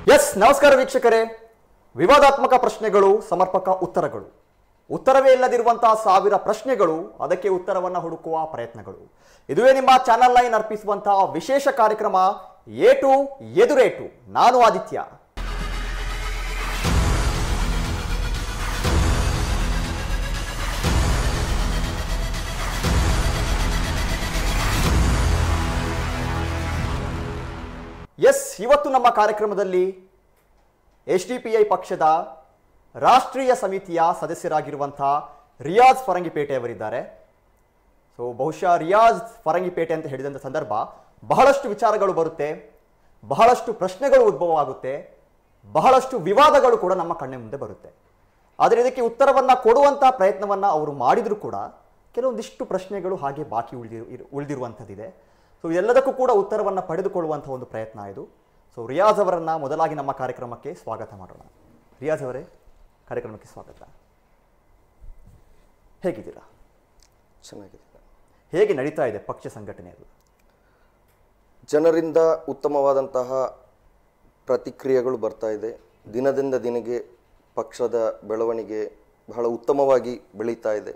S ನಮಸ್ಕಾರ ವೀಕ್ಷಕರೇ ವಿವಾದಾತ್ಮಕ ಪ್ರಶ್ನೆಗಳು ಸಮರ್ಪಕ ಉತ್ತರಗಳು ಉತ್ತರವೇ ಇಲ್ಲದಿರುವಂತಹ ಸಾವಿರ ಪ್ರಶ್ನೆಗಳು ಅದಕ್ಕೆ ಉತ್ತರವನ್ನ ಹುಡುಕುವ ಪ್ರಯತ್ನಗಳು ಇದುವೇ ನಿಮ್ಮ ಚಾನಲ್ ಲೈನ್ ಅರ್ಪಿಸುವಂತಹ ವಿಶೇಷ ಕಾರ್ಯಕ್ರಮ ಏಟು ಎದುರೇಟು ನಾನು ಆದಿತ್ಯ ಎಸ್ ಇವತ್ತು ನಮ್ಮ ಕಾರ್ಯಕ್ರಮದಲ್ಲಿ ಎಚ್ ಡಿ ಪಿ ಐ ಪಕ್ಷದ ರಾಷ್ಟ್ರೀಯ ಸಮಿತಿಯ ಸದಸ್ಯರಾಗಿರುವಂತಹ ರಿಯಾಜ್ ಫರಂಗಿಪೇಟೆಯವರಿದ್ದಾರೆ ಸೊ ಬಹುಶಃ ರಿಯಾಜ್ ಫರಂಗಿಪೇಟೆ ಅಂತ ಹೇಳಿದಂಥ ಸಂದರ್ಭ ಬಹಳಷ್ಟು ವಿಚಾರಗಳು ಬರುತ್ತೆ ಬಹಳಷ್ಟು ಪ್ರಶ್ನೆಗಳು ಉದ್ಭವ ಆಗುತ್ತೆ ಬಹಳಷ್ಟು ವಿವಾದಗಳು ಕೂಡ ನಮ್ಮ ಕಣ್ಣ ಮುಂದೆ ಬರುತ್ತೆ ಆದರೆ ಇದಕ್ಕೆ ಉತ್ತರವನ್ನ ಕೊಡುವಂಥ ಪ್ರಯತ್ನವನ್ನ ಅವರು ಮಾಡಿದರೂ ಕೂಡ ಕೆಲವೊಂದಿಷ್ಟು ಪ್ರಶ್ನೆಗಳು ಹಾಗೆ ಬಾಕಿ ಉಳಿದಿರು ಇರು- ಉಳಿದಿರುವಂಥದ್ದಿದೆ ಸೊ ಇದೆಲ್ಲದಕ್ಕೂ ಕೂಡ ಉತ್ತರವನ್ನು ಪಡೆದುಕೊಳ್ಳುವಂಥ ಒಂದು ಪ್ರಯತ್ನ ಇದು ಸೊ ರಿಯಾಜ್ ಅವರನ್ನ ಮೊದಲಾಗಿ ನಮ್ಮ ಕಾರ್ಯಕ್ರಮಕ್ಕೆ ಸ್ವಾಗತ ಮಾಡೋಣ ರಿಯಾಜ್ ಅವರೇ ಕಾರ್ಯಕ್ರಮಕ್ಕೆ ಸ್ವಾಗತ ಹೇಗಿದ್ದೀರಾ ಚೆನ್ನಾಗಿದೆ ಹೇಗೆ ನಡೀತಾ ಇದೆ ಪಕ್ಷ ಸಂಘಟನೆ ಅದು ಜನರಿಂದ ಉತ್ತಮವಾದಂತಹ ಪ್ರತಿಕ್ರಿಯೆಗಳು ಬರ್ತಾ ಇದೆ ದಿನದಿಂದ ದಿನಕ್ಕೆ ಪಕ್ಷದ ಬೆಳವಣಿಗೆ ಬಹಳ ಉತ್ತಮವಾಗಿ ಬೆಳೀತಾ ಇದೆ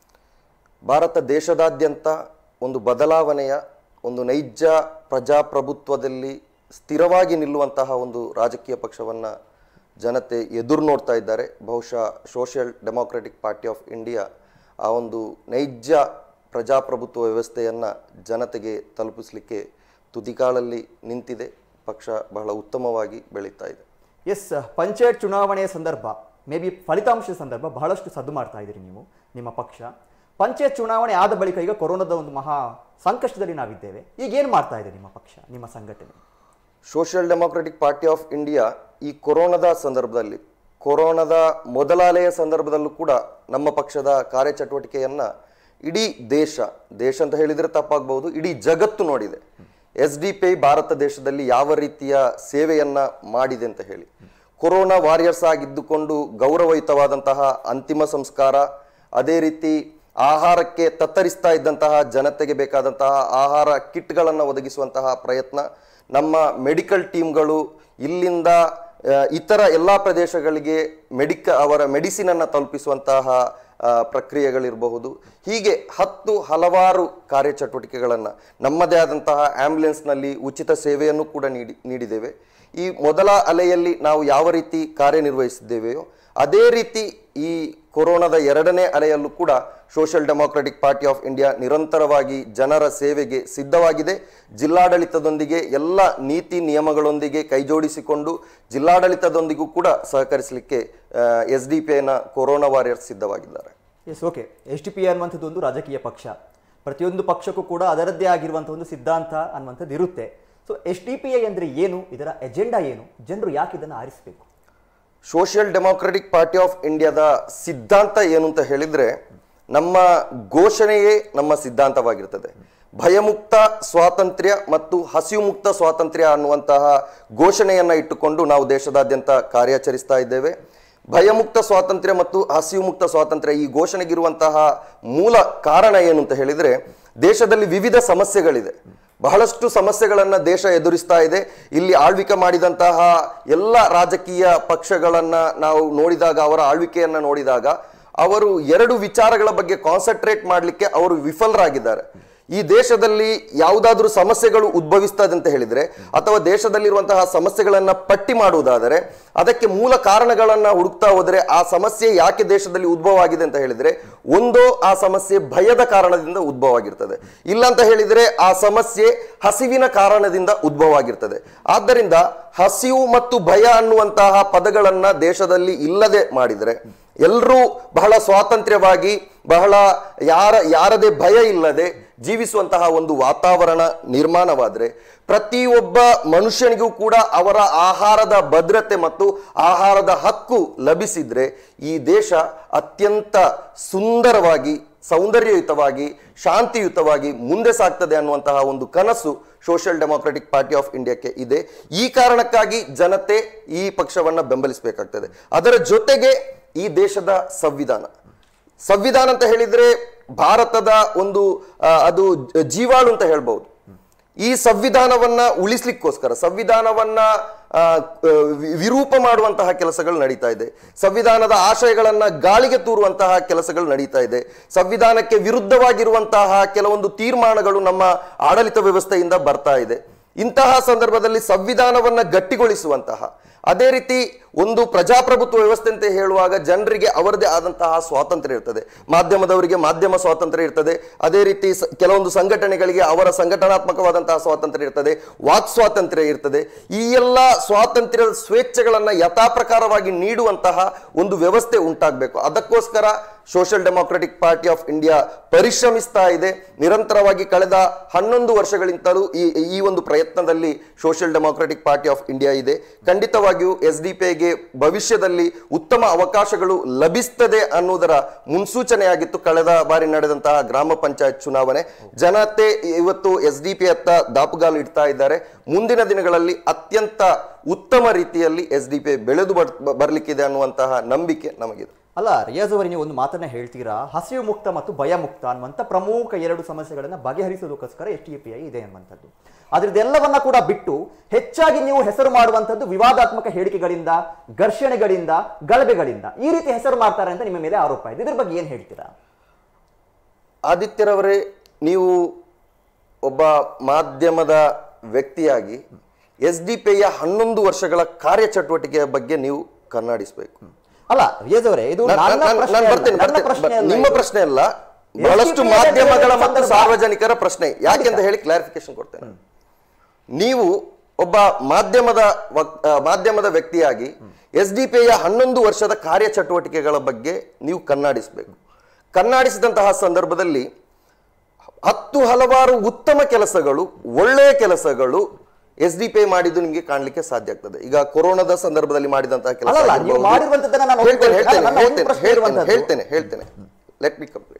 ಭಾರತ ದೇಶದಾದ್ಯಂತ ಒಂದು ಬದಲಾವಣೆಯ ಒಂದು ನೈಜ ಪ್ರಜಾಪ್ರಭುತ್ವದಲ್ಲಿ ಸ್ಥಿರವಾಗಿ ನಿಲ್ಲುವಂತಹ ಒಂದು ರಾಜಕೀಯ ಪಕ್ಷವನ್ನು ಜನತೆ ಎದುರು ನೋಡ್ತಾ ಇದ್ದಾರೆ ಬಹುಶಃ social democratic party of India ಆ ಒಂದು ನೈಜ ಪ್ರಜಾಪ್ರಭುತ್ವ ವ್ಯವಸ್ಥೆಯನ್ನು ಜನತೆಗೆ ತಲುಪಿಸಲಿಕ್ಕೆ ತುದಿಗಾಲಲ್ಲಿ ನಿಂತಿದೆ ಪಕ್ಷ ಬಹಳ ಉತ್ತಮವಾಗಿ ಬೆಳೀತಾ ಇದೆ ಎಸ್ ಪಂಚಾಯತ್ ಚುನಾವಣೆಯ ಸಂದರ್ಭ ಮೇ ಬಿ ಫಲಿತಾಂಶದ ಸಂದರ್ಭ ಬಹಳಷ್ಟು ಸದ್ದು ಮಾಡ್ತಾ ಇದ್ದೀರಿ ನೀವು ನಿಮ್ಮ ಪಕ್ಷ ಪಂಚಾಯತ್ ಚುನಾವಣೆ ಆದ ಬಳಿಕ ಈಗ ಕೊರೋನಾದ ಒಂದು ಮಹಾ ಸಂಕಷ್ಟದಲ್ಲಿ ನಾವಿದ್ದೇವೆ ಈಗ ಏನು ಮಾಡ್ತಾ ಇದೆ ನಿಮ್ಮ ಪಕ್ಷ ನಿಮ್ಮ ಸಂಘಟನೆ social democratic party of India ಈ ಕೊರೋನಾದ ಸಂದರ್ಭದಲ್ಲಿ ಕೊರೋನಾದ ಮೊದಲ ಅಲೆಯ ಸಂದರ್ಭದಲ್ಲೂ ಕೂಡ ನಮ್ಮ ಪಕ್ಷದ ಕಾರ್ಯಚಟುವಟಿಕೆಯನ್ನ ಇಡೀ ದೇಶ ದೇಶ ಅಂತ ಹೇಳಿದ್ರೆ ತಪ್ಪಾಗಬಹುದು ಇಡೀ ಜಗತ್ತು ನೋಡಿದೆ S D P I Bharat ದೇಶದಲ್ಲಿ ಯಾವ ರೀತಿಯ ಸೇವೆಯನ್ನ ಮಾಡಿದೆ ಅಂತ ಹೇಳಿ ಕೊರೋನಾ ವಾರಿಯರ್ಸ್ ಆಗಿದ್ದುಕೊಂಡು ಗೌರವಯುತವಾದಂತಹ ಅಂತಿಮ ಸಂಸ್ಕಾರ ಅದೇ ರೀತಿ ಆಹಾರಕ್ಕೆ ತತ್ತರಿಸ್ತಾ ಇದ್ದಂತಹ ಜನತೆಗೆ ಬೇಕಾದಂತಹ ಆಹಾರ ಕಿಟ್ಗಳನ್ನು ಒದಗಿಸುವಂತಹ ಪ್ರಯತ್ನ ನಮ್ಮ ಮೆಡಿಕಲ್ ಟೀಮ್ಗಳು ಇಲ್ಲಿಂದ ಆ, ಇತರ ಎಲ್ಲ ಪ್ರದೇಶಗಳಿಗೆ ಮೆಡಿಕ ಅವರ ಮೆಡಿಸಿನನ್ನು ತಲುಪಿಸುವಂತಹ ಆ, ಪ್ರಕ್ರಿಯೆಗಳಿರಬಹುದು ಹೀಗೆ ಹತ್ತು ಹಲವಾರು ಕಾರ್ಯಚಟುವಟಿಕೆಗಳನ್ನು ನಮ್ಮದೇ ಆದಂತಹ ಆಂಬ್ಯುಲೆನ್ಸ್ನಲ್ಲಿ ಉಚಿತ ಸೇವೆಯನ್ನು ಕೂಡ ನೀಡಿ ನೀಡಿದ್ದೇವೆ ಈ ಮೊದಲ ಅಲೆಯಲ್ಲಿ ನಾವು ಯಾವ ರೀತಿ ಕಾರ್ಯನಿರ್ವಹಿಸಿದ್ದೇವೆಯೋ ಅದೇ ರೀತಿ ಈ ಕೊರೋನಾದ ಎರಡನೇ ಅಲೆಯಲ್ಲೂ ಕೂಡ social democratic party of India ನಿರಂತರವಾಗಿ ಜನರ ಸೇವೆಗೆ ಸಿದ್ಧವಾಗಿದೆ ಜಿಲ್ಲಾಡಳಿತದೊಂದಿಗೆ ಎಲ್ಲ ನೀತಿ ನಿಯಮಗಳೊಂದಿಗೆ ಕೈಜೋಡಿಸಿಕೊಂಡು ಜಿಲ್ಲಾಡಳಿತದೊಂದಿಗೂ ಕೂಡ ಸಹಕರಿಸಲಿಕ್ಕೆ ಎಸ್ ಡಿ ಪಿ ಐನ ಕೊರೋನಾ ವಾರಿಯರ್ಸ್ ಸಿದ್ಧವಾಗಿದ್ದಾರೆ yes okay S T P ಅನ್ನುವಂಥದ್ದು ಒಂದು ರಾಜಕೀಯ ಪಕ್ಷ ಪ್ರತಿಯೊಂದು ಪಕ್ಷಕ್ಕೂ ಕೂಡ ಅದರದ್ದೇ ಆಗಿರುವಂಥ ಒಂದು ಸಿದ್ಧಾಂತ ಅನ್ನುವಂಥದ್ದು ಇರುತ್ತೆ so S D P I ಅಂದರೆ ಏನು ಇದರ ಎಜೆಂಡಾ ಏನು ಜನರು ಯಾಕೆ ಇದನ್ನು ಆರಿಸಬೇಕು ಸೋಷಿಯಲ್ ಡೆಮೋಕ್ರೆಟಿಕ್ ಪಾರ್ಟಿ ಆಫ್ ಇಂಡಿಯಾದ ಸಿದ್ಧಾಂತ ಏನು ಅಂತ ಹೇಳಿದ್ರೆ ನಮ್ಮ ಘೋಷಣೆಯೇ ನಮ್ಮ ಸಿದ್ಧಾಂತವಾಗಿರ್ತದೆ ಭಯಮುಕ್ತ ಸ್ವಾತಂತ್ರ್ಯ ಮತ್ತು ಹಸಿವು ಮುಕ್ತ ಸ್ವಾತಂತ್ರ್ಯ ಅನ್ನುವಂತಹ ಘೋಷಣೆಯನ್ನ ಇಟ್ಟುಕೊಂಡು ನಾವು ದೇಶದಾದ್ಯಂತ ಕಾರ್ಯಾಚರಿಸ್ತಾ ಇದ್ದೇವೆ ಭಯಮುಕ್ತ ಸ್ವಾತಂತ್ರ್ಯ ಮತ್ತು ಹಸಿವು ಮುಕ್ತ ಸ್ವಾತಂತ್ರ್ಯ ಈ ಘೋಷಣೆಗಿರುವಂತಹ ಮೂಲ ಕಾರಣ ಏನು ಅಂತ ಹೇಳಿದ್ರೆ ದೇಶದಲ್ಲಿ ವಿವಿಧ ಸಮಸ್ಯೆಗಳಿದೆ ಬಹಳಷ್ಟು ಸಮಸ್ಯೆಗಳನ್ನ ದೇಶ ಎದುರಿಸ್ತಾ ಇದೆ ಇಲ್ಲಿ ಆಳ್ವಿಕೆ ಮಾಡಿದಂತಹ ಎಲ್ಲ ರಾಜಕೀಯ ಪಕ್ಷಗಳನ್ನ ನಾವು ನೋಡಿದಾಗ ಅವರ ಆಳ್ವಿಕೆಯನ್ನ ನೋಡಿದಾಗ ಅವರು ಎರಡು ವಿಚಾರಗಳ ಬಗ್ಗೆ ಕಾನ್ಸಂಟ್ರೇಟ್ ಮಾಡಲಿಕ್ಕೆ ಅವರು ವಿಫಲರಾಗಿದ್ದಾರೆ ಈ ದೇಶದಲ್ಲಿ ಯಾವುದಾದ್ರೂ ಸಮಸ್ಯೆಗಳು ಉದ್ಭವಿಸ್ತದೆ ಅಂತ ಹೇಳಿದ್ರೆ ಅಥವಾ ದೇಶದಲ್ಲಿರುವಂತಹ ಸಮಸ್ಯೆಗಳನ್ನ ಪಟ್ಟಿ ಮಾಡುವುದಾದರೆ ಅದಕ್ಕೆ ಮೂಲ ಕಾರಣಗಳನ್ನ ಹುಡುಕ್ತಾ ಹೋದರೆ ಆ ಸಮಸ್ಯೆ ಯಾಕೆ ದೇಶದಲ್ಲಿ ಉದ್ಭವ ಆಗಿದೆ ಅಂತ ಹೇಳಿದ್ರೆ ಒಂದೋ ಆ ಸಮಸ್ಯೆ ಭಯದ ಕಾರಣದಿಂದ ಉದ್ಭವ ಆಗಿರ್ತದೆ ಇಲ್ಲ ಅಂತ ಹೇಳಿದ್ರೆ ಆ ಸಮಸ್ಯೆ ಹಸಿವಿನ ಕಾರಣದಿಂದ ಉದ್ಭವ ಆಗಿರ್ತದೆ ಆದ್ದರಿಂದ ಹಸಿವು ಮತ್ತು ಭಯ ಅನ್ನುವಂತಹ ಪದಗಳನ್ನ ದೇಶದಲ್ಲಿ ಇಲ್ಲದೆ ಮಾಡಿದರೆ ಎಲ್ಲರೂ ಬಹಳ ಸ್ವಾತಂತ್ರ್ಯವಾಗಿ ಬಹಳ ಯಾರ ಯಾರದೇ ಭಯ ಇಲ್ಲದೆ ಜೀವಿಸುವಂತಹ ಒಂದು ವಾತಾವರಣ ನಿರ್ಮಾಣವಾದರೆ ಪ್ರತಿಯೊಬ್ಬ ಮನುಷ್ಯನಿಗೂ ಕೂಡ ಅವರ ಆಹಾರದ ಭದ್ರತೆ ಮತ್ತು ಆಹಾರದ ಹಕ್ಕು ಲಭಿಸಿದ್ರೆ ಈ ದೇಶ ಅತ್ಯಂತ ಸುಂದರವಾಗಿ ಸೌಂದರ್ಯಯುತವಾಗಿ ಶಾಂತಿಯುತವಾಗಿ ಮುಂದೆ ಸಾಗ್ತದೆ ಅನ್ನುವಂತಹ ಒಂದು ಕನಸು ಸೋಷಿಯಲ್ ಡೆಮೋಕ್ರೆಟಿಕ್ ಪಾರ್ಟಿ ಆಫ್ ಇಂಡಿಯಾಕ್ಕೆ ಇದೆ ಈ ಕಾರಣಕ್ಕಾಗಿ ಜನತೆ ಈ ಪಕ್ಷವನ್ನ ಬೆಂಬಲಿಸಬೇಕಾಗ್ತದೆ ಅದರ ಜೊತೆಗೆ ಈ ದೇಶದ ಸಂವಿಧಾನ ಸಂವಿಧಾನ ಅಂತ ಹೇಳಿದ್ರೆ ಭಾರತದ ಒಂದು ಆ, ಅದು ಜೀವಾಳು ಅಂತ ಹೇಳ್ಬಹುದು ಈ ಸಂವಿಧಾನವನ್ನ ಉಳಿಸ್ಲಿಕ್ಕೋಸ್ಕರ ಸಂವಿಧಾನವನ್ನ ಆ, ವಿ- ವಿರೂಪ ಮಾಡುವಂತಹ ಕೆಲಸಗಳು ನಡೀತಾ ಇದೆ ಸಂವಿಧಾನದ ಆಶಯಗಳನ್ನ ಗಾಳಿಗೆ ತೂರುವಂತಹ ಕೆಲಸಗಳು ನಡೀತಾ ಇದೆ ಸಂವಿಧಾನಕ್ಕೆ ವಿರುದ್ಧವಾಗಿರುವಂತಹ ಕೆಲವೊಂದು ತೀರ್ಮಾನಗಳು ನಮ್ಮ ಆಡಳಿತ ವ್ಯವಸ್ಥೆಯಿಂದ ಬರ್ತಾ ಇದೆ ಇಂತಹ ಸಂದರ್ಭದಲ್ಲಿ ಸಂವಿಧಾನವನ್ನ ಗಟ್ಟಿಗೊಳಿಸುವಂತಹ ಅದೇ ರೀತಿ ಒಂದು ಪ್ರಜಾಪ್ರಭುತ್ವ ವ್ಯವಸ್ಥೆ ಅಂತ ಹೇಳುವಾಗ ಜನರಿಗೆ ಅವರದೇ ಆದಂತಹ ಸ್ವಾತಂತ್ರ್ಯ ಇರ್ತದೆ ಮಾಧ್ಯಮದವರಿಗೆ ಮಾಧ್ಯಮ ಸ್ವಾತಂತ್ರ್ಯ ಇರ್ತದೆ ಅದೇ ರೀತಿ ಸ- ಕೆಲವೊಂದು ಸಂಘಟನೆಗಳಿಗೆ ಅವರ ಸಂಘಟನಾತ್ಮಕವಾದಂತಹ ಸ್ವಾತಂತ್ರ್ಯ ಇರ್ತದೆ ವಾಕ್ ಸ್ವಾತಂತ್ರ್ಯ ಇರ್ತದೆ ಈ ಎಲ್ಲ ಸ್ವಾತಂತ್ರ್ಯದ ಸ್ವೇಚ್ಛೆಗಳನ್ನ ಯಥಾಪ್ರಕಾರವಾಗಿ ನೀಡುವಂತಹ ಒಂದು ವ್ಯವಸ್ಥೆ ಉಂಟಾಗಬೇಕು ಅದಕ್ಕೋಸ್ಕರ social democratic party of India ಪರಿಶ್ರಮಿಸ್ತಾ ಇದೆ ನಿರಂತರವಾಗಿ ಕಳೆದ ಹನ್ನೊಂದು ವರ್ಷಗಳಿಂದಲೂ ಈ ಈ ಒಂದು ಪ್ರಯತ್ನದಲ್ಲಿ social democratic party of India ಇದೆ ಖಂಡಿತವಾಗಿಯೂ ಎಸ್ ಡಿ ಪಿಗೆ ಭವಿಷ್ಯದಲ್ಲಿ ಉತ್ತಮ ಅವಕಾಶಗಳು ಲಭಿಸ್ತದೆ ಅನ್ನುವುದರ ಮುನ್ಸೂಚನೆಯಾಗಿತ್ತು ಕಳೆದ ಬಾರಿ ನಡೆದಂತಹ ಗ್ರಾಮ ಪಂಚಾಯತ್ ಚುನಾವಣೆ ಜನತೆ ಇವತ್ತು ಎಸ್ ಡಿ ಪಿ ಅತ್ತ ದಾಪುಗಾಲು ಇಡ್ತಾ ಇದ್ದಾರೆ ಮುಂದಿನ ದಿನಗಳಲ್ಲಿ ಅತ್ಯಂತ ಉತ್ತಮ ರೀತಿಯಲ್ಲಿ ಎಸ್ ಡಿ ಪಿ ಬೆಳೆದು ಬರ್- ಬರಲಿಕ್ಕಿದೆ ಅನ್ನುವಂತಹ ನಂಬಿಕೆ ನಮಗಿದೆ ಅಲ್ಲ ರಿಯಾಜ್ ಅವರೇ ನೀವು ಒಂದು ಮಾತನ್ನ ಹೇಳ್ತೀರಾ ಹಸಿವು ಮುಕ್ತ ಮತ್ತು ಭಯ ಮುಕ್ತ ಅನ್ನುವಂಥ ಪ್ರಮುಖ ಎರಡು ಸಮಸ್ಯೆಗಳನ್ನ ಬಗೆಹರಿಸೋದಕ್ಕೋಸ್ಕರ ಎಸ್ ಟಿ ಪಿ ಐ ಇದೆ ಅನ್ನುವಂಥದ್ದು ಆದ್ರೆ ಇದೆಲ್ಲವನ್ನ ಕೂಡ ಬಿಟ್ಟು ಹೆಚ್ಚಾಗಿ ನೀವು ಹೆಸರು ಮಾಡುವಂಥದ್ದು ವಿವಾದಾತ್ಮಕ ಹೇಳಿಕೆಗಳಿಂದ ಘರ್ಷಣೆಗಳಿಂದ ಗಲಭೆಗಳಿಂದ ಈ ರೀತಿ ಹೆಸರು ಮಾಡ್ತಾರೆ ಅಂತ ನಿಮ್ಮ ಮೇಲೆ ಆರೋಪ ಇದೆ ಇದ್ರ ಬಗ್ಗೆ ಏನ್ ಹೇಳ್ತೀರಾ ಆದಿತ್ಯರವರೇ ನೀವು ಒಬ್ಬ ಮಾಧ್ಯಮದ ವ್ಯಕ್ತಿಯಾಗಿ ಎಸ್ ಡಿ ಪಿಯ ಹನ್ನೊಂದು ವರ್ಷಗಳ ಕಾರ್ಯಚಟುವಟಿಕೆಯ ಬಗ್ಗೆ ನೀವು ಕನ್ನಡಿಸಬೇಕು ಅಲ್ಲ ರಿಯಾಜ್ ಅವರೇ ಇದು ನನ್ನ ಪ್ರಶ್ನೆ ಅಲ್ಲ, ಬರ್ತೇನೆ ನನ್ನ ಬರ್ತೇನೆ. ಪ್ರಶ್ನೆ ಅಲ್ಲ ನಿಮ್ಮ ಇದು. ಪ್ರಶ್ನೆ ಅಲ್ಲ ಬಹಳಷ್ಟು SDPI ಮಾಧ್ಯಮಗಳ ಮತ್ತು ಸಂದರ್ಭ- ಸಾರ್ವಜನಿಕರ ಪ್ರಶ್ನೆ ಯಾಕೆಂತ ಹೇಳಿ ಕ್ಲಾರಿಫಿಕೇಶನ್ ಕೊಡ್ತೇನೆ ನೀವು ಒಬ್ಬ ಮಾಧ್ಯಮದ ವಕ್- ಆ, ಮಾಧ್ಯಮದ ವ್ಯಕ್ತಿಯಾಗಿ ಎಸ್ ಡಿ ಪಿಯ ಹನ್ನೊಂದು ವರ್ಷದ ಕಾರ್ಯಚಟುವಟಿಕೆಗಳ ಬಗ್ಗೆ ನೀವು ಕಣ್ಣಾಡಿಸಬೇಕು ಕಣ್ಣಾಡಿಸಿದಂತಹ ಸಂದರ್ಭದಲ್ಲಿ ಹತ್ತು ಹಲವಾರು ಉತ್ತಮ ಕೆಲಸಗಳು ಒಳ್ಳೆಯ ಕೆಲಸಗಳು ಎಸ್ ಡಿ ಪಿ ಮಾಡಿದ್ದು ನಿಮಗೆ ಕಾಣಲಿಕ್ಕೆ ಸಾಧ್ಯ ಆಗ್ತದೆ ಈಗ ಕೊರೋನಾದ ಸಂದರ್ಭದಲ್ಲಿ ಮಾಡಿದಂತಹ ಕೆಲಸ ಅಲ್ಲಲ್ಲ, ನೀವು ಆಗಿರ್ಬೋದು. ಮಾಡಿರುವಂತದ್ದನ್ನ ನಾನು ಹೇಳ್ತೇನೆ ಒಪ್ಕೊಳ್ತೇನೆ. ಹೇಳ್ತೇನೆ ನನ್ನ ಒಂದು ಹೇಳ್ತೇನೆ ಪ್ರಶ್ನೆ ಹೇಳ್ತೇನೆ ಇರುವಂತದ್ದು. ಹೇಳ್ತೇನೆ ಹೇಳ್ತೇನೆ ಲೆಟ್ ಮಿ ಕಂಪ್ಲೀಟ್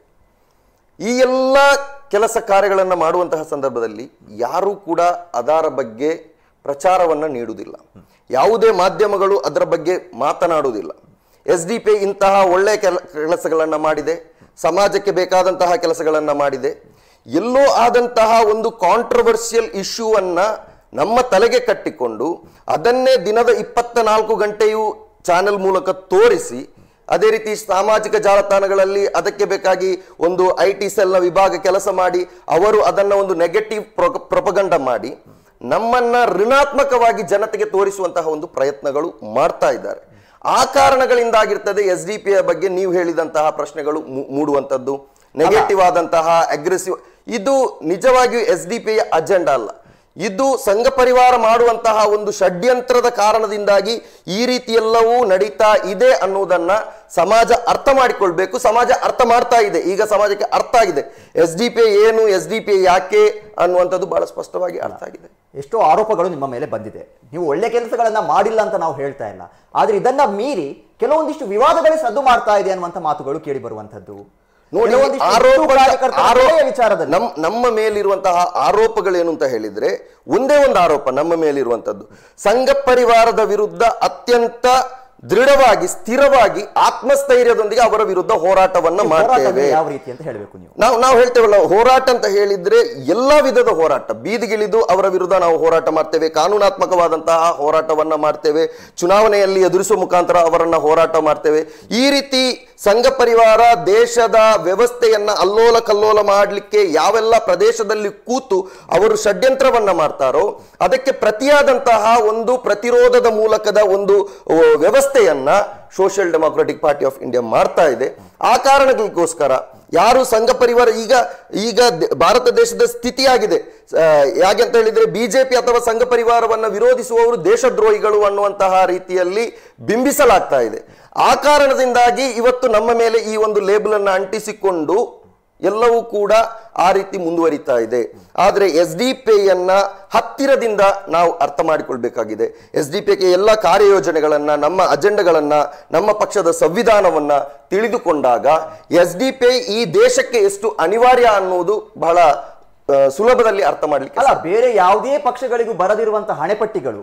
ಈ ಎಲ್ಲ ಕೆಲಸ ಕಾರ್ಯಗಳನ್ನು ಮಾಡುವಂತಹ ಸಂದರ್ಭದಲ್ಲಿ ಯಾರೂ ಕೂಡ ಅದರ ಬಗ್ಗೆ ಪ್ರಚಾರವನ್ನ ನೀಡುವುದಿಲ್ಲ ಯಾವುದೇ ಮಾಧ್ಯಮಗಳು ಅದರ ಬಗ್ಗೆ ಮಾತನಾಡುವುದಿಲ್ಲ ಎಸ್ ಡಿ ಪಿ ಇಂತಹ ಒಳ್ಳೆಯ ಕೆಲ ಕೆಲಸಗಳನ್ನು ಮಾಡಿದೆ ಸಮಾಜಕ್ಕೆ ಬೇಕಾದಂತಹ ಕೆಲಸಗಳನ್ನು ಮಾಡಿದೆ ಎಲ್ಲೋ ಆದಂತಹ ಒಂದು ಕಾಂಟ್ರವರ್ಷಿಯಲ್ ಇಶ್ಯೂವನ್ನ ನಮ್ಮ ತಲೆಗೆ ಕಟ್ಟಿಕೊಂಡು ಅದನ್ನೇ ದಿನದ ಇಪ್ಪತ್ತ ನಾಲ್ಕು ಗಂಟೆಯೂ ಚಾನೆಲ್ ಮೂಲಕ ತೋರಿಸಿ ಅದೇ ರೀತಿ ಸಾಮಾಜಿಕ ಜಾಲತಾಣಗಳಲ್ಲಿ ಅದಕ್ಕೆ ಬೇಕಾಗಿ ಒಂದು ಐ ಟಿ ಸೆಲ್ನ ವಿಭಾಗ ಕೆಲಸ ಮಾಡಿ ಅವರು ಅದನ್ನ ಒಂದು ನೆಗೆಟಿವ್ ಪ್ರೊಪಗಂಡ ಮಾಡಿ ನಮ್ಮನ್ನ ಋಣಾತ್ಮಕವಾಗಿ ಜನತೆಗೆ ತೋರಿಸುವಂತಹ ಒಂದು ಪ್ರಯತ್ನಗಳು ಮಾಡ್ತಾ ಇದ್ದಾರೆ ಆ ಕಾರಣಗಳಿಂದಾಗಿರ್ತದೆ ಎಸ್ ಡಿ ಪಿಯ ಬಗ್ಗೆ ನೀವು ಹೇಳಿದಂತಹ ಪ್ರಶ್ನೆಗಳು ಮೂ- ಮೂಡುವಂಥದ್ದು ನೆಗೆಟಿವ್ ಆದಂತಹ ಅಗ್ರೆಸಿವ್ ಇದು ನಿಜವಾಗಿಯೂ ಎಸ್ ಡಿ ಪಿಯ ಅಜೆಂಡಾ ಅಲ್ಲ ಇದು ಸಂಘ ಪರಿವಾರ ಮಾಡುವಂತಹ ಒಂದು ಷಡ್ಯಂತ್ರದ ಕಾರಣದಿಂದಾಗಿ ಈ ರೀತಿ ಎಲ್ಲವೂ ನಡೀತಾ ಇದೆ ಅನ್ನುವುದನ್ನ ಸಮಾಜ ಅರ್ಥ ಮಾಡಿಕೊಳ್ಬೇಕು ಸಮಾಜ ಅರ್ಥ ಮಾಡ್ತಾ ಇದೆ ಈಗ ಸಮಾಜಕ್ಕೆ ಅರ್ಥ ಆಗಿದೆ ಎಸ್ ಡಿ ಪಿ ಏನು ಎಸ್ ಡಿ ಪಿ ಯಾಕೆ ಅನ್ನುವಂಥದ್ದು ಬಹಳ ಸ್ಪಷ್ಟವಾಗಿ ಅರ್ಥ ಆಗಿದೆ ಎಷ್ಟೋ ಆರೋಪಗಳು ನಿಮ್ಮ ಮೇಲೆ ಬಂದಿದೆ ನೀವು ಒಳ್ಳೆ ಕೆಲಸಗಳನ್ನ ಮಾಡಿಲ್ಲ ಅಂತ ನಾವು ಹೇಳ್ತಾ ಇಲ್ಲ ಆದ್ರೆ ಇದನ್ನ ಮೀರಿ ಕೆಲವೊಂದಿಷ್ಟು ವಿವಾದಗಳೇ ಸದ್ದು ಮಾಡ್ತಾ ಇದೆ ಅನ್ನುವಂಥ ಮಾತುಗಳು ಕೇಳಿ ಬರುವಂತದ್ದು ನೋಡಿ ಕೆಲವೊಂದಿಷ್ಟು ಆರೋಪ ಕಾರ್ಯಕರ್ತರ ಆರೋ- ಒಳ್ಳೆಯ ವಿಚಾರದಲ್ಲಿ ನಮ್ ನಮ್ಮ ಮೇಲಿರುವಂತಹ ಆರೋಪಗಳೇನು ಅಂತ ಹೇಳಿದ್ರೆ ಒಂದೇ ಒಂದು ಆರೋಪ ನಮ್ಮ ಮೇಲಿರುವಂತದ್ದು ಸಂಘ ಪರಿವಾರದ ವಿರುದ್ಧ ಅತ್ಯಂತ ದೃಢವಾಗಿ ಸ್ಥಿರವಾಗಿ ಆತ್ಮಸ್ಥೈರ್ಯದೊಂದಿಗೆ ಅವರ ವಿರುದ್ಧ ಹೋರಾಟವನ್ನ ಹೋರಾಟ ಮಾಡ್ತೇವೆ ಯಾವ ರೀತಿ ಅಂತ ಹೇಳಬೇಕು ನೀವು ನಾವು ನಾವು ಹೇಳ್ತೇವಲ್ಲ ಹೋರಾಟ ಅಂತ ಹೇಳಿದ್ರೆ ಎಲ್ಲಾ ವಿಧದ ಹೋರಾಟ ಬೀದಿಗಿಳಿದು ಅವರ ವಿರುದ್ಧ ನಾವು ಹೋರಾಟ ಮಾಡ್ತೇವೆ ಕಾನೂನಾತ್ಮಕವಾದಂತಹ ಹೋರಾಟವನ್ನ ಮಾಡ್ತೇವೆ ಚುನಾವಣೆಯಲ್ಲಿ ಎದುರಿಸುವ ಮುಖಾಂತರ ಅವರನ್ನ ಹೋರಾಟ ಮಾಡ್ತೇವೆ ಈ ರೀತಿ ಸಂಘ ಪರಿವಾರ ದೇಶದ ವ್ಯವಸ್ಥೆಯನ್ನ ಅಲ್ಲೋಲ ಕಲ್ಲೋಲ ಮಾಡಲಿಕ್ಕೆ ಯಾವೆಲ್ಲ ಪ್ರದೇಶದಲ್ಲಿ ಕೂತು ಅವರು ಷಡ್ಯಂತ್ರವನ್ನ ಮಾಡ್ತಾರೋ ಅದಕ್ಕೆ ಪ್ರತಿಯಾದಂತಹ ಒಂದು ಪ್ರತಿರೋಧದ ಮೂಲಕದ ಒಂದು ಓ, ವ್ಯವಸ್ಥೆಯನ್ನ social democratic party of India ಮಾಡ್ತಾ ಇದೆ ಆ ಕಾರಣಗಳಿಗೋಸ್ಕರ ಯಾರು ಸಂಘ ಪರಿವಾರ ಈಗ ಈಗ ದ- ಭಾರತ ದೇಶದ ಸ್ಥಿತಿಯಾಗಿದೆ ಆ, ಯಾಕೆ ಅಂತ ಹೇಳಿದ್ರೆ ಬಿಜೆಪಿ ಅಥವಾ ಸಂಘ ಪರಿವಾರವನ್ನ ವಿರೋಧಿಸುವವರು ದೇಶದ್ರೋಹಿಗಳು ಅನ್ನುವಂತಹ ರೀತಿಯಲ್ಲಿ ಬಿಂಬಿಸಲಾಗ್ತಾ ಇದೆ ಆ ಕಾರಣದಿಂದಾಗಿ ಇವತ್ತು ನಮ್ಮ ಮೇಲೆ ಈ ಒಂದು ಲೇಬಲ್ ಅನ್ನ ಅಂಟಿಸಿಕೊಂಡು ಎಲ್ಲವೂ ಕೂಡ ಆ ರೀತಿ ಮುಂದುವರಿತಾ ಇದೆ ಆದ್ರೆ ಎಸ್ ಡಿ ಪಿಯನ್ನ ಹತ್ತಿರದಿಂದ ನಾವು ಅರ್ಥ ಮಾಡಿಕೊಳ್ಬೇಕಾಗಿದೆ ಎಸ್ ಡಿ ಪಿಗೆ ಎಲ್ಲ ಕಾರ್ಯಯೋಜನೆಗಳನ್ನ ನಮ್ಮ ಅಜೆಂಡಗಳನ್ನ ನಮ್ಮ ಪಕ್ಷದ ಸಂವಿಧಾನವನ್ನ ತಿಳಿದುಕೊಂಡಾಗ ಎಸ್ ಡಿ ಪಿ ಈ ದೇಶಕ್ಕೆ ಎಷ್ಟು ಅನಿವಾರ್ಯ ಅನ್ನುವುದು ಬಹಳ ಆ, ಸುಲಭದಲ್ಲಿ ಅರ್ಥ ಮಾಡ್ಲಿಕ್ಕೆ ಅಲ್ಲ ಬೇರೆ ಯಾವುದೇ ಪಕ್ಷಗಳಿಗೂ ಬರದಿರುವಂತಹ ಹಣೆಪಟ್ಟಿಗಳು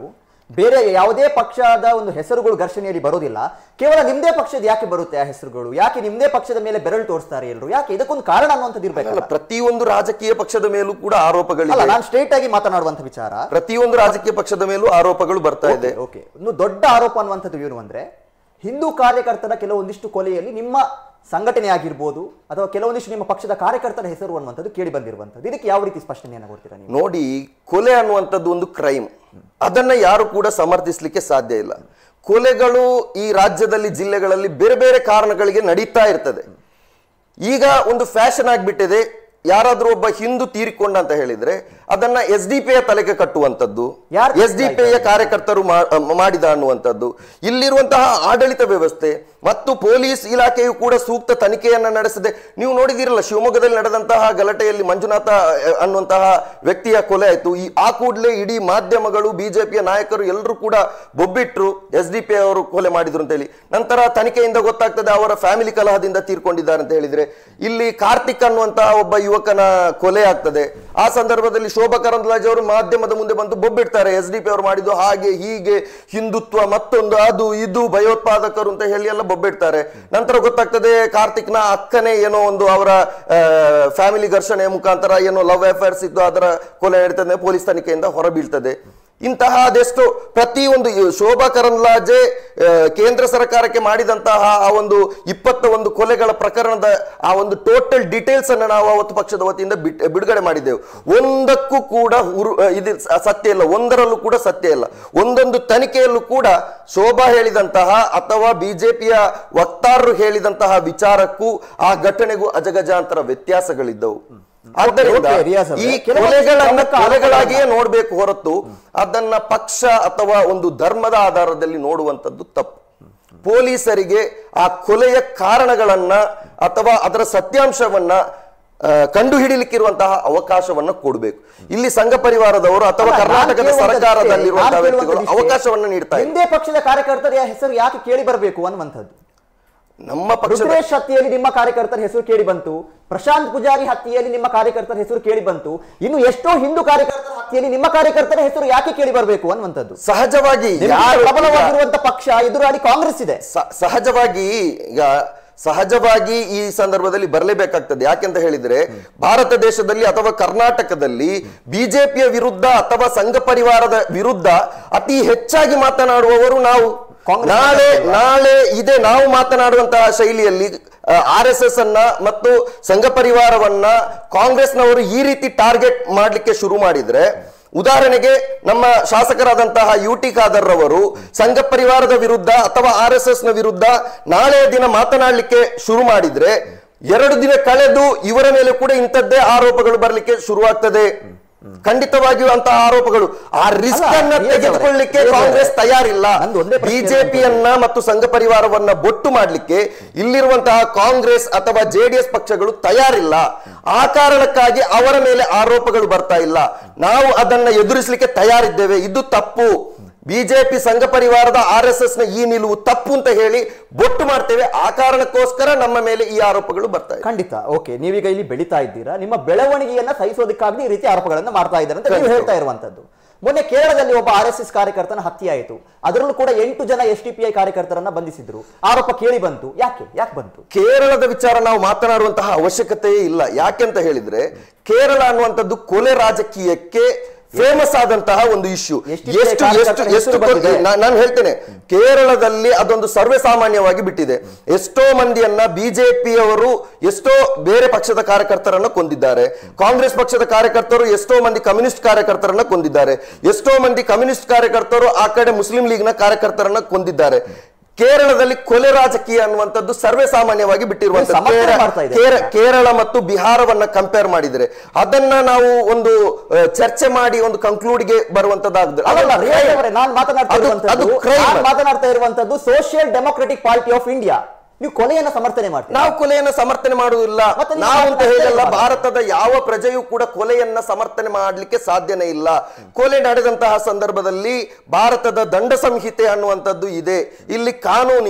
ಬೇರೆ ಯಾವುದೇ ಪಕ್ಷದ ಒಂದು ಹೆಸರುಗಳು ಘರ್ಷಣೆಯಲ್ಲಿ ಬರೋದಿಲ್ಲ ಕೇವಲ ನಿಮ್ದೇ ಪಕ್ಷದ ಯಾಕೆ ಬರುತ್ತೆ ಆ ಹೆಸರುಗಳು ಯಾಕೆ ನಿಮ್ದೇ ಪಕ್ಷದ ಮೇಲೆ ಬೆರಳು ತೋರಿಸ್ತಾರೆ ಎಲ್ಲರೂ ಯಾಕೆ ಇದಕ್ಕೊಂದು ಕಾರಣ ಅನ್ನುವಂಥದ್ದು ಅಲ್ಲ ಇರ್ಬೇಕಲ್ಲ ಪ್ರತಿಯೊಂದು ರಾಜಕೀಯ ಪಕ್ಷದ ಮೇಲೂ ಕೂಡ ಅಲ್ಲ ಆರೋಪಗಳಿವೆ ನಾನು ಸ್ಟ್ರೇಟ್ ಆಗಿ ಮಾತನಾಡುವಂತ ವಿಚಾರ ಪ್ರತಿಯೊಂದು ರಾಜಕೀಯ ಪಕ್ಷದ ಮೇಲೂ ಆರೋಪಗಳು ಬರ್ತಾ ಇದೆ ಓಕೆ ಇನ್ನು ದೊಡ್ಡ ಆರೋಪ ಅನ್ನುವಂಥದ್ದು ಏನು ಅಂದ್ರೆ ಹಿಂದೂ ಕಾರ್ಯಕರ್ತರ ಕೆಲವೊಂದಿಷ್ಟು ಕೊಲೆಯಲ್ಲಿ ನಿಮ್ಮ ಸಂಘಟನೆ ಆಗಿರ್ಬೋದು ಅಥವಾ ಕೆಲವೊಂದಿಷ್ಟು ನಿಮ್ಮ ಪಕ್ಷದ ಕಾರ್ಯಕರ್ತರ ಹೆಸರು ಅನ್ನುವಂಥದ್ದು ಕೇಳಿ ಬಂದಿರುವಂಥದ್ದು ಇದಕ್ಕೆ ಯಾವ ರೀತಿ ಸ್ಪಷ್ಟನೆಯನ್ನು ಕೊಡ್ತೀರಾ ನೀವು ನೋಡಿ ಕೊಲೆ ಅನ್ನುವಂಥದ್ದು ಒಂದು ಕ್ರೈಮ್ ಅದನ್ನ ಯಾರು ಕೂಡ ಸಮರ್ಥಿಸಲಿಕ್ಕೆ ಸಾಧ್ಯ ಇಲ್ಲ ಕೊಲೆಗಳು ಈ ರಾಜ್ಯದಲ್ಲಿ ಜಿಲ್ಲೆಗಳಲ್ಲಿ ಬೇರೆ ಬೇರೆ ಕಾರಣಗಳಿಗೆ ನಡೀತಾ ಇರ್ತದೆ ಈಗ ಒಂದು ಫ್ಯಾಷನ್ ಆಗಿಬಿಟ್ಟಿದೆ ಯಾರಾದ್ರೂ ಒಬ್ಬ ಹಿಂದೂ ತೀರಿಕೊಂಡ ಅಂತ ಹೇಳಿದ್ರೆ ಅದನ್ನ ಎಸ್ ಡಿ ಪಿ ತಲೆಗೆ ಕಟ್ಟುವಂಥದ್ದು ಯಾರು ಎಸ್ ಡಿ ಪಿ ಕಾರ್ಯಕರ್ತರು ಮಾ- ಅಹ್ ಮಾಡಿದ ಅನ್ನುವಂಥದ್ದು ಇಲ್ಲಿರುವಂತಹ ಆಡಳಿತ ವ್ಯವಸ್ಥೆ ಮತ್ತು ಪೊಲೀಸ್ ಇಲಾಖೆಯು ಕೂಡ ಸೂಕ್ತ ತನಿಖೆಯನ್ನ ನಡೆಸಿದೆ ನೀವು ನೋಡಿದಿರಲ್ಲ ಶಿವಮೊಗ್ಗದಲ್ಲಿ ನಡೆದಂತಹ ಗಲಾಟೆಯಲ್ಲಿ ಮಂಜುನಾಥ ಅಹ್, ಅನ್ನುವಂತಹ ವ್ಯಕ್ತಿಯ ಕೊಲೆ ಆಯ್ತು ಈ ಆ ಕೂಡಲೇ ಇಡೀ ಮಾಧ್ಯಮಗಳು ಬಿಜೆಪಿಯ ನಾಯಕರು ಎಲ್ಲರೂ ಕೂಡ ಬೊಬ್ಬಿಟ್ರು ಎಸ್ ಡಿ ಪಿ ಅವರು ಕೊಲೆ ಮಾಡಿದ್ರು ಅಂತ ಹೇಳಿ ನಂತರ ತನಿಖೆಯಿಂದ ಗೊತ್ತಾಗ್ತದೆ ಅವರ ಫ್ಯಾಮಿಲಿ ಕಲಹದಿಂದ ತೀರ್ಕೊಂಡಿದ್ದಾರೆ ಅಂತ ಹೇಳಿದ್ರೆ ಇಲ್ಲಿ ಕಾರ್ತಿಕ್ ಅನ್ನುವಂತಹ ಒಬ್ಬ ಯುವಕನ ಕೊಲೆ ಆಗ್ತದೆ ಆ ಸಂದರ್ಭದಲ್ಲಿ ಶೋಭಾ ಕರಂದ್ಲಾಜೆ ಅವರು ಮಾಧ್ಯಮದ ಮುಂದೆ ಬಂದು ಬೊಬ್ಬಿಡ್ತಾರೆ ಎಸ್ ಡಿ ಪಿ ಅವರು ಮಾಡಿದ್ದು ಹಾಗೆ ಹೀಗೆ ಹಿಂದುತ್ವ ಮತ್ತೊಂದು ಅದು ಇದು ಭಯೋತ್ಪಾದಕರು ಅಂತ ಹೇಳಿ ಎಲ್ಲ ಬೊಬ್ಬಿಡ್ತಾರೆ ನಂತರ ಗೊತ್ತಾಗ್ತದೆ ಕಾರ್ತಿಕ್ನ ಅಕ್ಕನೇ ಏನೋ ಒಂದು ಅವರ ಫ್ಯಾಮಿಲಿ ಘರ್ಷಣೆ ಮುಖಾಂತರ ಏನೋ ಲವ್ ಅಫೇರ್ಸ್ ಇದ್ದು ಅದರ ಕೊಲೆ ನಡೀತದೆ ಪೊಲೀಸ್ ತನಿಖೆಯಿಂದ ಹೊರಬೀಳ್ತದೆ ಇಂತಹ ಅದೆಷ್ಟು ಪ್ರತಿಯೊಂದು ಈ ಶೋಭಾ ಕರಂದ್ಲಾಜೆ ಆ, ಕೇಂದ್ರ ಸರ್ಕಾರಕ್ಕೆ ಮಾಡಿದಂತಹ ಆ ಒಂದು ಇಪ್ಪತ್ತ ಒಂದು ಕೊಲೆಗಳ ಪ್ರಕರಣದ ಆ ಒಂದು ಟೋಟಲ್ ಡೀಟೇಲ್ಸ್ ಅನ್ನು ನಾವು ಅವತ್ತು ಪಕ್ಷದ ವತಿಯಿಂದ ಬಿಟ್- ಬಿಡುಗಡೆ ಮಾಡಿದ್ದೆವು ಒಂದಕ್ಕೂ ಕೂಡ ಉರು ಆ, ಇದು ಸ- ಸತ್ಯ ಇಲ್ಲ ಒಂದರಲ್ಲೂ ಕೂಡ ಸತ್ಯ ಇಲ್ಲ ಒಂದೊಂದು ತನಿಖೆಯಲ್ಲೂ ಕೂಡ ಶೋಭಾ ಹೇಳಿದಂತಹ ಅಥವಾ ಬಿಜೆಪಿಯ ವಕ್ತಾರರು ಹೇಳಿದಂತಹ ವಿಚಾರಕ್ಕೂ ಆ ಘಟನೆಗೂ ಅಜಗಜಾಂತರ ವ್ಯತ್ಯಾಸಗಳಿದ್ದವು ಆದ್ದರಿಂದ ಓಕೆ, ರಿಯಾಜ್ ಅವರೇ, ಈ ಕೆಲವೊಂದು ಕೊಲೆಗಳನ್ನ ಪ್ರಮುಖ ಕೊಲೆಗಳಾಗಿಯೇ ನೋಡ್ಬೇಕು ಹೊರತು ಅದನ್ನ ಪಕ್ಷ ಅಥವಾ ಒಂದು ಧರ್ಮದ ಆಧಾರದಲ್ಲಿ ನೋಡುವಂಥದ್ದು ತಪ್ಪು ಪೊಲೀಸರಿಗೆ ಆ ಕೊಲೆಯ ಕಾರಣಗಳನ್ನ ಅಥವಾ ಅದರ ಸತ್ಯಾಂಶವನ್ನ ಆ, ಕಂಡುಹಿಡಿಲಿಕ್ಕಿರುವಂತಹ ಅವಕಾಶವನ್ನ ಕೊಡಬೇಕು ಇಲ್ಲಿ ಸಂಘ ಪರಿವಾರದವರು ಅಥವಾ ಅಲ್ಲ, ನಾನ್ ಕರ್ನಾಟಕದ ಕೇಳುವಂಥದ್ದು ಸರ್ಕಾರದಲ್ಲಿರುವಂತಹ ನಾನ್ ವ್ಯಕ್ತಿಗಳು ಕೇಳುವಂಥದ್ದು ಅವಕಾಶವನ್ನ ನೀಡ್ತಾ ಇದ್ದಾರೆ ಹಿಂದೆ ಪಕ್ಷದ ಕಾರ್ಯಕರ್ತರ ಹೆಸರು ಯಾಕೆ ಕೇಳಿ ಬರಬೇಕು ಅನ್ನುವಂಥದ್ದು ನಮ್ಮ ಪಕ್ಷದ ರುದ್ರೇಶ್ ಹತ್ಯೆಯಲ್ಲಿ ನಿಮ್ಮ ಕಾರ್ಯಕರ್ತರ ಹೆಸರು ಕೇಳಿ ಬಂತು ಪ್ರಶಾಂತ್ ಪೂಜಾರಿ ಹತ್ಯೆಯಲ್ಲಿ ನಿಮ್ಮ ಕಾರ್ಯಕರ್ತರ ಹೆಸರು ಕೇಳಿ ಬಂತು ಇನ್ನು ಎಷ್ಟೋ ಹಿಂದೂ ಕಾರ್ಯಕರ್ತರ ಹತ್ಯೆಯಲ್ಲಿ ನಿಮ್ಮ ಕಾರ್ಯಕರ್ತರ ಹೆಸರು ಯಾಕೆ ಕೇಳಿ ಬರಬೇಕು ಅನ್ನುವಂಥದ್ದು ಸಹಜವಾಗಿ ನಿಮ್ಗೆ ಯಾರು ಈಗ- ಪ್ರಬಲವಾಗಿರುವಂತ ಪಕ್ಷ ಎದುರಾಳಿ ಕಾಂಗ್ರೆಸ್ ಇದೆ ಸ- ಸಹಜವಾಗಿ ಈಗ ಸಹಜವಾಗಿ ಈ ಸಂದರ್ಭದಲ್ಲಿ ಬರಲೇಬೇಕಾಗ್ತದೆ ಯಾಕೆಂತ ಹೇಳಿದ್ರೆ ಭಾರತ ದೇಶದಲ್ಲಿ ಅಥವಾ ಕರ್ನಾಟಕದಲ್ಲಿ ಬಿಜೆಪಿಯ ವಿರುದ್ಧ ಅಥವಾ ಸಂಘ ಪರಿವಾರದ ವಿರುದ್ಧ ಅತಿ ಹೆಚ್ಚಾಗಿ ಮಾತನಾಡುವವರು ನಾವು ಕಾಂಗ್ರೆಸ್ ನಾಳೆ ನಾಳೆ ಇದೆ ನಾವು ಮಾತನಾಡುವಂತಹ ಶೈಲಿಯಲ್ಲಿ ಆರ್ ಎಸ್ ಎಸ್ ಅನ್ನ ಮತ್ತು ಸಂಘ ಪರಿವಾರವನ್ನ ಕಾಂಗ್ರೆಸ್ನವರು ಈ ರೀತಿ ಟಾರ್ಗೆಟ್ ಮಾಡ್ಲಿಕ್ಕೆ ಶುರು ಮಾಡಿದ್ರೆ ಉದಾಹರಣೆಗೆ ನಮ್ಮ ಶಾಸಕರಾದಂತಹ ಯು ಟಿ ಖಾದರ್ ರವರು ಸಂಘ ಪರಿವಾರದ ವಿರುದ್ಧ ಅಥವಾ ಆರ್ ಎಸ್ ಎಸ್ ನ ವಿರುದ್ಧ ನಾಳೆಯ ದಿನ ಮಾತನಾಡಲಿಕ್ಕೆ ಶುರು ಮಾಡಿದ್ರೆ ಎರಡು ದಿನ ಕಳೆದು ಇವರ ಮೇಲೆ ಕೂಡ ಇಂಥದ್ದೇ ಆರೋಪಗಳು ಬರಲಿಕ್ಕೆ ಶುರುವಾಗ್ತದೆ ಖಂಡಿತವಾಗಿಯೂ ಅಂತಹ ಆರೋಪಗಳು ಆ ರಿಸ್ಕ್ ಅಲ್ಲ, ಅನ್ನ ರಿಯಾಜ್ ಅವರೇ, ತೆಗೆದುಕೊಳ್ಳಿಕ್ಕೆ ರಿಯಾಜ್ ಅವರೇ, ಕಾಂಗ್ರೆಸ್ ತಯಾರಿಲ್ಲ ನಂದು ಒಂದೇ ಪ್ರಶ್ನೆ ಬಿಜೆಪಿಯನ್ನ ಮತ್ತು ಸಂಘ ಪರಿವಾರವನ್ನ ಬೊಟ್ಟು ಮಾಡ್ಲಿಕ್ಕೆ ಇಲ್ಲಿರುವಂತಹ ಕಾಂಗ್ರೆಸ್ ಅಥವಾ ಜೆಡಿಎಸ್ ಪಕ್ಷಗಳು ತಯಾರಿಲ್ಲ ಆ ಕಾರಣಕ್ಕಾಗಿ ಅವರ ಮೇಲೆ ಆರೋಪಗಳು ಬರ್ತಾ ಇಲ್ಲ ನಾವು ಅದನ್ನ ಎದುರಿಸಲಿಕ್ಕೆ ತಯಾರಿದ್ದೇವೆ ಇದು ತಪ್ಪು ಬಿಜೆಪಿ ಸಂಘ ಪರಿವಾರದ ಆರ್ ಎಸ್ ಎಸ್ ನ ಈ ನಿಲುವು ತಪ್ಪು ಅಂತ ಹೇಳಿ ಬೊಟ್ಟು ಮಾಡ್ತೇವೆ ಆ ಕಾರಣಕ್ಕೋಸ್ಕರ ನಮ್ಮ ಮೇಲೆ ಈ ಆರೋಪಗಳು ಬರ್ತಾ ಇದೆ ಖಂಡಿತ ಓಕೆ ನೀವೀಗ ಇಲ್ಲಿ ಬೆಳೀತಾ ಇದ್ದೀರಾ ನಿಮ್ಮ ಬೆಳವಣಿಗೆಯನ್ನ ಸಹಿಸೋದಕ್ಕಾಗಿ ಈ ರೀತಿ ಆರೋಪಗಳನ್ನ ಮಾಡ್ತಾ ಇದ್ದಾರೆ ಅಂತ ನೀವು ಖಂಡಿತ. ಹೇಳ್ತಾ ಇರುವಂತದ್ದು ಮೊನ್ನೆ ಕೇರಳದಲ್ಲಿ ಒಬ್ಬ ಆರ್ ಎಸ್ ಎಸ್ ಕಾರ್ಯಕರ್ತನ ಹತ್ಯೆ ಆಯಿತು ಅದರಲ್ಲೂ ಕೂಡ ಎಂಟು ಜನ ಎಸ್ ಟಿ ಪಿ ಐ ಕಾರ್ಯಕರ್ತರನ್ನ ಬಂಧಿಸಿದ್ರು ಆರೋಪ ಕೇಳಿ ಬಂತು ಯಾಕೆ ಯಾಕೆ ಬಂತು ಕೇರಳದ ವಿಚಾರ ನಾವು ಮಾತನಾಡುವಂತಹ ಅವಶ್ಯಕತೆಯೇ ಇಲ್ಲ ಯಾಕೆಂತ ಹೇಳಿದ್ರೆ ಕೇರಳ ಅನ್ನುವಂಥದ್ದು ಕೊಲೆ ರಾಜಕೀಯಕ್ಕೆ ಫೇಮಸ್ ಆದಂತಹ ಒಂದು ಇಶ್ಯೂ ಎಷ್ಟು ಎಷ್ಟು ಎಷ್ಟು ಕಾರ್ಯಕರ್ತರ ಎಷ್ಟು ಹೆಸರು ಬಂದಿದೆ? ನಾನು ಹೇಳ್ತೇನೆ ಕೇರಳದಲ್ಲಿ ಅದೊಂದು ಸರ್ವೇ ಸಾಮಾನ್ಯವಾಗಿ ಬಿಟ್ಟಿದೆ ಎಷ್ಟೋ ಮಂದಿಯನ್ನ ಬಿಜೆಪಿಯವರು ಎಷ್ಟೋ ಬೇರೆ ಪಕ್ಷದ ಕಾರ್ಯಕರ್ತರನ್ನ ಕೊಂದಿದ್ದಾರೆ ಕಾಂಗ್ರೆಸ್ ಪಕ್ಷದ ಕಾರ್ಯಕರ್ತರು ಎಷ್ಟೋ ಮಂದಿ ಕಮ್ಯುನಿಸ್ಟ್ ಕಾರ್ಯಕರ್ತರನ್ನ ಕೊಂದಿದ್ದಾರೆ ಎಷ್ಟೋ ಮಂದಿ ಕಮ್ಯುನಿಸ್ಟ್ ಕಾರ್ಯಕರ್ತರು ಆ ಕಡೆ ಮುಸ್ಲಿಂ ಲೀಗ್ನ ಕಾರ್ಯಕರ್ತರನ್ನ ಕೊಂದಿದ್ದಾರೆ ಕೇರಳದಲ್ಲಿ ಕೊಲೆ ರಾಜಕೀಯ ಅನ್ನುವಂಥದ್ದು ಸರ್ವೇ ಸಾಮಾನ್ಯವಾಗಿ ಬಿಟ್ಟಿರುವಂತದ್ದು ಸಮರ್ಥನೆ ಕೇರ- ಮಾಡ್ತಾ ಇದೆ. ಕೇರ- ಕೇರಳ ಮತ್ತು ಬಿಹಾರವನ್ನ ಕಂಪೇರ್ ಮಾಡಿದ್ರೆ ಅದನ್ನ ನಾವು ಒಂದು ಆ, ಚರ್ಚೆ ಮಾಡಿ ಒಂದು ಕಂಕ್ಲೂಡ್ಗೆ ಬರುವಂತದ್ದಾಗುತ್ತೆ ಅಲ್ಲಲ್ಲ ರಿಯಾಜ್ ಅವರೇ ನಾನು ಮಾತನಾಡ್ತಾ ಅದು- ಇರುವಂತದ್ದು ಅದು crime. ನಾನು ಮಾತನಾಡ್ತಾ ಇರುವಂತದ್ದು social democratic party of India ನೀವು ಕೊಲೆಯನ್ನ ಸಮರ್ಥನೆ ಮಾಡ್ತೀರಾ ನಾವು ಕೊಲೆಯನ್ನ ಸಮರ್ಥನೆ ಮಾಡುವುದಿಲ್ಲ ಮತ್ತೆ ನೀವು ನಾವು ಅಂತ ಮಾತನಾಡ್ತಾ ಹೇಳಲ್ಲ ಇಲ್ವಾ? ಭಾರತದ ಯಾವ ಪ್ರಜೆಯೂ ಕೂಡ ಕೊಲೆಯನ್ನ ಸಮರ್ಥನೆ ಮಾಡಲಿಕ್ಕೆ ಸಾಧ್ಯನೇ ಇಲ್ಲ ಕೊಲೆ ನಡೆದಂತಹ ಸಂದರ್ಭದಲ್ಲಿ ಭಾರತದ ದಂಡ ಸಂಹಿತೆ ಅನ್ನುವಂಥದ್ದು ಇದೆ ಇಲ್ಲಿ ಕಾನೂನು ಇದೆ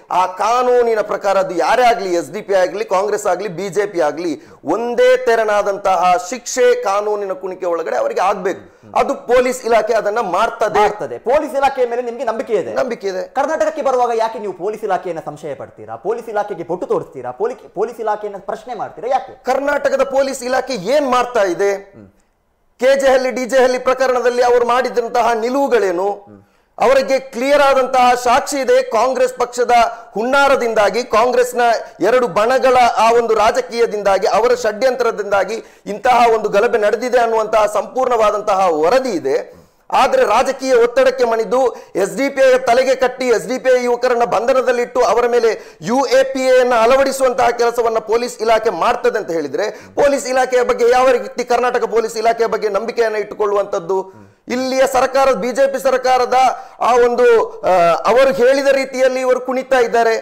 ಆ ಕಾನೂನಿನ ಪ್ರಕಾರ ಅದು ಯಾರೇ ಆಗ್ಲಿ ಎಸ್ ಡಿ ಪಿ ಆಗ್ಲಿ ಕಾಂಗ್ರೆಸ್ ಆಗ್ಲಿ ಬಿಜೆಪಿ ಆಗ್ಲಿ ಒಂದೇ ತೆರನಾದಂತಹ ಶಿಕ್ಷೆ ಕಾನೂನಿನ ಕುಣಿಕೆ ಒಳಗಡೆ ಅವರಿಗೆ ಆಗ್ಬೇಕು ಅದು ಪೊಲೀಸ್ ಇಲಾಖೆ ಅದನ್ನ ಮಾಡ್ತದೆ ಮಾಡ್ತದೆ ಪೊಲೀಸ್ ಇಲಾಖೆಯ ಮೇಲೆ ನಿಮ್ಗೆ ನಂಬಿಕೆ ಇದೆ ನಂಬಿಕೆ ಇದೆ ಕರ್ನಾಟಕಕ್ಕೆ ಬರುವಾಗ ಯಾಕೆ ನೀವು ಪೊಲೀಸ್ ಇಲಾಖೆಯನ್ನ ಸಂಶಯ ಪಡ್ತೀರಾ ಪೊಲೀಸ್ ಇಲಾಖೆಗೆ ಬೊಟ್ಟು ತೋರಿಸ್ತೀರಾ ಪೊಲೀಸ್ ಪೊಲೀಸ್ ಇಲಾಖೆಯನ್ನ ಪ್ರಶ್ನೆ ಮಾಡ್ತೀರಾ ಯಾಕೆ ಕರ್ನಾಟಕದ ಪೊಲೀಸ್ ಇಲಾಖೆ ಏನ್ ಮಾಡ್ತಾ ಇದೆ ಕೆಜೆಹಳ್ಳಿ ಡಿಜೆಹಳ್ಳಿ ಪ್ರಕರಣದಲ್ಲಿ ಅವರು ಮಾಡಿದಂತಹ ನಿಲುವುಗಳೇನು ಅವರಿಗೆ ಕ್ಲಿಯರ್ ಆದಂತಹ ಸಾಕ್ಷಿ ಇದೆ ಕಾಂಗ್ರೆಸ್ ಪಕ್ಷದ ಹುನ್ನಾರದಿಂದಾಗಿ ಕಾಂಗ್ರೆಸ್ನ ಎರಡು ಬಣಗಳ ಆ ಒಂದು ರಾಜಕೀಯದಿಂದಾಗಿ ಅವರ ಷಡ್ಯಂತ್ರದಿಂದಾಗಿ ಇಂತಹ ಒಂದು ಗಲಭೆ ನಡೆದಿದೆ ಅನ್ನುವಂತಹ ಸಂಪೂರ್ಣವಾದಂತಹ ವರದಿ ಇದೆ ಆದ್ರೆ ರಾಜಕೀಯ ಒತ್ತಡಕ್ಕೆ ಮಣಿದು ಎಸ್ ಡಿ ಪಿ ತಲೆಗೆ ಕಟ್ಟಿ ಎಸ್ ಡಿ ಪಿ ಯುವಕರನ್ನ ಬಂಧನದಲ್ಲಿಟ್ಟು ಅವರ ಮೇಲೆ ಯು ಎ ಪಿ ಎನ್ನ ಅಳವಡಿಸುವಂತಹ ಕೆಲಸವನ್ನ ಪೊಲೀಸ್ ಇಲಾಖೆ ಮಾಡ್ತದೆ ಅಂತ ಹೇಳಿದ್ರೆ ಪೊಲೀಸ್ ಇಲಾಖೆಯ ಬಗ್ಗೆ ಯಾವ ರೀತಿ ಕರ್ನಾಟಕ ಪೊಲೀಸ್ ಇಲಾಖೆಯ ಬಗ್ಗೆ ನಂಬಿಕೆಯನ್ನು ಇಟ್ಟುಕೊಳ್ಳುವಂತದ್ದು ಇಲ್ಲಿಯ ಸರ್ಕಾರ ಬಿಜೆಪಿ ಸರ್ಕಾರದ ಆ ಒಂದು ಆ, ಅವರು ಹೇಳಿದ ರೀತಿಯಲ್ಲಿ ಇವರು ಕುಣಿತಾ ಇದ್ದಾರೆ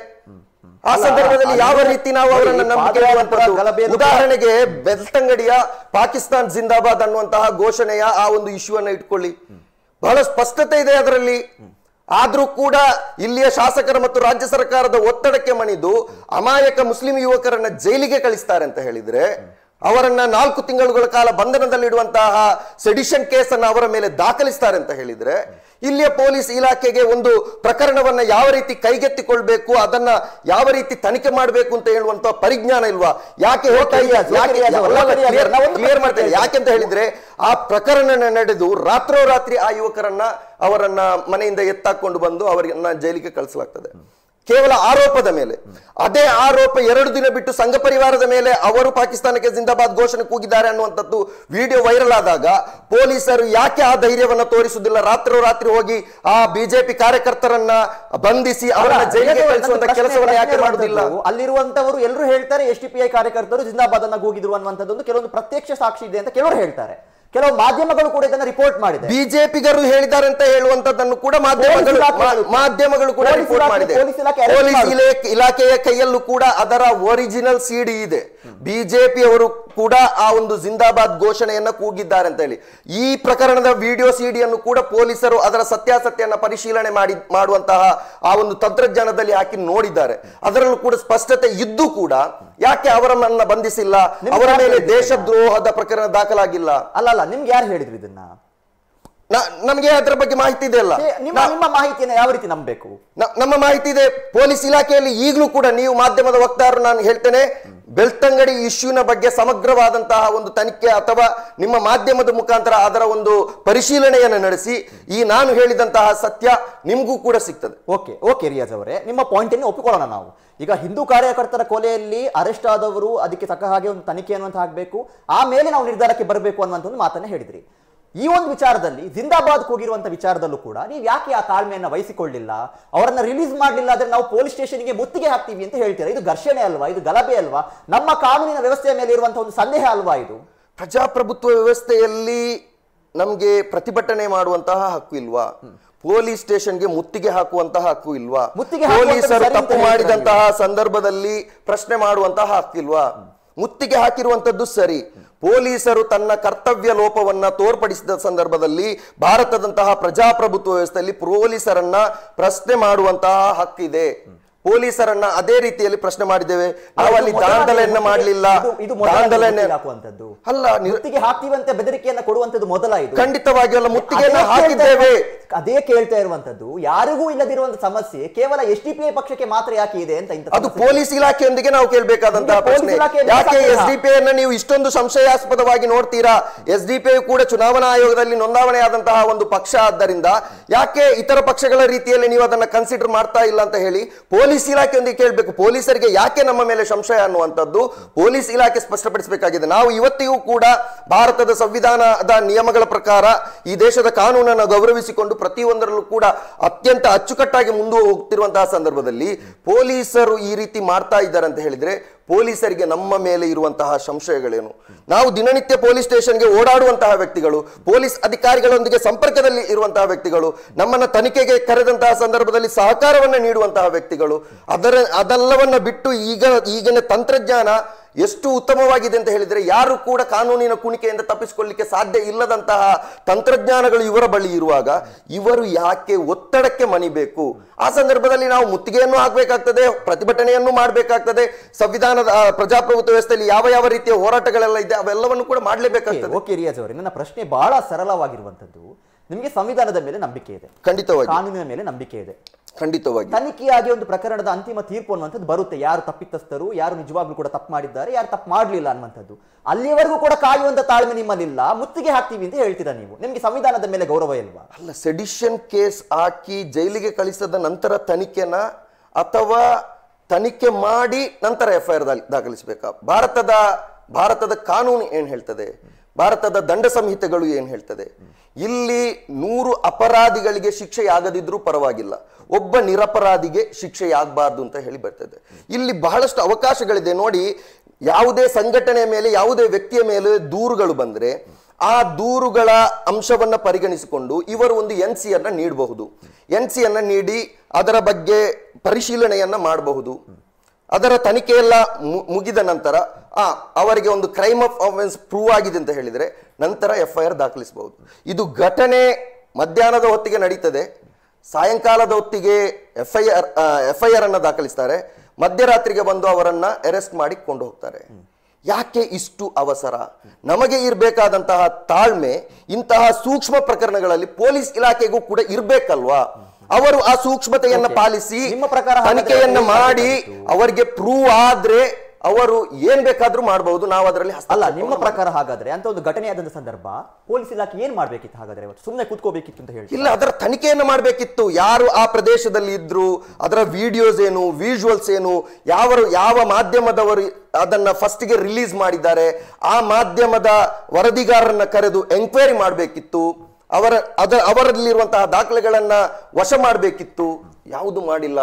ಆ ಸಂದರ್ಭದಲ್ಲಿ ಯಾವ ರೀತಿ ನಾವು ಅವರನ್ನ ನಂಬಿಕೆ ಇಡುವಂತದ್ದು? ಗಲಭೆಯನ್ನು- ಉದಾಹರಣೆಗೆ ಬೆಳ್ತಂಗಡಿಯ ಪಾಕಿಸ್ತಾನ್ ಜಿಂದಾಬಾದ್ ಅನ್ನುವಂತಹ ಘೋಷಣೆಯ ಆ ಒಂದು ಇಶ್ಯೂ ಅನ್ನ ಇಟ್ಕೊಳ್ಳಿ ಬಹಳ ಸ್ಪಷ್ಟತೆ ಇದೆ ಅದರಲ್ಲಿ ಆದ್ರೂ ಕೂಡ ಇಲ್ಲಿಯ ಶಾಸಕರ ಮತ್ತು ರಾಜ್ಯ ಸರ್ಕಾರದ ಒತ್ತಡಕ್ಕೆ ಮಣಿದು ಅಮಾಯಕ ಮುಸ್ಲಿಂ ಯುವಕರನ್ನ ಜೈಲಿಗೆ ಕಳಿಸ್ತಾರೆ ಅಂತ ಹೇಳಿದ್ರೆ ಅವರನ್ನ ನಾಲ್ಕು ತಿಂಗಳುಗಳ ಕಾಲ ಬಂಧನದಲ್ಲಿಡುವಂತಹ ಸೆಡಿಷನ್ ಕೇಸ್ ಅನ್ನ ಅವರ ಮೇಲೆ ದಾಖಲಿಸ್ತಾರೆ ಅಂತ ಹೇಳಿದ್ರೆ ಇಲ್ಲಿಯ ಪೊಲೀಸ್ ಇಲಾಖೆಗೆ ಒಂದು ಪ್ರಕರಣವನ್ನ ಯಾವ ರೀತಿ ಕೈಗೆತ್ತಿಕೊಳ್ಬೇಕು ಅದನ್ನ ಯಾವ ರೀತಿ ತನಿಖೆ ಮಾಡಬೇಕು ಅಂತ ಹೇಳುವಂತ ಪರಿಜ್ಞಾನ ಇಲ್ವಾ ಯಾಕೆ ಹೇಳ್ತಾ ಇದ್ದೀರಾ? ಓಕೆ, ಯಾಕೆ ರಿಯಾಜ್ ಅವರೇ, ಅಲ್ಲ, ರಿಯಾಜ್ clear- ಅವರೇ, ನಾವು ಒಂದು clear ಮಾಡ್ತೇನೆ ಪ್ರಶ್ನೆ ಯಾಕೆಂತ ಹೇಳಿದ್ರೆ ಆ ಪ್ರಕರಣ ನಡೆದು ರಾತ್ರೋರಾತ್ರಿ ಆ ಯುವಕರನ್ನ ಅವರನ್ನ ಮನೆಯಿಂದ ಎತ್ತಾಕೊಂಡು ಬಂದು ಅವರನ್ನ ಜೈಲಿಗೆ ಕಳಿಸಲಾಗ್ತದೆ ಕೇವಲ ಆರೋಪದ ಮೇಲೆ ಅದೇ ಆರೋಪ ಎರಡು ದಿನ ಬಿಟ್ಟು ಸಂಘ ಪರಿವಾರದ ಮೇಲೆ ಅವರು ಪಾಕಿಸ್ತಾನಕ್ಕೆ ಜಿಂದಾಬಾದ್ ಘೋಷಣೆ ಕೂಗಿದ್ದಾರೆ ಅನ್ನುವಂಥದ್ದು ವಿಡಿಯೋ ವೈರಲ್ ಆದಾಗ ಪೊಲೀಸರು ಯಾಕೆ ಆ ಧೈರ್ಯವನ್ನ ತೋರಿಸುವುದಿಲ್ಲ ರಾತ್ರೋರಾತ್ರಿ ಹೋಗಿ ಆ ಬಿಜೆಪಿ ಕಾರ್ಯಕರ್ತರನ್ನ ಬಂಧಿಸಿ ಅವರನ್ನ ಜೈಲಿಗೆ ಕಳಿಸುವಂತ ಕೆಲಸವನ್ನ ಯಾಕೆ ಮಾಡುದಿಲ್ಲ ಅಲ್ಲಿರುವಂತವರು ಎಲ್ಲರೂ ಹೇಳ್ತಾರೆ ಎಸ್ ಡಿ ಪಿ ಐ ಕಾರ್ಯಕರ್ತರು ಜಿಂದಾಬಾದ್ ಅನ್ನ ಕೂಗಿದ್ರು ಅನ್ನುವಂಥದ್ದು ಕೆಲವೊಂದು ಪ್ರತ್ಯಕ್ಷ ಸಾಕ್ಷಿ ಇದೆ ಅಂತ ಕೆಲವರು ಹೇಳ್ತಾರೆ ಕೆಲವು ಮಾಧ್ಯಮಗಳು ಕೂಡ ಇದನ್ನ ರಿಪೋರ್ಟ್ ಮಾಡಿದೆ ಬಿಜೆಪಿಗರು ಹೇಳಿದ್ದಾರೆ ಅಂತ ಹೇಳುವಂತದ್ದನ್ನು ಕೂಡ ಮಾಧ್ಯಮಗಳು ಪೊಲೀಸ್ ಇಲಾಖೆ- ಮಾ- ಮಾಧ್ಯಮಗಳು ಕೂಡ ಪೊಲೀಸ್ ರಿಪೋರ್ಟ್ ಇಲಾಖೆ- ಮಾಡಿದೆ ಪೊಲೀಸ್ ಇಲಾಖೆ arrest ಪೊಲೀಸ್ ಮಾಡಿದೆ. ಇಲಾಖೆ- ಇಲಾಖೆಯ ಕೈಯಲ್ಲೂ ಕೂಡ ಅದರ ಒರಿಜಿನಲ್ ಸಿಡಿ ಇದೆ ಬಿಜೆಪಿ ಅವರು ಕೂಡ ಆ ಒಂದು ಜಿಂದಾಬಾದ್ ಘೋಷಣೆಯನ್ನ ಕೂಗಿದ್ದಾರೆ ಅಂತ ಹೇಳಿ ಈ ಪ್ರಕರಣದ ವಿಡಿಯೋ ಸಿಡಿಯನ್ನು ಕೂಡ ಪೊಲೀಸರು ಅದರ ಸತ್ಯಾಸತ್ಯನ ಪರಿಶೀಲನೆ ಮಾಡಿ ಮಾಡುವಂತಹ ಆ ಒಂದು ತಂತ್ರಜ್ಞಾನದಲ್ಲಿ ಹಾಕಿ ನೋಡಿದ್ದಾರೆ ಅದರಲ್ಲೂ ಕೂಡ ಸ್ಪಷ್ಟತೆ ಇದ್ದು ಕೂಡ ಯಾಕೆ ಅವರನ್ನ ಬಂಧಿಸಿಲ್ಲ ನಿಮ್ಗೆ ಅವರ ಯಾರು ಮೇಲೆ ಹೇಳಿದ್ರು ದೇಶದ್ರೋಹದ ಪ್ರಕರಣ ದಾಖಲಾಗಿಲ್ಲ ಅಲ್ಲ ಅಲ್ಲ ನಿಮ್ಗೆ ಯಾರು ಹೇಳಿದ್ರು ಇದನ್ನ ನ- ನಮ್ಗೆ ಅದರ ಬಗ್ಗೆ ಮಾಹಿತಿ ಇದೆ ಅಲ್ಲ ಏ, ನಿಮ್ಮ ನಿಮ್ಮ ಮಾಹಿತಿಯನ್ನ ಯಾವ ರೀತಿ ನಂಬಬೇಕು ನ- ನಮ್ಮ ಮಾಹಿತಿ ಇದೆ ಪೊಲೀಸ್ ಇಲಾಖೆಯಲ್ಲಿ ಈಗಲೂ ಕೂಡ ನೀವು ಮಾಧ್ಯಮದ ವಕ್ತಾರರು ನಾನು ಹೇಳ್ತೇನೆ ಬೆಳ್ತಂಗಡಿ ಇಶ್ಯೂನ ಬಗ್ಗೆ ಸಮಗ್ರವಾದಂತಹ ಒಂದು ತನಿಖೆ ಅಥವಾ ನಿಮ್ಮ ಮಾಧ್ಯಮದ ಮುಖಾಂತರ ಅದರ ಒಂದು ಪರಿಶೀಲನೆಯನ್ನು ನಡೆಸಿ ಈ ನಾನು ಹೇಳಿದಂತಹ ಸತ್ಯ ನಿಮಗೂ ಕೂಡ ಸಿಗ್ತದೆ ಓಕೆ ಓಕೆ ರಿಯಾಜ್ ಅವರೇ ನಿಮ್ಮ ಪಾಯಿಂಟ್ ಅನ್ನು ಒಪ್ಪಿಕೊಳ್ಳೋಣ ನಾವು ಈಗ ಹಿಂದೂ ಕಾರ್ಯಕರ್ತರ ಕೊಲೆಯಲ್ಲಿ ಅರೆಸ್ಟ್ ಆದವರು ಅದಕ್ಕೆ ತಕ್ಕ ಹಾಗೆ ಒಂದು ತನಿಖೆ ಅನ್ನುವಂತ ಆಗಬೇಕು ಆಮೇಲೆ ನಾವು ನಿರ್ಧಾರಕ್ಕೆ ಬರಬೇಕು ಅನ್ನುವಂಥ ಒಂದು ಮಾತನ್ನ ಹೇಳಿದ್ರಿ ಈ ಒಂದು ವಿಚಾರದಲ್ಲಿ ಜಿಂದಾಬಾದ್ ಹೋಗಿರುವಂತ ವಿಚಾರದಲ್ಲೂ ಕೂಡ ನೀವು ಯಾಕೆ ಆ ತಾಳ್ಮೆಯನ್ನ ವಹಿಸಿಕೊಳ್ಳಿಲ್ಲ ಅವರನ್ನ ರಿಲೀಸ್ ಮಾಡಲಿಲ್ಲ ಆದ್ರೆ ನಾವು ಪೊಲೀಸ್ ಸ್ಟೇಷನ್ಗೆ ಮುತ್ತಿಗೆ ಹಾಕ್ತೀವಿ ಅಂತ ಹೇಳ್ತೀರಾ ಇದು ಘರ್ಷಣೆ ಅಲ್ವಾ ಇದು ಗಲಭೆ ಅಲ್ವಾ ನಮ್ಮ ಕಾನೂನಿನ ವ್ಯವಸ್ಥೆಯ ಮೇಲೆ ಇರುವಂತಹ ಒಂದು ಸಂದೇಹ ಅಲ್ವಾ ಇದು ಪ್ರಜಾಪ್ರಭುತ್ವ ವ್ಯವಸ್ಥೆಯಲ್ಲಿ ನಮ್ಗೆ ಪ್ರತಿಭಟನೆ ಮಾಡುವಂತಹ ಹಕ್ಕು ಇಲ್ವಾ ಪೊಲೀಸ್ ಸ್ಟೇಷನ್ಗೆ ಮುತ್ತಿಗೆ ಹಾಕುವಂತಹ ಹಕ್ಕು ಇಲ್ವಾ ಮುತ್ತಿಗೆ ಹಾಕುವಂಥದ್ದು ಪೊಲೀಸರು ಸರಿ ಅಂತ ತಪ್ಪು ಹೇಳ್ತೀರಾ ಮಾಡಿದಂತಹ ಸಂದರ್ಭದಲ್ಲಿ ಪ್ರಶ್ನೆ ಮಾಡುವಂತಹ ಹಕ್ಕಿಲ್ವಾ ಮುತ್ತಿಗೆ ಹಾಕಿರುವಂತದ್ದು ಸರಿ ಪೊಲೀಸರು ತನ್ನ ಕರ್ತವ್ಯ ಲೋಪವನ್ನ ತೋರ್ಪಡಿಸಿದ ಸಂದರ್ಭದಲ್ಲಿ ಭಾರತದಂತಹ ಪ್ರಜಾಪ್ರಭುತ್ವ ವ್ಯವಸ್ಥೆಯಲ್ಲಿ ಪೊಲೀಸರನ್ನ ಪ್ರಶ್ನೆ ಮಾಡುವಂತಹ ಹಕ್ಕಿದೆ ಪೊಲೀಸರನ್ನ ಅದೇ ರೀತಿಯಲ್ಲಿ ಪ್ರಶ್ನೆ ಮಾಡಿದ್ದೇವೆ ನಾವು ಅಲ್ಲಿ ಇದು ಮೊದಲ ದಾಂಧಲೆಯನ್ನ ಮುತ್ತಿಗೆ- ಮಾಡಲಿಲ್ಲ ಇದು- ಇದು ಮೊದಲ ದಾಂಧಲೆಯನ್ನ ಮುತ್ತಿಗೆ ಹಾಕುವಂಥದ್ದು ಅಲ್ಲ ನಿರ್- ಮುತ್ತಿಗೆ ಹಾಕ್ತೀವಂತೆ ಬೆದರಿಕೆಯನ್ನ ಕೊಡುವಂತದ್ದು ಮೊದಲ ಇದು ಖಂಡಿತವಾಗಿ ಅಲ್ಲ ಮುತ್ತಿಗೆಯನ್ನ ಅದೇ ಕೇಳ್ತಾ ಹಾಕಿದ್ದೇವೆ ಇರುವ- ಅದೇ ಕೇಳ್ತಾ ಇರುವಂತದ್ದು ಯಾರಿಗೂ ಇಲ್ಲದಿರುವಂತ ಸಮಸ್ಯೆ ಕೇವಲ ಎಸ್ ಡಿ ಪಿ ಐ ಪಕ್ಷಕ್ಕೆ ಮಾತ್ರ ಯಾಕೆ ಇದೆ ಅಂತ ಇಂಥ ಅದು ಸಮಸ್ಯೆ. ಪೊಲೀಸ್ ಇಲಾಖೆಯೊಂದಿಗೆ ನಾವು ಕೇಳಬೇಕಾದಂತಹ ನಿಮ್ಗೆ ಪೊಲೀಸ್ ಪ್ರಶ್ನೆ ಇಲಾಖೆಯಲ್ಲಿ ಯಾಕೆ ಸಂದೇಹ? ಎಸ್ ಡಿ ಪಿ ಅನ್ನ ನೀವು ಇಷ್ಟೊಂದು ಸಂಶಯಾಸ್ಪದವಾಗಿ ನೋಡ್ತೀರಾ ಎಸ್ ಡಿ ಪಿ ಕೂಡ ಚುನಾವಣಾ ಆಯೋಗದಲ್ಲಿ ನೋಂದಾವಣೆಯಾದಂತಹ ಒಂದು ಪಕ್ಷ ಆದ್ದರಿಂದ ಯಾಕೆ ಇತರ ಪಕ್ಷಗಳ ರೀತಿಯಲ್ಲಿ ನೀವು ಅದನ್ನ ಕನ್ಸಿಡರ್ ಮಾಡ್ತಾ ಇಲ್ಲ ಅಂತ ಹೇಳಿ ಪೊಲೀಸ್ ಇಲಾಖೆಯೊಂದಿಗೆ ಕೇಳಬೇಕು ಪೊಲೀಸರಿಗೆ ಯಾಕೆ ನಮ್ಮ ಮೇಲೆ ಸಂಶಯ ಅನ್ನುವಂಥದ್ದು ಪೊಲೀಸ್ ಇಲಾಖೆ ಸ್ಪಷ್ಟಪಡಿಸಬೇಕಾಗಿದೆ ನಾವು ಇವತ್ತಿಗೂ ಕೂಡ ಭಾರತದ ಸಂವಿಧಾನದ ನಿಯಮಗಳ ಪ್ರಕಾರ ಈ ದೇಶದ ಕಾನೂನನ್ನು ಗೌರವಿಸಿಕೊಂಡು ಪ್ರತಿಯೊಂದರಲ್ಲೂ ಕೂಡ ಅತ್ಯಂತ ಅಚ್ಚುಕಟ್ಟಾಗಿ ಮುಂದೆ ಹೋಗ್ತಿರುವಂತಹ ಸಂದರ್ಭದಲ್ಲಿ ಪೊಲೀಸರು ಈ ರೀತಿ ಮಾಡ್ತಾ ಇದ್ದಾರೆ ಅಂತ ಹೇಳಿದ್ರೆ ಪೊಲೀಸರಿಗೆ ನಮ್ಮ ಮೇಲೆ ಇರುವಂತಹ ಸಂಶಯಗಳೇನು ನಾವು ದಿನನಿತ್ಯ ಪೊಲೀಸ್ ಸ್ಟೇಷನ್ಗೆ ಓಡಾಡುವಂತಹ ವ್ಯಕ್ತಿಗಳು ಪೊಲೀಸ್ ಅಧಿಕಾರಿಗಳೊಂದಿಗೆ ಸಂಪರ್ಕದಲ್ಲಿ ಇರುವಂತಹ ವ್ಯಕ್ತಿಗಳು ನಮ್ಮನ್ನ ತನಿಖೆಗೆ ಕರೆದಂತಹ ಸಂದರ್ಭದಲ್ಲಿ ಸಹಕಾರವನ್ನ ನೀಡುವಂತಹ ವ್ಯಕ್ತಿಗಳು ಅದರ ಅದೆಲ್ಲವನ್ನ ಬಿಟ್ಟು ಈಗ ಈಗಿನ ತಂತ್ರಜ್ಞಾನ ಎಷ್ಟು ಉತ್ತಮವಾಗಿದೆ ಅಂತ ಹೇಳಿದ್ರೆ ಯಾರು ಕೂಡ ಕಾನೂನಿನ ಕುಣಿಕೆಯಿಂದ ತಪ್ಪಿಸಿಕೊಳ್ಳಿಕ್ಕೆ ಸಾಧ್ಯ ಇಲ್ಲದಂತಹ ತಂತ್ರಜ್ಞಾನಗಳು ಇವರ ಬಳಿ ಇರುವಾಗ ಇವರು ಯಾಕೆ ಒತ್ತಡಕ್ಕೆ ಮಣಿಬೇಕು ಆ ಸಂದರ್ಭದಲ್ಲಿ ನಾವು ಮುತ್ತಿಗೆಯನ್ನು ಹಾಕಬೇಕಾಗ್ತದೆ ಪ್ರತಿಭಟನೆಯನ್ನು ಮಾಡಬೇಕಾಗ್ತದೆ ಸಂವಿಧಾನದ ಆ, ಪ್ರಜಾಪ್ರಭುತ್ವ ವ್ಯವಸ್ಥೆಯಲ್ಲಿ ಯಾವ ಯಾವ ರೀತಿಯ ಹೋರಾಟಗಳೆಲ್ಲ ಇದೆ ಅವೆಲ್ಲವನ್ನು ಕೂಡ ಮಾಡಲೇಬೇಕಾಗ್ತದೆ ಓಕೆ ರಿಯಾಜ್ ಅವರೇ ನನ್ನ ಪ್ರಶ್ನೆ ಬಹಳ ಸರಳವಾಗಿರುವಂತದ್ದು ನಿಮಗೆ ಸಂವಿಧಾನದ ಮೇಲೆ ನಂಬಿಕೆ ಇದೆ ಖಂಡಿತವಾಗಿ ಕಾನೂನಿನ ಮೇಲೆ ನಂಬಿಕೆ ಇದೆ ಖಂಡಿತವಾಗಿ ತನಿಖೆಯಾಗಿ ಒಂದು ಪ್ರಕರಣದ ಅಂತಿಮ ತೀರ್ಪು ಅನ್ನುವಂಥದ್ದು ಬರುತ್ತೆ ಯಾರು ತಪ್ಪಿತಸ್ಥರು ಯಾರು ನಿಜವಾಗ್ಲೂ ಕೂಡ ತಪ್ಪು ಮಾಡಿದ್ದಾರೆ ಯಾರು ತಪ್ಪು ಮಾಡಲಿಲ್ಲ ಅನ್ನುವಂಥದ್ದು ಅಲ್ಲಿಯವರೆಗೂ ಕೂಡ ಕಾಯುವಂತ ತಾಳ್ಮೆ ನಿಮ್ಮಲ್ಲಿಲ್ಲ ಮುತ್ತಿಗೆ ಹಾಕ್ತೀವಿ ಅಂತ ಹೇಳ್ತೀರಾ ನೀವು ನಿಮಗೆ ಸಂವಿಧಾನದ ಮೇಲೆ ಗೌರವ ಇಲ್ವಾ ಅಲ್ಲ ಸೆಡಿಷನ್ ಕೇಸ್ ಹಾಕಿ ಜೈಲಿಗೆ ಕಳಿಸಿದ ನಂತರ ತನಿಖೆನ ಅಥವಾ ತನಿಖೆ ಮಾಡಿ ನಂತರ ಎಫ್ ಐ ಆರ್ ದಾಖಲಿಸಬೇಕಾ ಭಾರತದ ಭಾರತದ ಕಾನೂನು ಏನ್ ಹೇಳ್ತದೆ ಭಾರತದ ದಂಡ ಸಂಹಿತೆಗಳು ಏನ್ ಹೇಳ್ತದೆ ಇಲ್ಲಿ ನೂರು ಅಪರಾಧಿಗಳಿಗೆ ಶಿಕ್ಷೆಯಾಗದಿದ್ರೂ ಪರವಾಗಿಲ್ಲ ಒಬ್ಬ ನಿರಪರಾಧಿಗೆ ಶಿಕ್ಷೆಯಾಗಬಾರ್ದು ಅಂತ ಹೇಳಿ ಬರ್ತದೆ ಇಲ್ಲಿ ಬಹಳಷ್ಟು ಅವಕಾಶಗಳಿದೆ ನೋಡಿ ಯಾವುದೇ ಸಂಘಟನೆಯ ಮೇಲೆ ಯಾವುದೇ ವ್ಯಕ್ತಿಯ ಮೇಲೆ ದೂರುಗಳು ಬಂದ್ರೆ ಆ ದೂರುಗಳ ಅಂಶವನ್ನ ಪರಿಗಣಿಸಿಕೊಂಡು ಇವರು ಒಂದು ಎನ್ ಸಿ ಅನ್ನ ನೀಡಬಹುದು ಎನ್ ಸಿ ಅನ್ನ ನೀಡಿ ಅದರ ಬಗ್ಗೆ ಪರಿಶೀಲನೆಯನ್ನ ಮಾಡಬಹುದು ಅದರ ತನಿಖೆ ಎಲ್ಲ ಮು- ಮುಗಿದ ನಂತರ ಆ ಅವರಿಗೆ ಒಂದು ಕ್ರೈಮ್ ಆಫ್ ಅಫೆನ್ಸ್ ಪ್ರೂವ್ ಆಗಿದೆ ಅಂತ ಹೇಳಿದ್ರೆ ನಂತರ ಎಫ್ ಐ ಆರ್ ದಾಖಲಿಸಬಹುದು ಇದು ಘಟನೆ ಮಧ್ಯಾಹ್ನದ ಹೊತ್ತಿಗೆ ನಡೀತದೆ ಸಾಯಂಕಾಲದ ಹೊತ್ತಿಗೆ F I R F I R ಅನ್ನ ದಾಖಲಿಸ್ತಾರೆ ಮಧ್ಯರಾತ್ರಿಗೆ ಬಂದು ಅವರನ್ನ ಅರೆಸ್ಟ್ ಮಾಡಿ ಕೊಂಡು ಹೋಗ್ತಾರೆ ಯಾಕೆ ಇಷ್ಟು ಅವಸರ ನಮಗೆ ಇರಬೇಕಾದಂತಹ ತಾಳ್ಮೆ ಇಂತಹ ಸೂಕ್ಷ್ಮ ಪ್ರಕರಣಗಳಲ್ಲಿ ಪೊಲೀಸ್ ಇಲಾಖೆಗೂ ಕೂಡ ಇರ್ಬೇಕಲ್ವಾ ಅವರು ಆ ಸೂಕ್ಷ್ಮತೆಯನ್ನ Okay. ಪಾಲಿಸಿ ನಿಮ್ಮ ಪ್ರಕಾರ ಹಾಗಾದ್ರೆ ತನಿಖೆಯನ್ನ ಏನ್ ಮಾಡಿ ಮಾಡ್ಬೇಕಾಗಿತ್ತು? ಅವರಿಗೆ ಪ್ರೂವ್ ಆದ್ರೆ ಅವರು ಏನ್ ಬೇಕಾದ್ರೂ ಮಾಡಬಹುದು ನಾವು ಅದರಲ್ಲಿ ಅಲ್ಲ ಹಸ್ತಕ್ಷೇಪವನ್ನು ನಿಮ್ಮ ಪ್ರಕಾರ ಹಾಗಾದ್ರೆ ಅಂತ ಒಂದು ಘಟನೆ ಆದಂತ ಸಂದರ್ಭ ಪೊಲೀಸ್ ಇಲಾಖೆ ಏನ್ ಮಾಡ್ಬೇಕಿತ್ತು ಹಾಗಾದ್ರೆ ಇವತ್ತು ಸುಮ್ಮನೆ ಕೂತ್ಕೋಬೇಕಿತ್ತು ಅಂತ ಹೇಳಿ ಇಲ್ಲ ಅದರ ತನಿಖೆಯನ್ನು ಮಾಡಬೇಕಿತ್ತು ಯಾರು ಆ ಪ್ರದೇಶದಲ್ಲಿ ಇದ್ರು ಅದರ ವಿಡಿಯೋಸ್ ಏನು ವಿಜುವಲ್ಸ್ ಏನು ಯಾವ ಯಾವ ಮಾಧ್ಯಮದವರು ಅದನ್ನ ಫಸ್ಟ್ಗೆ ರಿಲೀಸ್ ಮಾಡಿದ್ದಾರೆ ಆ ಮಾಧ್ಯಮದ ವರದಿಗಾರರನ್ನ ಕರೆದು ಎಂಕ್ವೈರಿ ಮಾಡಬೇಕಿತ್ತು ಅವರ ಅದರ ಅವರಲ್ಲಿರುವಂತಹ ದಾಖಲೆಗಳನ್ನ ವಶ ಮಾಡಬೇಕಿತ್ತು ಯಾವುದು ಮಾಡಿಲ್ಲ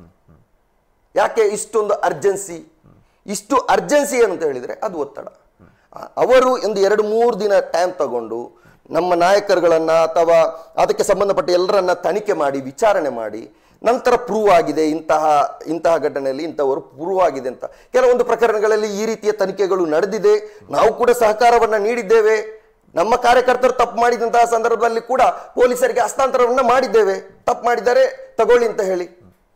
ಯಾಕೆ ಇಷ್ಟೊಂದು ಅರ್ಜೆನ್ಸಿ ಇಷ್ಟು ಅರ್ಜೆನ್ಸಿ ಏನಂತ ಹೇಳಿದ್ರೆ ಅದು ಒತ್ತಡ ಆ, ಅವರು ಒಂದು ಎರಡು ಮೂರು ದಿನ ಟೈಮ್ ತಗೊಂಡು ನಮ್ಮ ನಾಯಕರುಗಳನ್ನ ಅಥವಾ ಅದಕ್ಕೆ ಸಂಬಂಧಪಟ್ಟ ಎಲ್ಲರನ್ನ ತನಿಖೆ ಮಾಡಿ ವಿಚಾರಣೆ ಮಾಡಿ ನಂತರ ಪ್ರೂವ್ ಆಗಿದೆ ಇಂತಹ ಇಂತಹ ಘಟನೆಯಲ್ಲಿ ಇಂಥವರು ಪ್ರೂವ್ ಆಗಿದೆ ಅಂತ ಕೆಲವೊಂದು ಪ್ರಕರಣಗಳಲ್ಲಿ ಈ ರೀತಿಯ ತನಿಖೆಗಳು ನಡೆದಿದೆ ನಾವು ಕೂಡ ಸಹಕಾರವನ್ನ ನೀಡಿದ್ದೇವೆ ನಮ್ಮ ಕಾರ್ಯಕರ್ತರು ತಪ್ಪು ಮಾಡಿದಂತಹ ಸಂದರ್ಭದಲ್ಲಿ ಕೂಡ ಪೊಲೀಸರಿಗೆ ಹಸ್ತಾಂತರವನ್ನ ಮಾಡಿದ್ದೇವೆ ತಪ್ಪು ಮಾಡಿದ್ದಾರೆ ತಗೊಳ್ಳಿ ಅಂತ ಹೇಳಿ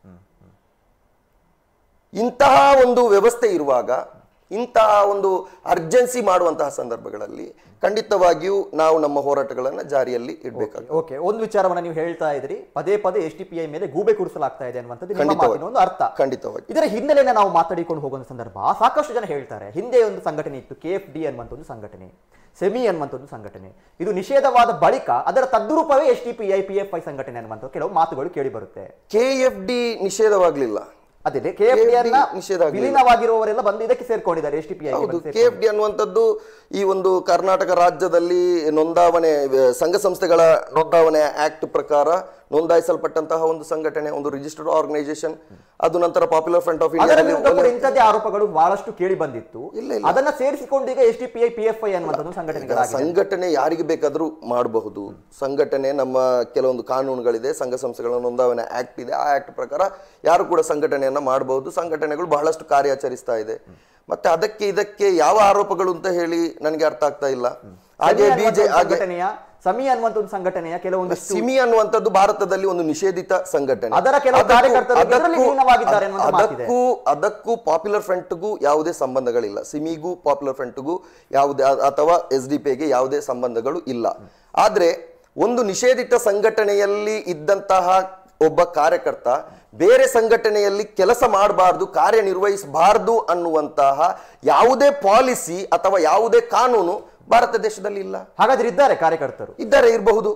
ಇಂತಹ ಒಂದು ವ್ಯವಸ್ಥೆ ಇರುವಾಗ ಇಂತಹ ಒಂದು ಅರ್ಜೆನ್ಸಿ ಮಾಡುವಂತಹ ಸಂದರ್ಭಗಳಲ್ಲಿ ಖಂಡಿತವಾಗಿಯೂ ನಾವು ನಮ್ಮ ಹೋರಾಟಗಳನ್ನು ಜಾರಿಯಲ್ಲಿ ಇಡಬೇಕಾಗ್ತದೆ ಓಕೆ ಒಂದು ವಿಚಾರವನ್ನ ನೀವು ಹೇಳ್ತಾ ಇದ್ರಿ ಪದೇ ಪದೇ ಎಸ್ ಟಿ ಪಿ ಐ ಮೇಲೆ ಗೂಬೆ ಕೂರಿಸಲಾಗ್ತಾ ಇದೆ ಅನ್ನುವಂಥದ್ದು ನಿಮ್ಮ ಖಂಡಿತವಾಗಿ. ಮಾತಿನ ಒಂದು ಅರ್ಥ ಖಂಡಿತವಾಗಿ ಇದರ ಹಿನ್ನೆಲೆಯನ್ನ ನಾವು ಮಾತಾಡಿಕೊಂಡು ಹೋಗುವ ಸಂದರ್ಭ ಸಾಕಷ್ಟು ಜನ ಹೇಳ್ತಾರೆ ಹಿಂದೆ ಒಂದು ಸಂಘಟನೆ ಇತ್ತು ಕೆ ಎಫ್ ಡಿ ಅನ್ನುವಂಥ ಒಂದು ಸಂಘಟನೆ ಸೆಮಿ ಅನ್ನುವಂಥ ಒಂದು ಸಂಘಟನೆ ಇದು ನಿಷೇಧವಾದ ಬಳಿಕ ಅದರ ತದ್ರೂಪವೇ S T P I P F I ಸಂಘಟನೆ ಅನ್ನುವಂಥ ಕೆಲವು ಮಾತುಗಳು ಕೇಳಿ ಬರುತ್ತೆ ಕೆ ಎಫ್ ಡಿ ನಿಷೇಧವಾಗ್ಲಿಲ್ಲ ಅದೇ ಕೆ ಎಫ್ ಡಿ ಅನ್ನ KFD ನಿಷೇಧ ಆಗ್ಲಿಲ್ಲ. ವಿಲೀನವಾಗಿರುವವರೆಲ್ಲ ಬಂದು ಇದಕ್ಕೆ ಸೇರ್ಕೊಂಡಿದ್ದಾರೆ ಎಸ್ ಟಿ ಪಿ ಐ ಹೌದು ಕೆ ಎಫ್ ಡಿ ಅನ್ನುವಂಥದ್ದು ಈ ಒಂದು ಕರ್ನಾಟಕ ರಾಜ್ಯದಲ್ಲಿ ನೋಂದಾವಣೆ ಅಹ್, ಸಂಘ ಸಂಸ್ಥೆಗಳ ನೋಂದಾವಣೆ ಆಕ್ಟ್ ಪ್ರಕಾರ ನೋಂದಾಯಿಸಲ್ಪಟ್ಟಂತಹ ಒಂದು ಸಂಘಟನೆ ಒಂದು ರಿಜಿಸ್ಟರ್ಡ್ ಆರ್ಗನೈಸೇಷನ್ ಅದು ನಂತರ ಪಾಪ್ಯುಲರ್ ಫ್ರಂಟ್ ಆಫ್ ಅದರ ಇಂಡಿಯಾ ವಿರುದ್ಧ ಕೂಡ ಇಂಥದ್ದೇ ಆರೋಪಗಳು ಬಹಳಷ್ಟು ಕೇಳಿ ಬಂದಿತ್ತು ಇಲ್ಲ, ಇಲ್ಲ. ಅದನ್ನ ಸೇರಿಸಿಕೊಂಡು ಈಗ S T P I P F I ಅನ್ನುವಂಥ ಸಂಘಟನೆಗಳಾಗಿದೆ ಸಂಘಟನೆ ಯಾರಿಗೆ ಬೇಕಾದರೂ ಮಾಡಬಹುದು ಸಂಘಟನೆ ನಮ್ಮ ಕೆಲವೊಂದು ಕಾನೂನುಗಳಿದೆ ಸಂಘ ಸಂಸ್ಥೆಗಳ ನೋಂದಾವಣೆ ಆಕ್ಟ್ ಇದೆ ಆ ಆಕ್ಟ್ ಪ್ರಕಾರ ಯಾರು ಕೂಡ ಸಂಘಟನೆಯನ್ನ ಮಾಡಬಹುದು ಸಂಘಟನೆಗಳು ಬಹಳಷ್ಟು ಕಾರ್ಯಾಚರಿಸ್ತಾ ಇದೆ ಮತ್ತೆ ಅದಕ್ಕೆ ಇದಕ್ಕೆ ಯಾವ ಆರೋಪಗಳು ಅಂತ ಹೇಳಿ ನನಗೆ ಅರ್ಥ ಆಗ್ತಾ ಇಲ್ಲ ಹಾಗೆ ಸಮಿ ಬಿಜೆ ಅನ್ನುವಂಥ ಹಾಗೆ ಸಂಘಟನೆಯ ಸಮಿ ಅನ್ನುವಂಥ ಒಂದು ಸಂಘಟನೆಯ ಕೆಲವೊಂದಿಷ್ಟು ಸಿಮಿ ಅನ್ನುವಂಥದ್ದು ಭಾರತದಲ್ಲಿ ಒಂದು ನಿಷೇಧಿತ ಸಂಘಟನೆ ಅದರ ಕೆಲವು ಅದಕ್ಕೂ- ಕಾರ್ಯಕರ್ತರು ಇದರಲ್ಲಿ ಅದಕ್ಕೂ- ವಿಲೀನವಾಗಿದ್ದಾರೆ ಅನ್ನುವಂಥ ಮಾತಿದೆ. ಅದಕ್ಕೂ ಅದಕ್ಕೂ ಪಾಪ್ಯುಲರ್ ಫ್ರಂಟ್ಗೂ ಯಾವುದೇ ಸಂಬಂಧಗಳಿಲ್ಲ ಸಿಮಿಗೂ ಪಾಪ್ಯುಲರ್ ಫ್ರಂಟ್ಗೂ ಯಾವುದೇ ಅ- ಅಥವಾ ಎಸ್ ಡಿ ಪಿಗೆ ಯಾವುದೇ ಸಂಬಂಧಗಳು ಇಲ್ಲ ಆದ್ರೆ ಒಂದು ನಿಷೇಧಿತ ಸಂಘಟನೆಯಲ್ಲಿ ಇದ್ದಂತಹ ಒಬ್ಬ ಕಾರ್ಯಕರ್ತ ಬೇರೆ ಸಂಘಟನೆಯಲ್ಲಿ ಕೆಲಸ ಮಾಡಬಾರ್ದು ಕಾರ್ಯನಿರ್ವಹಿಸಬಾರ್ದು ಅನ್ನುವಂತಹ ಯಾವುದೇ ಪಾಲಿಸಿ ಅಥವಾ ಯಾವುದೇ ಕಾನೂನು ಭಾರತ ದೇಶದಲ್ಲಿ ಇಲ್ಲ ಹಾಗಾದ್ರೆ ಇದ್ದಾರೆ ಕಾರ್ಯಕರ್ತರು ಇದ್ದಾರೆ ಇರಬಹುದು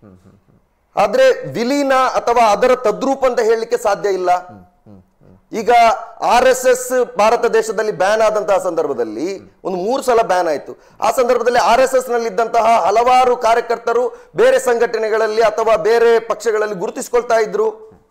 ಆದ್ರೆ ವಿಲೀನ ಅಥವಾ ಅದರ ತದ್ರೂಪ ಅಂತ ಹೇಳಲಿಕ್ಕೆ ಸಾಧ್ಯ ಇಲ್ಲ ಈಗ ಆರ್ ಎಸ್ ಎಸ್ ಭಾರತ ದೇಶದಲ್ಲಿ ಬ್ಯಾನ್ ಆದಂತಹ ಸಂದರ್ಭದಲ್ಲಿ ಒಂದು ಮೂರು ಸಲ ಬ್ಯಾನ್ ಆಯ್ತು ಆ ಸಂದರ್ಭದಲ್ಲಿ ಆರ್ ಎಸ್ ಎಸ್ ನಲ್ಲಿ ಇದ್ದಂತಹ ಹಲವಾರು ಕಾರ್ಯಕರ್ತರು ಬೇರೆ ಸಂಘಟನೆಗಳಲ್ಲಿ ಅಥವಾ ಬೇರೆ ಪಕ್ಷಗಳಲ್ಲಿ ಗುರುತಿಸಿಕೊಳ್ತಾ ಇದ್ರು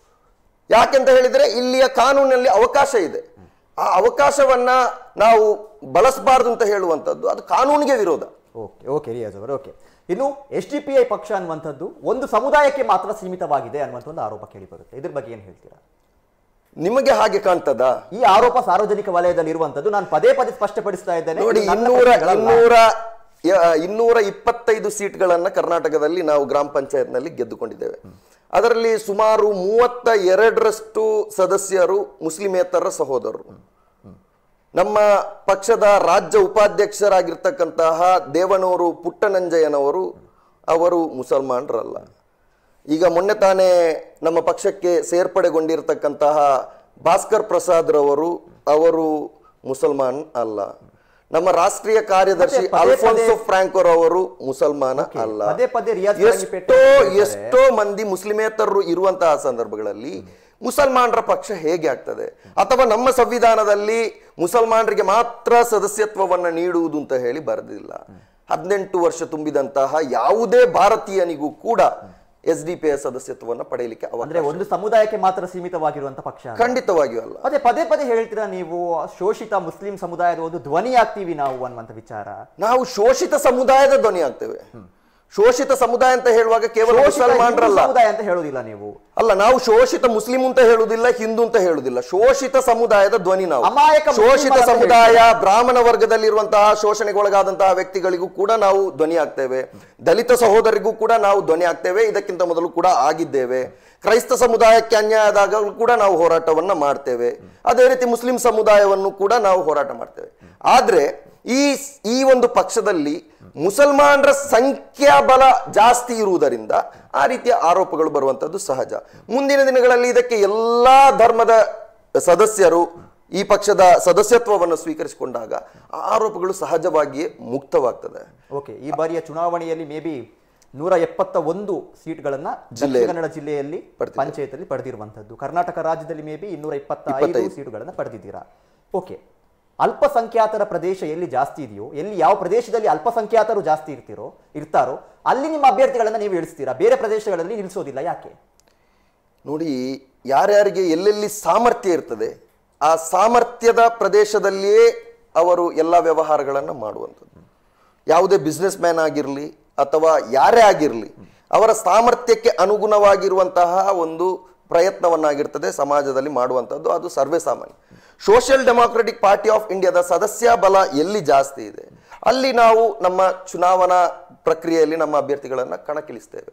ಯಾಕೆಂತ ಹೇಳಿದ್ರೆ ಇಲ್ಲಿಯ ಕಾನೂನಲ್ಲಿ ಅವಕಾಶ ಇದೆ ಆ ಅವಕಾಶವನ್ನ ನಾವು ಬಳಸಬಾರ್ದು ಅಂತ ಹೇಳುವಂಥದ್ದು ಅದು ಕಾನೂನಿಗೆ ವಿರೋಧ ಓಕೆ ಓಕೆ ರಿಯಾಜ್ ಅವರು ಓಕೆ ಇನ್ನು ಎಸ್ ಟಿ ಪಿ ಐ ಪಕ್ಷ ಅನ್ನುವಂಥದ್ದು ಒಂದು ಸಮುದಾಯಕ್ಕೆ ಮಾತ್ರ ಸೀಮಿತವಾಗಿದೆ ಅನ್ನುವಂಥ ಒಂದು ಆರೋಪ ಕೇಳಿ ಬರುತ್ತೆ ಇದ್ರ ಬಗ್ಗೆ ಏನು ಹೇಳ್ತೀರಾ ನಿಮಗೆ ಹಾಗೆ ಕಾಣ್ತದಾ ಈ ಆರೋಪ ಸಾರ್ವಜನಿಕ ವಲಯದಲ್ಲಿ ಇರುವಂತದ್ದು ನಾನು ಪದೇ ಪದೇ ಸ್ಪಷ್ಟಪಡಿಸ್ತಾ ಇದ್ದೇನೆ ನೋಡಿ ಇದು ನನ್ನ ಇನ್ನೂರ ಪ್ರಶ್ನೆಗಳಲ್ಲ. ಇನ್ನೂರ ಯ- ಇನ್ನೂರ ಇಪ್ಪತ್ತೈದು ಸೀಟ್ಗಳನ್ನ ಕರ್ನಾಟಕದಲ್ಲಿ ನಾವು ಗ್ರಾಮ ಪಂಚಾಯತ್ನಲ್ಲಿ ಗೆದ್ದುಕೊಂಡಿದ್ದೇವೆ ಅದರಲ್ಲಿ ಸುಮಾರು ಮೂವತ್ತ ಎರಡರಷ್ಟು ಸದಸ್ಯರು ಮುಸ್ಲಿಮೇತರ ಸಹೋದರರು ನಮ್ಮ ಪಕ್ಷದ ರಾಜ್ಯ ಉಪಾಧ್ಯಕ್ಷರಾಗಿರ್ತಕ್ಕಂತಹ ದೇವನೂರು ಪುಟ್ಟನಂಜಯ್ಯನವರು ಅವರು ಮುಸಲ್ಮಾನರಲ್ಲ ಈಗ ಮೊನ್ನೆ ತಾನೇ ನಮ್ಮ ಪಕ್ಷಕ್ಕೆ ಸೇರ್ಪಡೆಗೊಂಡಿರತಕ್ಕಂತಹ ಭಾಸ್ಕರ್ ಪ್ರಸಾದ್ ರವರು ಅವರು ಮುಸಲ್ಮಾನ್ ಅಲ್ಲ ನಮ್ಮ ರಾಷ್ಟ್ರೀಯ ಕಾರ್ಯದರ್ಶಿ ಮತ್ತೆ ಪದೇ ಅಲ್ಫೋನ್ಸೋ ಪದೇ- ಫ್ರಾಂಕೋರ್ ಅವರು ಮುಸಲ್ಮಾನ Okay. ಅಲ್ಲ ಪದೇ ಪದೇ ರಿಯಾಜ್ ಎಷ್ಟೋ ಫರಂಗಿಪೇಟೆ ಎಷ್ಟೋ ಮಂದಿ ಮುಸ್ಲಿಮೇತರರು ಇರುವಂತಹ ಸಂದರ್ಭಗಳಲ್ಲಿ ಮುಸಲ್ಮಾನರ ಪಕ್ಷ ಹೇಗೆ ಆಗ್ತದೆ ಅಥವಾ ನಮ್ಮ ಸಂವಿಧಾನದಲ್ಲಿ ಮುಸಲ್ಮಾನರಿಗೆ ಮಾತ್ರ ಸದಸ್ಯತ್ವವನ್ನ ನೀಡುವುದು ಅಂತ ಹೇಳಿ ಬರೆದಿಲ್ಲ ಹದಿನೆಂಟು ವರ್ಷ ತುಂಬಿದಂತಹ ಯಾವುದೇ ಭಾರತೀಯನಿಗೂ ಕೂಡ ಎಸ್ ಡಿ ಪಿ ಸದಸ್ಯತ್ವವನ್ನು ಪಡೆಯಲಿಕ್ಕೆ ಅಂದ್ರೆ ಅವಕಾಶ ಒಂದು ಸಮುದಾಯಕ್ಕೆ ಮಾತ್ರ ಸೀಮಿತವಾಗಿರುವಂತ ಪಕ್ಷ ಅಲ್ಲ. ಖಂಡಿತವಾಗಿಯೂ ಅಲ್ಲ ಮತ್ತೆ ಪದೇ ಪದೇ ಹೇಳ್ತೀರಾ ನೀವು ಶೋಷಿತ ಮುಸ್ಲಿಂ ಸಮುದಾಯದ ಒಂದು ಧ್ವನಿ ಆಗ್ತೀವಿ ನಾವು ಅನ್ನುವಂತ ವಿಚಾರ ನಾವು ಶೋಷಿತ ಸಮುದಾಯದ ಧ್ವನಿ ಆಗ್ತೇವೆ ಶೋಷಿತ ಸಮುದಾಯ ಅಂತ ಹೇಳುವಾಗ ಕೇವಲ ಶೋಷಿತ ಹಿಂದೂ ಮುಸಲ್ಮಾನರಲ್ಲ ಸಮುದಾಯ ಅಂತ ಹೇಳುದಿಲ್ಲ ನೀವು ಅಲ್ಲ ನಾವು ಶೋಷಿತ ಮುಸ್ಲಿಂ ಅಂತ ಹೇಳುದಿಲ್ಲ ಹಿಂದೂ ಅಂತ ಹೇಳುದಿಲ್ಲ ಶೋಷಿತ ಸಮುದಾಯದ ಧ್ವನಿ ನಾವು ಅಮಾಯಕ ಮುಸ್ಲಿಮರ ಶೋಷಿತ ಅಂತ ಸಮುದಾಯ ಬ್ರಾಹ್ಮಣ ವರ್ಗದಲ್ಲಿರುವಂತಹ ಶೋಷಣೆಗೊಳಗಾದಂತಹ ವ್ಯಕ್ತಿಗಳಿಗೂ ಕೂಡ ನಾವು ಧ್ವನಿ ಆಗ್ತೇವೆ ದಲಿತ ಸಹೋದರಿಗೂ ಕೂಡ ನಾವು ಧ್ವನಿ ಆಗ್ತೇವೆ ಇದಕ್ಕಿಂತ ಮೊದಲು ಕೂಡ ಆಗಿದ್ದೇವೆ ಕ್ರೈಸ್ತ ಸಮುದಾಯಕ್ಕೆ ಅನ್ಯಾಯ ಆದಾಗಲೂ ಕೂಡ ನಾವು ಹೋರಾಟವನ್ನ ಮಾಡ್ತೇವೆ ಅದೇ ರೀತಿ ಮುಸ್ಲಿಂ ಸಮುದಾಯವನ್ನು ಕೂಡ ನಾವು ಹೋರಾಟ ಮಾಡ್ತೇವೆ ಆದ್ರೆ ಈ ಈ ಒಂದು ಪಕ್ಷದಲ್ಲಿ ಮುಸಲ್ಮಾನರ ಸಂಖ್ಯಾಬಲ ಜಾಸ್ತಿ ಇರುವುದರಿಂದ ಆ ರೀತಿಯ ಆರೋಪಗಳು ಬರುವಂತದ್ದು ಸಹಜ ಮುಂದಿನ ದಿನಗಳಲ್ಲಿ ಇದಕ್ಕೆ ಎಲ್ಲಾ ಧರ್ಮದ ಸದಸ್ಯರು ಈ ಪಕ್ಷದ ಸದಸ್ಯತ್ವವನ್ನು ಸ್ವೀಕರಿಸಿಕೊಂಡಾಗ ಆ ಆರೋಪಗಳು ಸಹಜವಾಗಿಯೇ ಮುಕ್ತವಾಗ್ತದೆ ಓಕೆ ಈ ಬಾರಿಯ ಚುನಾವಣೆಯಲ್ಲಿ ಮೇ ಬಿ ನೂರ ಎಪ್ಪತ್ತ ಒಂದು ಸೀಟ್ಗಳನ್ನ ದಕ್ಷಿಣ ಜಿಲ್ಲೆಯಲ್ಲಿ. ಕನ್ನಡ ಜಿಲ್ಲೆಯಲ್ಲಿ ಪಡೆದಿದ್ದಾರೆ. ಪಂಚಾಯತಲ್ಲಿ ಪಡೆದಿರುವಂತದ್ದು ಕರ್ನಾಟಕ ರಾಜ್ಯದಲ್ಲಿ ಮೇ ಬಿ ಇನ್ನೂರ ಇಪ್ಪತ್ತ ಐದು ಇಪ್ಪತ್ತೈದು. ಸೀಟುಗಳನ್ನ ಪಡೆದಿದ್ದೀರಾ ಓಕೆ ಅಲ್ಪಸಂಖ್ಯಾತರ ಪ್ರದೇಶ ಎಲ್ಲಿ ಜಾಸ್ತಿ ಇದೆಯೋ ಎಲ್ಲಿ ಯಾವ ಪ್ರದೇಶದಲ್ಲಿ ಅಲ್ಪಸಂಖ್ಯಾತರು ಜಾಸ್ತಿ ಇರ್ತಿರೋ ಇರ್ತಾರೋ ಅಲ್ಲಿ ನಿಮ್ಮ ಅಭ್ಯರ್ಥಿಗಳನ್ನ ನೀವು ಇಳಿಸ್ತೀರಾ ಬೇರೆ ಪ್ರದೇಶಗಳಲ್ಲಿ ನಿಲ್ಲಿಸೋದಿಲ್ಲ ಯಾಕೆ ನೋಡಿ ಯಾರ್ಯಾರಿಗೆ ಎಲ್ಲೆಲ್ಲಿ ಸಾಮರ್ಥ್ಯ ಇರ್ತದೆ ಆ ಸಾಮರ್ಥ್ಯದ ಪ್ರದೇಶದಲ್ಲಿಯೇ ಅವರು ಎಲ್ಲ ವ್ಯವಹಾರಗಳನ್ನು ಮಾಡುವಂಥದ್ದು ಯಾವುದೇ ಬಿಸ್ನೆಸ್ ಮ್ಯಾನ್ ಆಗಿರಲಿ ಅಥವಾ ಯಾರೇ ಆಗಿರಲಿ ಅವರ ಸಾಮರ್ಥ್ಯಕ್ಕೆ ಅನುಗುಣವಾಗಿರುವಂತಹ ಒಂದು ಪ್ರಯತ್ನವನ್ನಾಗಿರ್ತದೆ ಸಮಾಜದಲ್ಲಿ ಮಾಡುವಂಥದ್ದು ಅದು ಸರ್ವೇ ಸಾಮಾನ್ಯ ಸೋಷಿಯಲ್ ಡೆಮಾಕ್ರೆಟಿಕ್ ಪಾರ್ಟಿ ಆಫ್ ಇಂಡಿಯಾದ ಸದಸ್ಯ ಬಲ ಎಲ್ಲಿ ಜಾಸ್ತಿ ಇದೆ ಅಲ್ಲಿ ನಾವು ನಮ್ಮ ಚುನಾವಣಾ ಪ್ರಕ್ರಿಯೆಯಲ್ಲಿ ನಮ್ಮ ಅಭ್ಯರ್ಥಿಗಳನ್ನು ಕಣಕ್ಕಿಳಿಸ್ತೇವೆ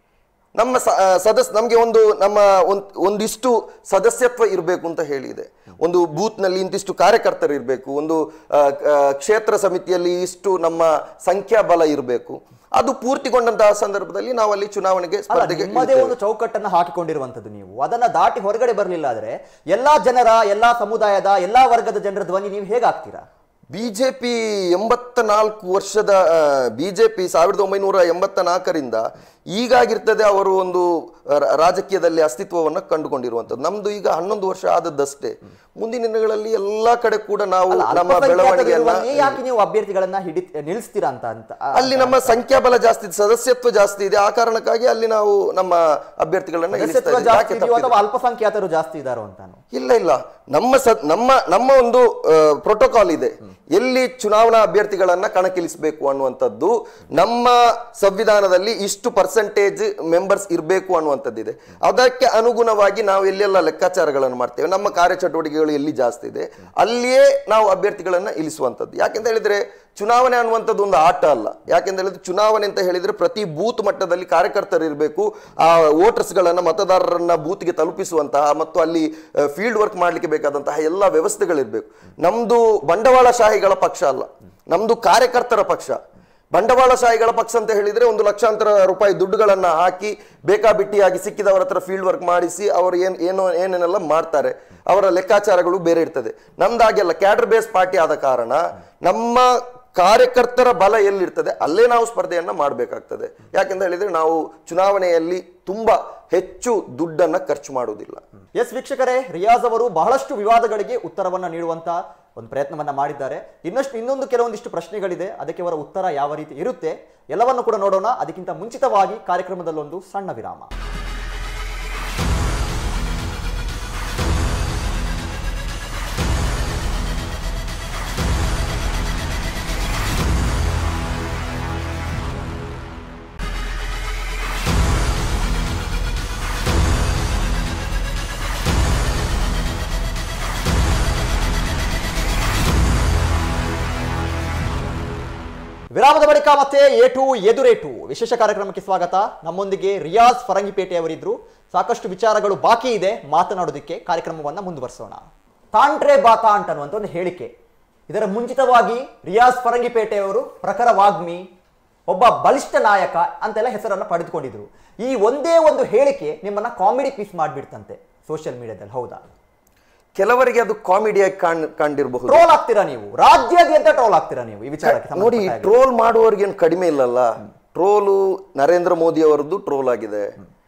ನಮ್ಮ ಸ- ಆ, ಸದಸ್ ನಮಗೆ ಒಂದು ನಮ್ಮ ಒಂದ್- ಒಂದಿಷ್ಟು ಸದಸ್ಯತ್ವ ಇರಬೇಕು ಅಂತ ಹೇಳಿದೆ ಒಂದು ಬೂತ್ನಲ್ಲಿ ಇಂತಿಷ್ಟು ಕಾರ್ಯಕರ್ತರು ಇರಬೇಕು ಒಂದು ಆ, ಆ, ಕ್ಷೇತ್ರ ಸಮಿತಿಯಲ್ಲಿ ಇಷ್ಟು ನಮ್ಮ ಸಂಖ್ಯಾಬಲ ಇರಬೇಕು ಅದು ಪೂರ್ತಿಗೊಂಡಂತಹ ಸಂದರ್ಭದಲ್ಲಿ ನಾವು ಅಲ್ಲಿ ಚುನಾವಣೆಗೆ ಅಲ್ಲ ಸ್ಪರ್ಧೆಗೆ ನಿಮ್ಮದೇ ಇಳಿತೇವೆ. ಒಂದು ಚೌಕಟ್ಟನ್ನ ಹಾಕಿಕೊಂಡಿರುವಂತದ್ದು ನೀವು ಅದನ್ನ ದಾಟಿ ಹೊರಗಡೆ ಬರಲಿಲ್ಲ ಆದ್ರೆ ಎಲ್ಲಾ ಜನರ ಎಲ್ಲಾ ಸಮುದಾಯದ ಎಲ್ಲಾ ವರ್ಗದ ಜನರ ಧ್ವನಿ ನೀವು ಹೇಗಾಗ್ತೀರಾ ಬಿಜೆಪಿ ಎಂಬತ್ತ ನಾಲ್ಕು ವರ್ಷದ ಬಿಜೆಪಿ ಸಾವಿರದ ಒಂಬೈನೂರ ಎಂಬತ್ತ ನಾಲ್ಕರಿಂದ ಈಗಾಗಿರ್ತದೆ ಅವರು ಒಂದು ರ- ರಾಜಕೀಯದಲ್ಲಿ ಅಸ್ತಿತ್ವವನ್ನು ಕಂಡುಕೊಂಡಿರುವಂಥದ್ದು ನಮ್ದು ಈಗ ಹನ್ನೊಂದು ವರ್ಷ ಆದದ್ದಷ್ಟೇ ಮುಂದಿನ ದಿನಗಳಲ್ಲಿ ಎಲ್ಲಾ ಕಡೆ ಕೂಡ ನಾವು ಅಲ್ಲ, ನಮ್ಮ ಅಲ್ಪಸಂಖ್ಯಾತರು ಬೆಳವಣಿಗೆಯನ್ನ ಇರುವಲ್ಲಿ ಯಾಕೆ ನೀವು ಅಭ್ಯರ್ಥಿಗಳನ್ನ ಹಿಡಿ ನಿಲ್ಲಿಸ್ತೀರಾ ಅಂತ ಅಂತ ಆ- ಅಲ್ಲಿ ನಮ್ಮ ಸಂಖ್ಯಾಬಲ ಜಾಸ್ತಿ ಇದೆ ಸದಸ್ಯತ್ವ ಜಾಸ್ತಿ ಇದೆ ಆ ಕಾರಣಕ್ಕಾಗಿ ಅಲ್ಲಿ ನಾವು ನಮ್ಮ ಅಭ್ಯರ್ಥಿಗಳನ್ನ ಇಳಿಸ್ತಾ ಸದಸ್ಯತ್ವ ಇದ್ದೀವಿ. ಜಾಸ್ತಿ ಯಾಕೆ ಇದೆಯೋ ತಪ್ಪಿದೆ? ಅಥವಾ ಅಲ್ಪಸಂಖ್ಯಾತರು ಜಾಸ್ತಿ ಇದಾರೋ ಅಂತಾನು ಇಲ್ಲ ಇಲ್ಲ ನಮ್ಮ ಸ ನಮ್ಮ ನಮ್ಮ ಒಂದು ಪ್ರೋಟೋಕಾಲ್ ಇದೆ ಎಲ್ಲಿ ಚುನಾವಣಾ ಅಭ್ಯರ್ಥಿಗಳನ್ನ ಕಣಕ್ಕಿಳಿಸಬೇಕು ಅನ್ನುವಂಥದ್ದು ನಮ್ಮ ಸಂವಿಧಾನದಲ್ಲಿ ಇಷ್ಟು ಪರ್ಸೆಂಟೇಜ್ ಮೆಂಬರ್ಸ್ ಇರಬೇಕು ಅನ್ನುವಂಥದ್ದಿದೆ ಅದಕ್ಕೆ ಅನುಗುಣವಾಗಿ ನಾವು ಎಲ್ಲೆಲ್ಲ ಲೆಕ್ಕಾಚಾರಗಳನ್ನು ಮಾಡ್ತೇವೆ ನಮ್ಮ ಕಾರ್ಯಚಟುವಟಿಕೆಗಳು ಎಲ್ಲಿ ಜಾಸ್ತಿ ಇದೆ ಅಲ್ಲಿಯೇ ನಾವು ಅಭ್ಯರ್ಥಿಗಳನ್ನ ಇಳಿಸುವಂಥದ್ದು ಯಾಕೆಂತ ಹೇಳಿದ್ರೆ ಚುನಾವಣೆ ಅನ್ನುವಂಥದ್ದು ಒಂದು ಆಟ ಅಲ್ಲ ಯಾಕೆಂತ ಹೇಳಿದ್ರೆ ಚುನಾವಣೆ ಅಂತ ಹೇಳಿದ್ರೆ ಪ್ರತಿ ಬೂತ್ ಮಟ್ಟದಲ್ಲಿ ಕಾರ್ಯಕರ್ತರು ಇರಬೇಕು ಆ ವೋಟರ್ಸ್ಗಳನ್ನ ಮತದಾರರನ್ನ ಬೂತ್ಗೆ ತಲುಪಿಸುವಂತಹ ಮತ್ತು ಅಲ್ಲಿ ಫೀಲ್ಡ್ ವರ್ಕ್ ಮಾಡಲಿಕ್ಕೆ ಬೇಕಾದಂತಹ ಎಲ್ಲ ವ್ಯವಸ್ಥೆಗಳಿರಬೇಕು ನಮ್ದು ಬಂಡವಾಳಶಾಹಿಗಳ ಪಕ್ಷ ಅಲ್ಲ ನಮ್ದು ಕಾರ್ಯಕರ್ತರ ಪಕ್ಷ ಬಂಡವಾಳಶಾಹಿಗಳ ಪಕ್ಷ ಅಂತ ಹೇಳಿದ್ರೆ ಒಂದು ಲಕ್ಷಾಂತರ ರೂಪಾಯಿ ದುಡ್ಡುಗಳನ್ನ ಹಾಕಿ ಬೇಕಾಬಿಟ್ಟಿಯಾಗಿ ಸಿಕ್ಕಿದವರ ಹತ್ರ ಫೀಲ್ಡ್ ವರ್ಕ್ ಮಾಡಿಸಿ ಅವರು ಏನ್ ಏನೋ ಏನೇನೆಲ್ಲ ಮಾಡ್ತಾರೆ ಅವರ ಲೆಕ್ಕಾಚಾರಗಳು ಬೇರೆ ಇರ್ತದೆ ನಮ್ದಾಗೆಲ್ಲ ಕ್ಯಾಡರ್ ಬೇಸ್ ಪಾರ್ಟಿ ಆದ ಕಾರಣ ನಮ್ಮ ಕಾರ್ಯಕರ್ತರ ಬಲ ಎಲ್ಲಿರ್ತದೆ ಅಲ್ಲೇ ನಾವು ಸ್ಪರ್ಧೆಯನ್ನ ಮಾಡಬೇಕಾಗ್ತದೆ ಯಾಕೆಂತ ಹೇಳಿದ್ರೆ ನಾವು ಚುನಾವಣೆಯಲ್ಲಿ ತುಂಬಾ ಹೆಚ್ಚು ದುಡ್ಡನ್ನ ಖರ್ಚು ಮಾಡುವುದಿಲ್ಲ ಎಸ್ ವೀಕ್ಷಕರೇ ರಿಯಾಜ್ ಅವರು ಬಹಳಷ್ಟು ವಿವಾದಗಳಿಗೆ ಉತ್ತರವನ್ನ ನೀಡುವಂತ ಒಂದು ಪ್ರಯತ್ನವನ್ನ ಮಾಡಿದ್ದಾರೆ ಇನ್ನಷ್ಟು ಇನ್ನೊಂದು ಕೆಲವೊಂದಿಷ್ಟು ಪ್ರಶ್ನೆಗಳಿದೆ ಅದಕ್ಕೆ ಅವರ ಉತ್ತರ ಯಾವ ರೀತಿ ಇರುತ್ತೆ ಎಲ್ಲವನ್ನು ಕೂಡ ನೋಡೋಣ ಅದಕ್ಕಿಂತ ಮುಂಚಿತವಾಗಿ ಕಾರ್ಯಕ್ರಮದಲ್ಲೊಂದು ಸಣ್ಣ ವಿರಾಮ ವಿರಾಮದ ಬಳಿಕ ಮತ್ತೆ ಏಟು ಎದುರೇಟು ವಿಶೇಷ ಕಾರ್ಯಕ್ರಮಕ್ಕೆ ಸ್ವಾಗತ ನಮ್ಮೊಂದಿಗೆ ರಿಯಾಜ್ ಫರಂಗಿಪೇಟೆ ಅವರಿದ್ರು ಸಾಕಷ್ಟು ವಿಚಾರಗಳು ಬಾಕಿ ಇದೆ ಮಾತನಾಡೋದಕ್ಕೆ ಕಾರ್ಯಕ್ರಮವನ್ನ ಮುಂದುವರಿಸೋಣ ತಾಂಟ್ರೆ ಬಾತಾಂಟ್ ಅನ್ನುವಂಥ ಒಂದು ಹೇಳಿಕೆ ಇದರ ಮುಂಚಿತವಾಗಿ ರಿಯಾಜ್ ಫರಂಗಿಪೇಟೆ ಅವರು ಪ್ರಖರ ವಾಗ್ಮಿ ಒಬ್ಬ ಬಲಿಷ್ಠ ನಾಯಕ ಅಂತೆಲ್ಲ ಹೆಸರನ್ನ ಪಡೆದುಕೊಂಡಿದ್ರು ಈ ಒಂದೇ ಒಂದು ಹೇಳಿಕೆ ನಿಮ್ಮನ್ನ ಕಾಮಿಡಿ ಪೀಸ್ ಮಾಡಿಬಿಡ್ತಂತೆ ಸೋಷಿಯಲ್ ಮೀಡಿಯಾದಲ್ಲಿ ಹೌದಾ ಕೆಲವರಿಗೆ ಅದು ಕಾಮಿಡಿಯಾಗಿ ಕಾಣ್ ಕಂಡಿರಬಹುದು ಟ್ರೋಲ್ ಆಗ್ತೀರಾ ನೀವು ರಾಜ್ಯಾದ್ಯಂತ ಟ್ರೋಲ್ ಆಗ್ತೀರಾ ನೀವು ಈ ವಿಚಾರಕ್ಕೆ ನೋಡಿ ಸಂಬಂಧಪಟ್ಟ ಹಾಗೆ. ಟ್ರೋಲ್ ಮಾಡುವವ್ರಿಗೇನು ಕಡಿಮೆ ಇಲ್ಲಲ್ಲ ಟ್ರೋಲು ನರೇಂದ್ರ ಮೋದಿ ಅವರದ್ದು ಟ್ರೋಲ್ ಆಗಿದೆ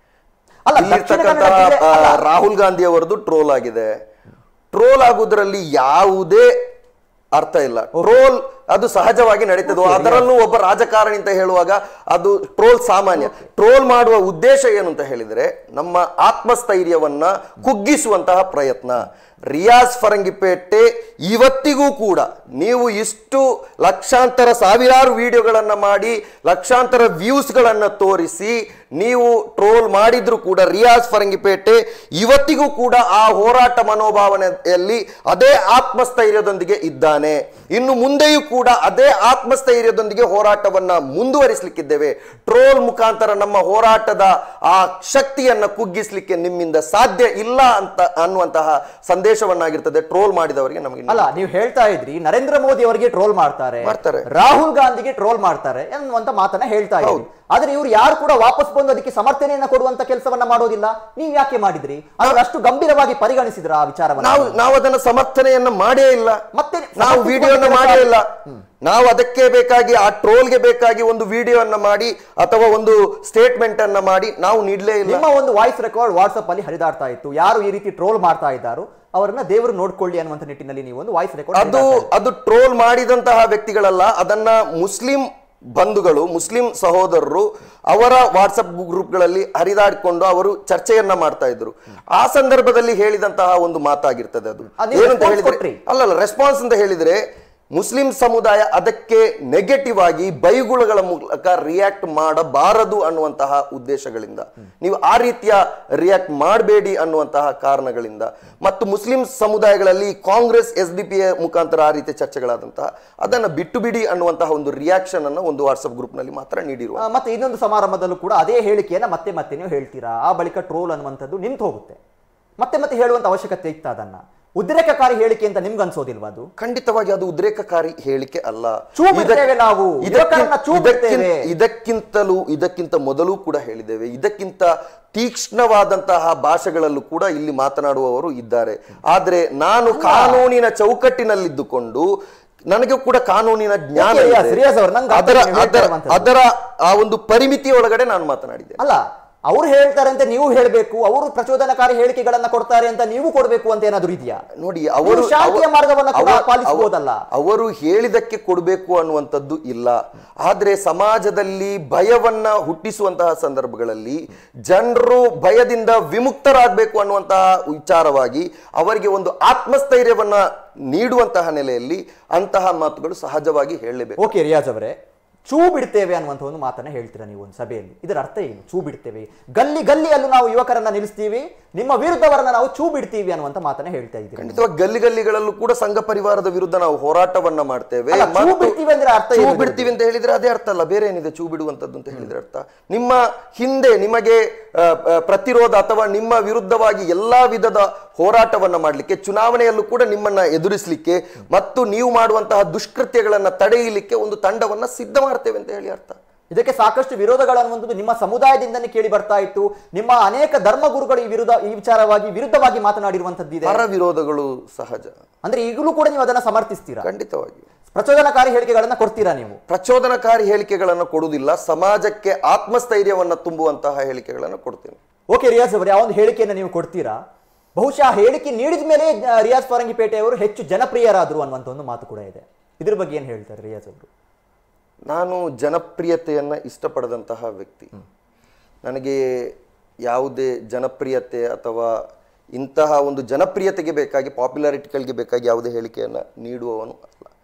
ಅಲ್ಲ ದಕ್ಷಿಣ ಇಲ್ಲಿರ್ತಕ್ಕಂಥ ಕನ್ನಡ ಜಿಲ್ಲೆ- ಆ, ಅಲ್ಲ, ರಾಹುಲ್ ಗಾಂಧಿ ಅವರದ್ದು ಟ್ರೋಲ್ ಆಗಿದೆ ಟ್ರೋಲ್ ಆಗುವುದರಲ್ಲಿ ಯಾವುದೇ ಅರ್ಥ ಇಲ್ಲ ಟ್ರೋಲ್ ಅದು ಸಹಜವಾಗಿ ನಡೀತದೆ ಅದರಲ್ಲೂ ಒಬ್ಬ ರಾಜಕಾರಣಿ ಅಂತ ಹೇಳುವಾಗ ಅದು ಟ್ರೋಲ್ ಸಾಮಾನ್ಯ ಟ್ರೋಲ್ ಮಾಡುವ ಉದ್ದೇಶ ಏನು ಅಂತ ಹೇಳಿದ್ರೆ ನಮ್ಮ ಆತ್ಮಸ್ಥೈರ್ಯವನ್ನ ಕುಗ್ಗಿಸುವಂತಹ ಪ್ರಯತ್ನ ರಿಯಾಜ್ ಫರಂಗಿಪೇಟೆ ಇವತ್ತಿಗೂ ಕೂಡ ನೀವು ಇಷ್ಟು ಲಕ್ಷಾಂತರ ಸಾವಿರಾರು ವಿಡಿಯೋಗಳನ್ನ ಮಾಡಿ ಲಕ್ಷಾಂತರ ವ್ಯೂಸ್ಗಳನ್ನ ತೋರಿಸಿ ನೀವು ಟ್ರೋಲ್ ಮಾಡಿದ್ರು ಕೂಡ ರಿಯಾಜ್ ಫರಂಗಿಪೇಟೆ ಇವತ್ತಿಗೂ ಕೂಡ ಆ ಹೋರಾಟ ಮನೋಭಾವನೆಯಲ್ಲಿ ಅದೇ ಆತ್ಮಸ್ಥೈರ್ಯದೊಂದಿಗೆ ಇದ್ದಾನೆ ಇನ್ನು ಮುಂದೆಯೂ ಕೂಡ ಅದೇ ಆತ್ಮಸ್ಥೈರ್ಯದೊಂದಿಗೆ ಹೋರಾಟವನ್ನ ಮುಂದುವರಿಸಲಿಕ್ಕಿದ್ದೇವೆ ಟ್ರೋಲ್ ಮುಖಾಂತರ ನಮ್ಮ ಹೋರಾಟದ ಆ ಶಕ್ತಿಯನ್ನ ಕುಗ್ಗಿಸ್ಲಿಕ್ಕೆ ನಿಮ್ಮಿಂದ ಸಾಧ್ಯ ಇಲ್ಲ ಅಂತ ಅನ್ನುವಂತಹ ಸಂದೇಶವನ್ನಾಗಿರ್ತದೆ ಟ್ರೋಲ್ ಮಾಡಿದವರಿಗೆ ನಮಗೆ ಅಲ್ಲ ನೀವು ಹೇಳ್ತಾ ಇದ್ರಿ ನರೇಂದ್ರ ಮೋದಿ ಅವರಿಗೆ ಟ್ರೋಲ್ ಮಾಡ್ತಾರೆ ಮಾಡ್ತಾರೆ. ರಾಹುಲ್ ಗಾಂಧಿಗೆ ಟ್ರೋಲ್ ಮಾಡ್ತಾರೆ ಅನ್ನುವಂತ ಮಾತನ್ನ ಹೇಳ್ತಾ ಇದ್ರಿ ಆದ್ರೆ ಇವ್ರು ಯಾರು ಕೂಡ ವಾಪಸ್ ಬಂದು ಅದಕ್ಕೆ ಸಮರ್ಥನೆಯನ್ನ ಕೊಡುವಂತ ಕೆಲಸವನ್ನ ಮಾಡೋದಿಲ್ಲ ನೀವ್ ಯಾಕೆ ಮಾಡಿದ್ರಿ ಅದ್ರ ಅಷ್ಟು ಗಂಭೀರವಾಗಿ ಪರಿಗಣಿಸಿದ್ರ ಆ ವಿಚಾರವನ್ನ ನಾವು ನಾವು ಅದನ್ನ ಸಮರ್ಥನೆಯನ್ನ ಮಾಡೇ ಇಲ್ಲ ಮತ್ತೆ ನಾವು ಸಮರ್ಥಿಸುವಂತ ವಿಡಿಯೋನ ಕೆಲಸ- ಮಾಡೇ ಇಲ್ಲ ನಾವು ಅದಕ್ಕೆ ಬೇಕಾಗಿ ಆ ಟ್ರೋಲ್ಗೆ ಬೇಕಾಗಿ ಒಂದು ವಿಡಿಯೋನ್ನ ಮಾಡಿ ಅಥವಾ ಒಂದು ಸ್ಟೇಟ್ಮೆಂಟ್ ಅನ್ನ ಮಾಡಿ ನಾವು ನೀಡಲೇ ಇಲ್ಲ ನಿಮ್ಮ ಒಂದು ವಾಯ್ಸ್ ರೆಕಾರ್ಡ್ ವಾಟ್ಸ್ಆಪ್ ಅಲ್ಲಿ ಹರಿದಾಡ್ತಾ ಇತ್ತು ಯಾರು ಈ ರೀತಿ ಟ್ರೋಲ್ ಮಾಡ್ತಾ ಇದ್ದಾರೋ ಅವರನ್ನ ದೇವರು ನೋಡ್ಕೊಳ್ಳಿ ಅನ್ನುವಂತ ನಿಟ್ಟಿನಲ್ಲಿ ನೀವು ಒಂದು ವಾಯ್ಸ್ ರೆಕಾರ್ಡ್ ಅದು ಅದು ಟ್ರೋಲ್ ಮಾಡಿದಂತಹ ವ್ಯಕ್ತಿಗಳಲ್ಲ ಅದನ್ನ ಮುಸ್ಲಿಂ ಬಂಧುಗಳು ಮುಸ್ಲಿಂ ಸಹೋದರರು ಅವರ ವಾಟ್ಸಪ್ ಗ್ರೂಪ್ಗಳಲ್ಲಿ ಹರಿದಾಡಿಕೊಂಡು ಅವರು ಚರ್ಚೆಯನ್ನ ಮಾಡ್ತಾ ಇದ್ರು ಆ ಸಂದರ್ಭದಲ್ಲಿ ಹೇಳಿದಂತಹ ಒಂದು ಮಾತಾಗಿರ್ತದೆ ಅದು ಆ, ನೀವು ಏನಂತ response ಹೇಳಿದ್ರೆ ಕೊಟ್ರಿ? ಅಲ್ಲಲ್ಲ ರೆಸ್ಪಾನ್ಸ್ ಅಂತ ಹೇಳಿದ್ರೆ ಮುಸ್ಲಿಂ ಸಮುದಾಯ ಅದಕ್ಕೆ ನೆಗೆಟಿವ್ ಆಗಿ ಬೈಗುಳಗಳ ಮೂಲಕ ರಿಯಾಕ್ಟ್ ಮಾಡಬಾರದು ಅನ್ನುವಂತಹ ಉದ್ದೇಶಗಳಿಂದ ನೀವು ಆ ರೀತಿಯ ರಿಯಾಕ್ಟ್ ಮಾಡಬೇಡಿ ಅನ್ನುವಂತಹ ಕಾರಣಗಳಿಂದ ಮತ್ತು ಮುಸ್ಲಿಂ ಸಮುದಾಯಗಳಲ್ಲಿ ಕಾಂಗ್ರೆಸ್ ಎಸ್ ಡಿ ಪಿ ಮುಖಾಂತರ ಆ ರೀತಿಯ ಚರ್ಚೆಗಳಾದಂತಹ ಅದನ್ನ ಬಿಟ್ಟು ಬಿಡಿ ಅನ್ನುವಂತಹ ಒಂದು ರಿಯಾಕ್ಷನ್ ಅನ್ನು ಒಂದು ವಾಟ್ಸ್ಆಪ್ ಗ್ರೂಪ್ ನಲ್ಲಿ ಮಾತ್ರ ನೀಡಿರುವ ಆ, ಮತ್ತೆ ಇನ್ನೊಂದು ಸಮಾರಂಭದಲ್ಲೂ ಕೂಡ ಅದೇ ಹೇಳಿಕೆಯನ್ನ ಮತ್ತೆ ಮತ್ತೆ ನೀವು ಹೇಳ್ತೀರಾ ಆ ಬಳಿಕ ಟ್ರೋಲ್ ಅನ್ನುವಂಥದ್ದು ನಿಂತು ಹೋಗುತ್ತೆ ಮತ್ತೆ ಮತ್ತೆ ಹೇಳುವಂತ ಅವಶ್ಯಕತೆ ಇತ್ತ ಅದನ್ನ ಉದ್ರೇಕಕಾರಿ ಹೇಳಿಕೆ ಅಂತ ನಿಮ್ಗೆ ಅನ್ಸೋದಿಲ್ವಾ ಅದು ಖಂಡಿತವಾಗಿ ಅದು ಉದ್ರೇಕಕಾರಿ ಹೇಳಿಕೆ ಅಲ್ಲ ಚೂ ಬಿಡ್ತೇವೆ ನಾವು, ಯುವಕರನ್ನ ಚೂ ಬಿಡ್ತೇವೆ. ಇದಕ್ಕಿಂತಲೂ ಇದಕ್ಕಿಂತ ಮೊದಲು ಕೂಡ ಹೇಳಿದ್ದೇವೆ ಇದಕ್ಕಿಂತ ತೀಕ್ಷ್ಣವಾದಂತಹ ಭಾಷೆಗಳಲ್ಲೂ ಕೂಡ ಇಲ್ಲಿ ಮಾತನಾಡುವವರು ಇದ್ದಾರೆ ಆದ್ರೆ ನಾನು ಕಾನೂನಿನ ಚೌಕಟ್ಟಿನಲ್ಲಿದ್ದುಕೊಂಡು ನನಗೆ ಕೂಡ ಕಾನೂನಿನ ಜ್ಞಾನ Okay, ಇದೆ. yes, ರಿಯಾಜ್ ಅವ್ರೆ, ನಂಗೆ ಅರ್ಥ ಅದರ ನೀವು ಹೇಳ್ತಾ ಅದರ ಇರುವಂಥದ್ದು. ಅದರ ಆ ಒಂದು ಪರಿಮಿತಿ ಒಳಗಡೆ ನಾನು ಮಾತನಾಡಿದ್ದೆ ಅಲ್ಲ ಅವ್ರು ಹೇಳ್ತಾರೆ ಅಂತ ನೀವು ಹೇಳ್ಬೇಕು ಅವರು ಪ್ರಚೋದನಕಾರಿ ಹೇಳಿಕೆಗಳನ್ನ ಕೊಡ್ತಾರೆ ಅಂತ ನೀವು ಕೊಡ್ಬೇಕು ಅಂತ ಏನಾದ್ರು ಇದೆಯಾ ನೋಡಿ ಅವರು ನೀವು ಶಾಂತಿಯ ಅವ- ಮಾರ್ಗವನ್ನ ಕೂಡ ಅವ- ಪಾಲಿಸಬಹುದಲ್ಲ. ಅವರು ಹೇಳಿದಕ್ಕೆ ಕೊಡಬೇಕು ಅನ್ನುವಂಥದ್ದು ಇಲ್ಲ ಆದ್ರೆ ಸಮಾಜದಲ್ಲಿ ಭಯವನ್ನ ಹುಟ್ಟಿಸುವಂತಹ ಸಂದರ್ಭಗಳಲ್ಲಿ ಜನರು ಭಯದಿಂದ ವಿಮುಕ್ತರಾಗಬೇಕು ಅನ್ನುವಂತಹ ವಿಚಾರವಾಗಿ ಅವರಿಗೆ ಒಂದು ಆತ್ಮಸ್ಥೈರ್ಯವನ್ನ ನೀಡುವಂತಹ ನೆಲೆಯಲ್ಲಿ ಅಂತಹ ಮಾತುಗಳು ಸಹಜವಾಗಿ ಹೇಳಲೇಬೇಕು ಓಕೆ ರಿಯಾಜ್ ಅವರೇ ಚೂ ಬಿಡ್ತೇವೆ ಅನ್ನುವಂಥ ಒಂದು ಮಾತನ್ನ ಹೇಳ್ತೀರಾ ನೀವು ಒಂದು ಸಭೆಯಲ್ಲಿ ಇದರ ಅರ್ಥ ಏನು ಚೂ ಬಿಡ್ತೇವೆ ಗಲ್ಲಿ ಗಲ್ಲಿಯಲ್ಲೂ ನಾವು ಯುವಕರನ್ನ ನಿಲ್ಲಿಸ್ತೀವಿ ನಿಮ್ಮ ವಿರುದ್ಧವರನ್ನ ನಾವು ಚೂ ಬಿಡ್ತೀವಿ ಅನ್ನುವಂಥ ಮಾತನ್ನ ಹೇಳ್ತಾ ಇದ್ದೀರಿ ಖಂಡಿತವಾಗಿ ಗಲ್ಲಿ ಗಲ್ಲಿಗಳಲ್ಲೂ ಕೂಡ ಸಂಘ ಪರಿವಾರದ ವಿರುದ್ಧ ನಾವು ಹೋರಾಟವನ್ನ ಮಾಡ್ತೇವೆ ಅಲ್ಲ, ಚೂ ಮತ್ತು ಬಿಡ್ತೀವಿ ಅಂದ್ರೆ ಅರ್ಥ ಚೂ ಏನು ಬಿಡ್ತೀವಿ ಅಂತ ಹೇಳಿದ್ರೆ ಅದೇ ಅರ್ಥ ಅಲ್ಲ ಬೇರೆ ಏನಿದೆ ಚೂ ಬಿಡುವಂತದ್ದು ಅಂತ ಹೇಳಿದ್ರೆ ಅರ್ಥ ನಿಮ್ಮ ಹಿಂದೆ ನಿಮಗೆ ಆ, ಆ, ಪ್ರತಿರೋಧ ಅಥವಾ ನಿಮ್ಮ ವಿರುದ್ಧವಾಗಿ ಎಲ್ಲಾ ವಿಧದ ಹೋರಾಟವನ್ನ ಮಾಡಲಿಕ್ಕೆ ಚುನಾವಣೆಯಲ್ಲೂ ಕೂಡ ನಿಮ್ಮನ್ನ ಎದುರಿಸಲಿಕ್ಕೆ ಮತ್ತು ನೀವು ಮಾಡುವಂತಹ ದುಷ್ಕೃತ್ಯಗಳನ್ನ ತಡೆಯಲಿಕ್ಕೆ ಒಂದು ತಂಡವನ್ನ ಸಿದ್ಧ ಮಾಡ್ತೇವೆ ಅಂತ ಹೇಳಿ ಅರ್ಥ ಇದಕ್ಕೆ ಸಾಕಷ್ಟು ವಿರೋಧಗಳು ಅನ್ನುವಂಥದ್ದು ನಿಮ್ಮ ಸಮುದಾಯದಿಂದನೇ ಕೇಳಿ ಬರ್ತಾ ಇತ್ತು ನಿಮ್ಮ ಅನೇಕ ಧರ್ಮಗುರುಗಳು ಈ ವಿರುದ್ಧ ಈ ವಿಚಾರವಾಗಿ ವಿರುದ್ಧವಾಗಿ ಮಾತನಾಡಿರುವಂತದ್ದು ಇದೆ ಪರ ವಿರೋಧಗಳು ಸಹಜ ಅಂದ್ರೆ ಈಗಲೂ ಕೂಡ ನೀವು ಅದನ್ನ ಸಮರ್ಥಿಸ್ತೀರಾ ಖಂಡಿತವಾಗಿ ಪ್ರಚೋದನಕಾರಿ ಹೇಳಿಕೆಗಳನ್ನ ಕೊಡ್ತೀರಾ ನೀವು ಪ್ರಚೋದನಕಾರಿ ಹೇಳಿಕೆಗಳನ್ನು ಕೊಡುವುದಿಲ್ಲ ಸಮಾಜಕ್ಕೆ ಆತ್ಮಸ್ಥೈರ್ಯವನ್ನ ತುಂಬುವಂತಹ ಹೇಳಿಕೆಗಳನ್ನು ಕೊಡ್ತೇನೆ ಓಕೆ ರಿಯಾಜ್ ಅವರೇ ಆ ಒಂದು ಹೇಳಿಕೆಯನ್ನು ನೀವು ಕೊಡ್ತೀರಾ ಬಹುಶಃ ಆ ಹೇಳಿಕೆ ನೀಡಿದ ಮೇಲೆ ಆ, ರಿಯಾಜ್ ಫರಂಗಿಪೇಟೆ ಅವರು ಹೆಚ್ಚು ಜನಪ್ರಿಯರಾದರು ಅನ್ನುವಂಥ ಒಂದು ಮಾತು ಕೂಡ ಇದೆ ಇದ್ರ ಬಗ್ಗೆ ಏನು ಹೇಳ್ತಾರೆ ರಿಯಾಜ್ ಅವರು ನಾನು ಜನಪ್ರಿಯತೆಯನ್ನು ಇಷ್ಟಪಡದಂತಹ ವ್ಯಕ್ತಿ ನನಗೆ ಯಾವುದೇ ಜನಪ್ರಿಯತೆ ಅಥವಾ ಇಂತಹ ಒಂದು ಜನಪ್ರಿಯತೆಗೆ ಬೇಕಾಗಿ ಪಾಪ್ಯುಲಾರಿಟಿಗಳಿಗೆ ಬೇಕಾಗಿ ಯಾವುದೇ ಹೇಳಿಕೆಯನ್ನು ನೀಡುವವನು ಅಲ್ಲ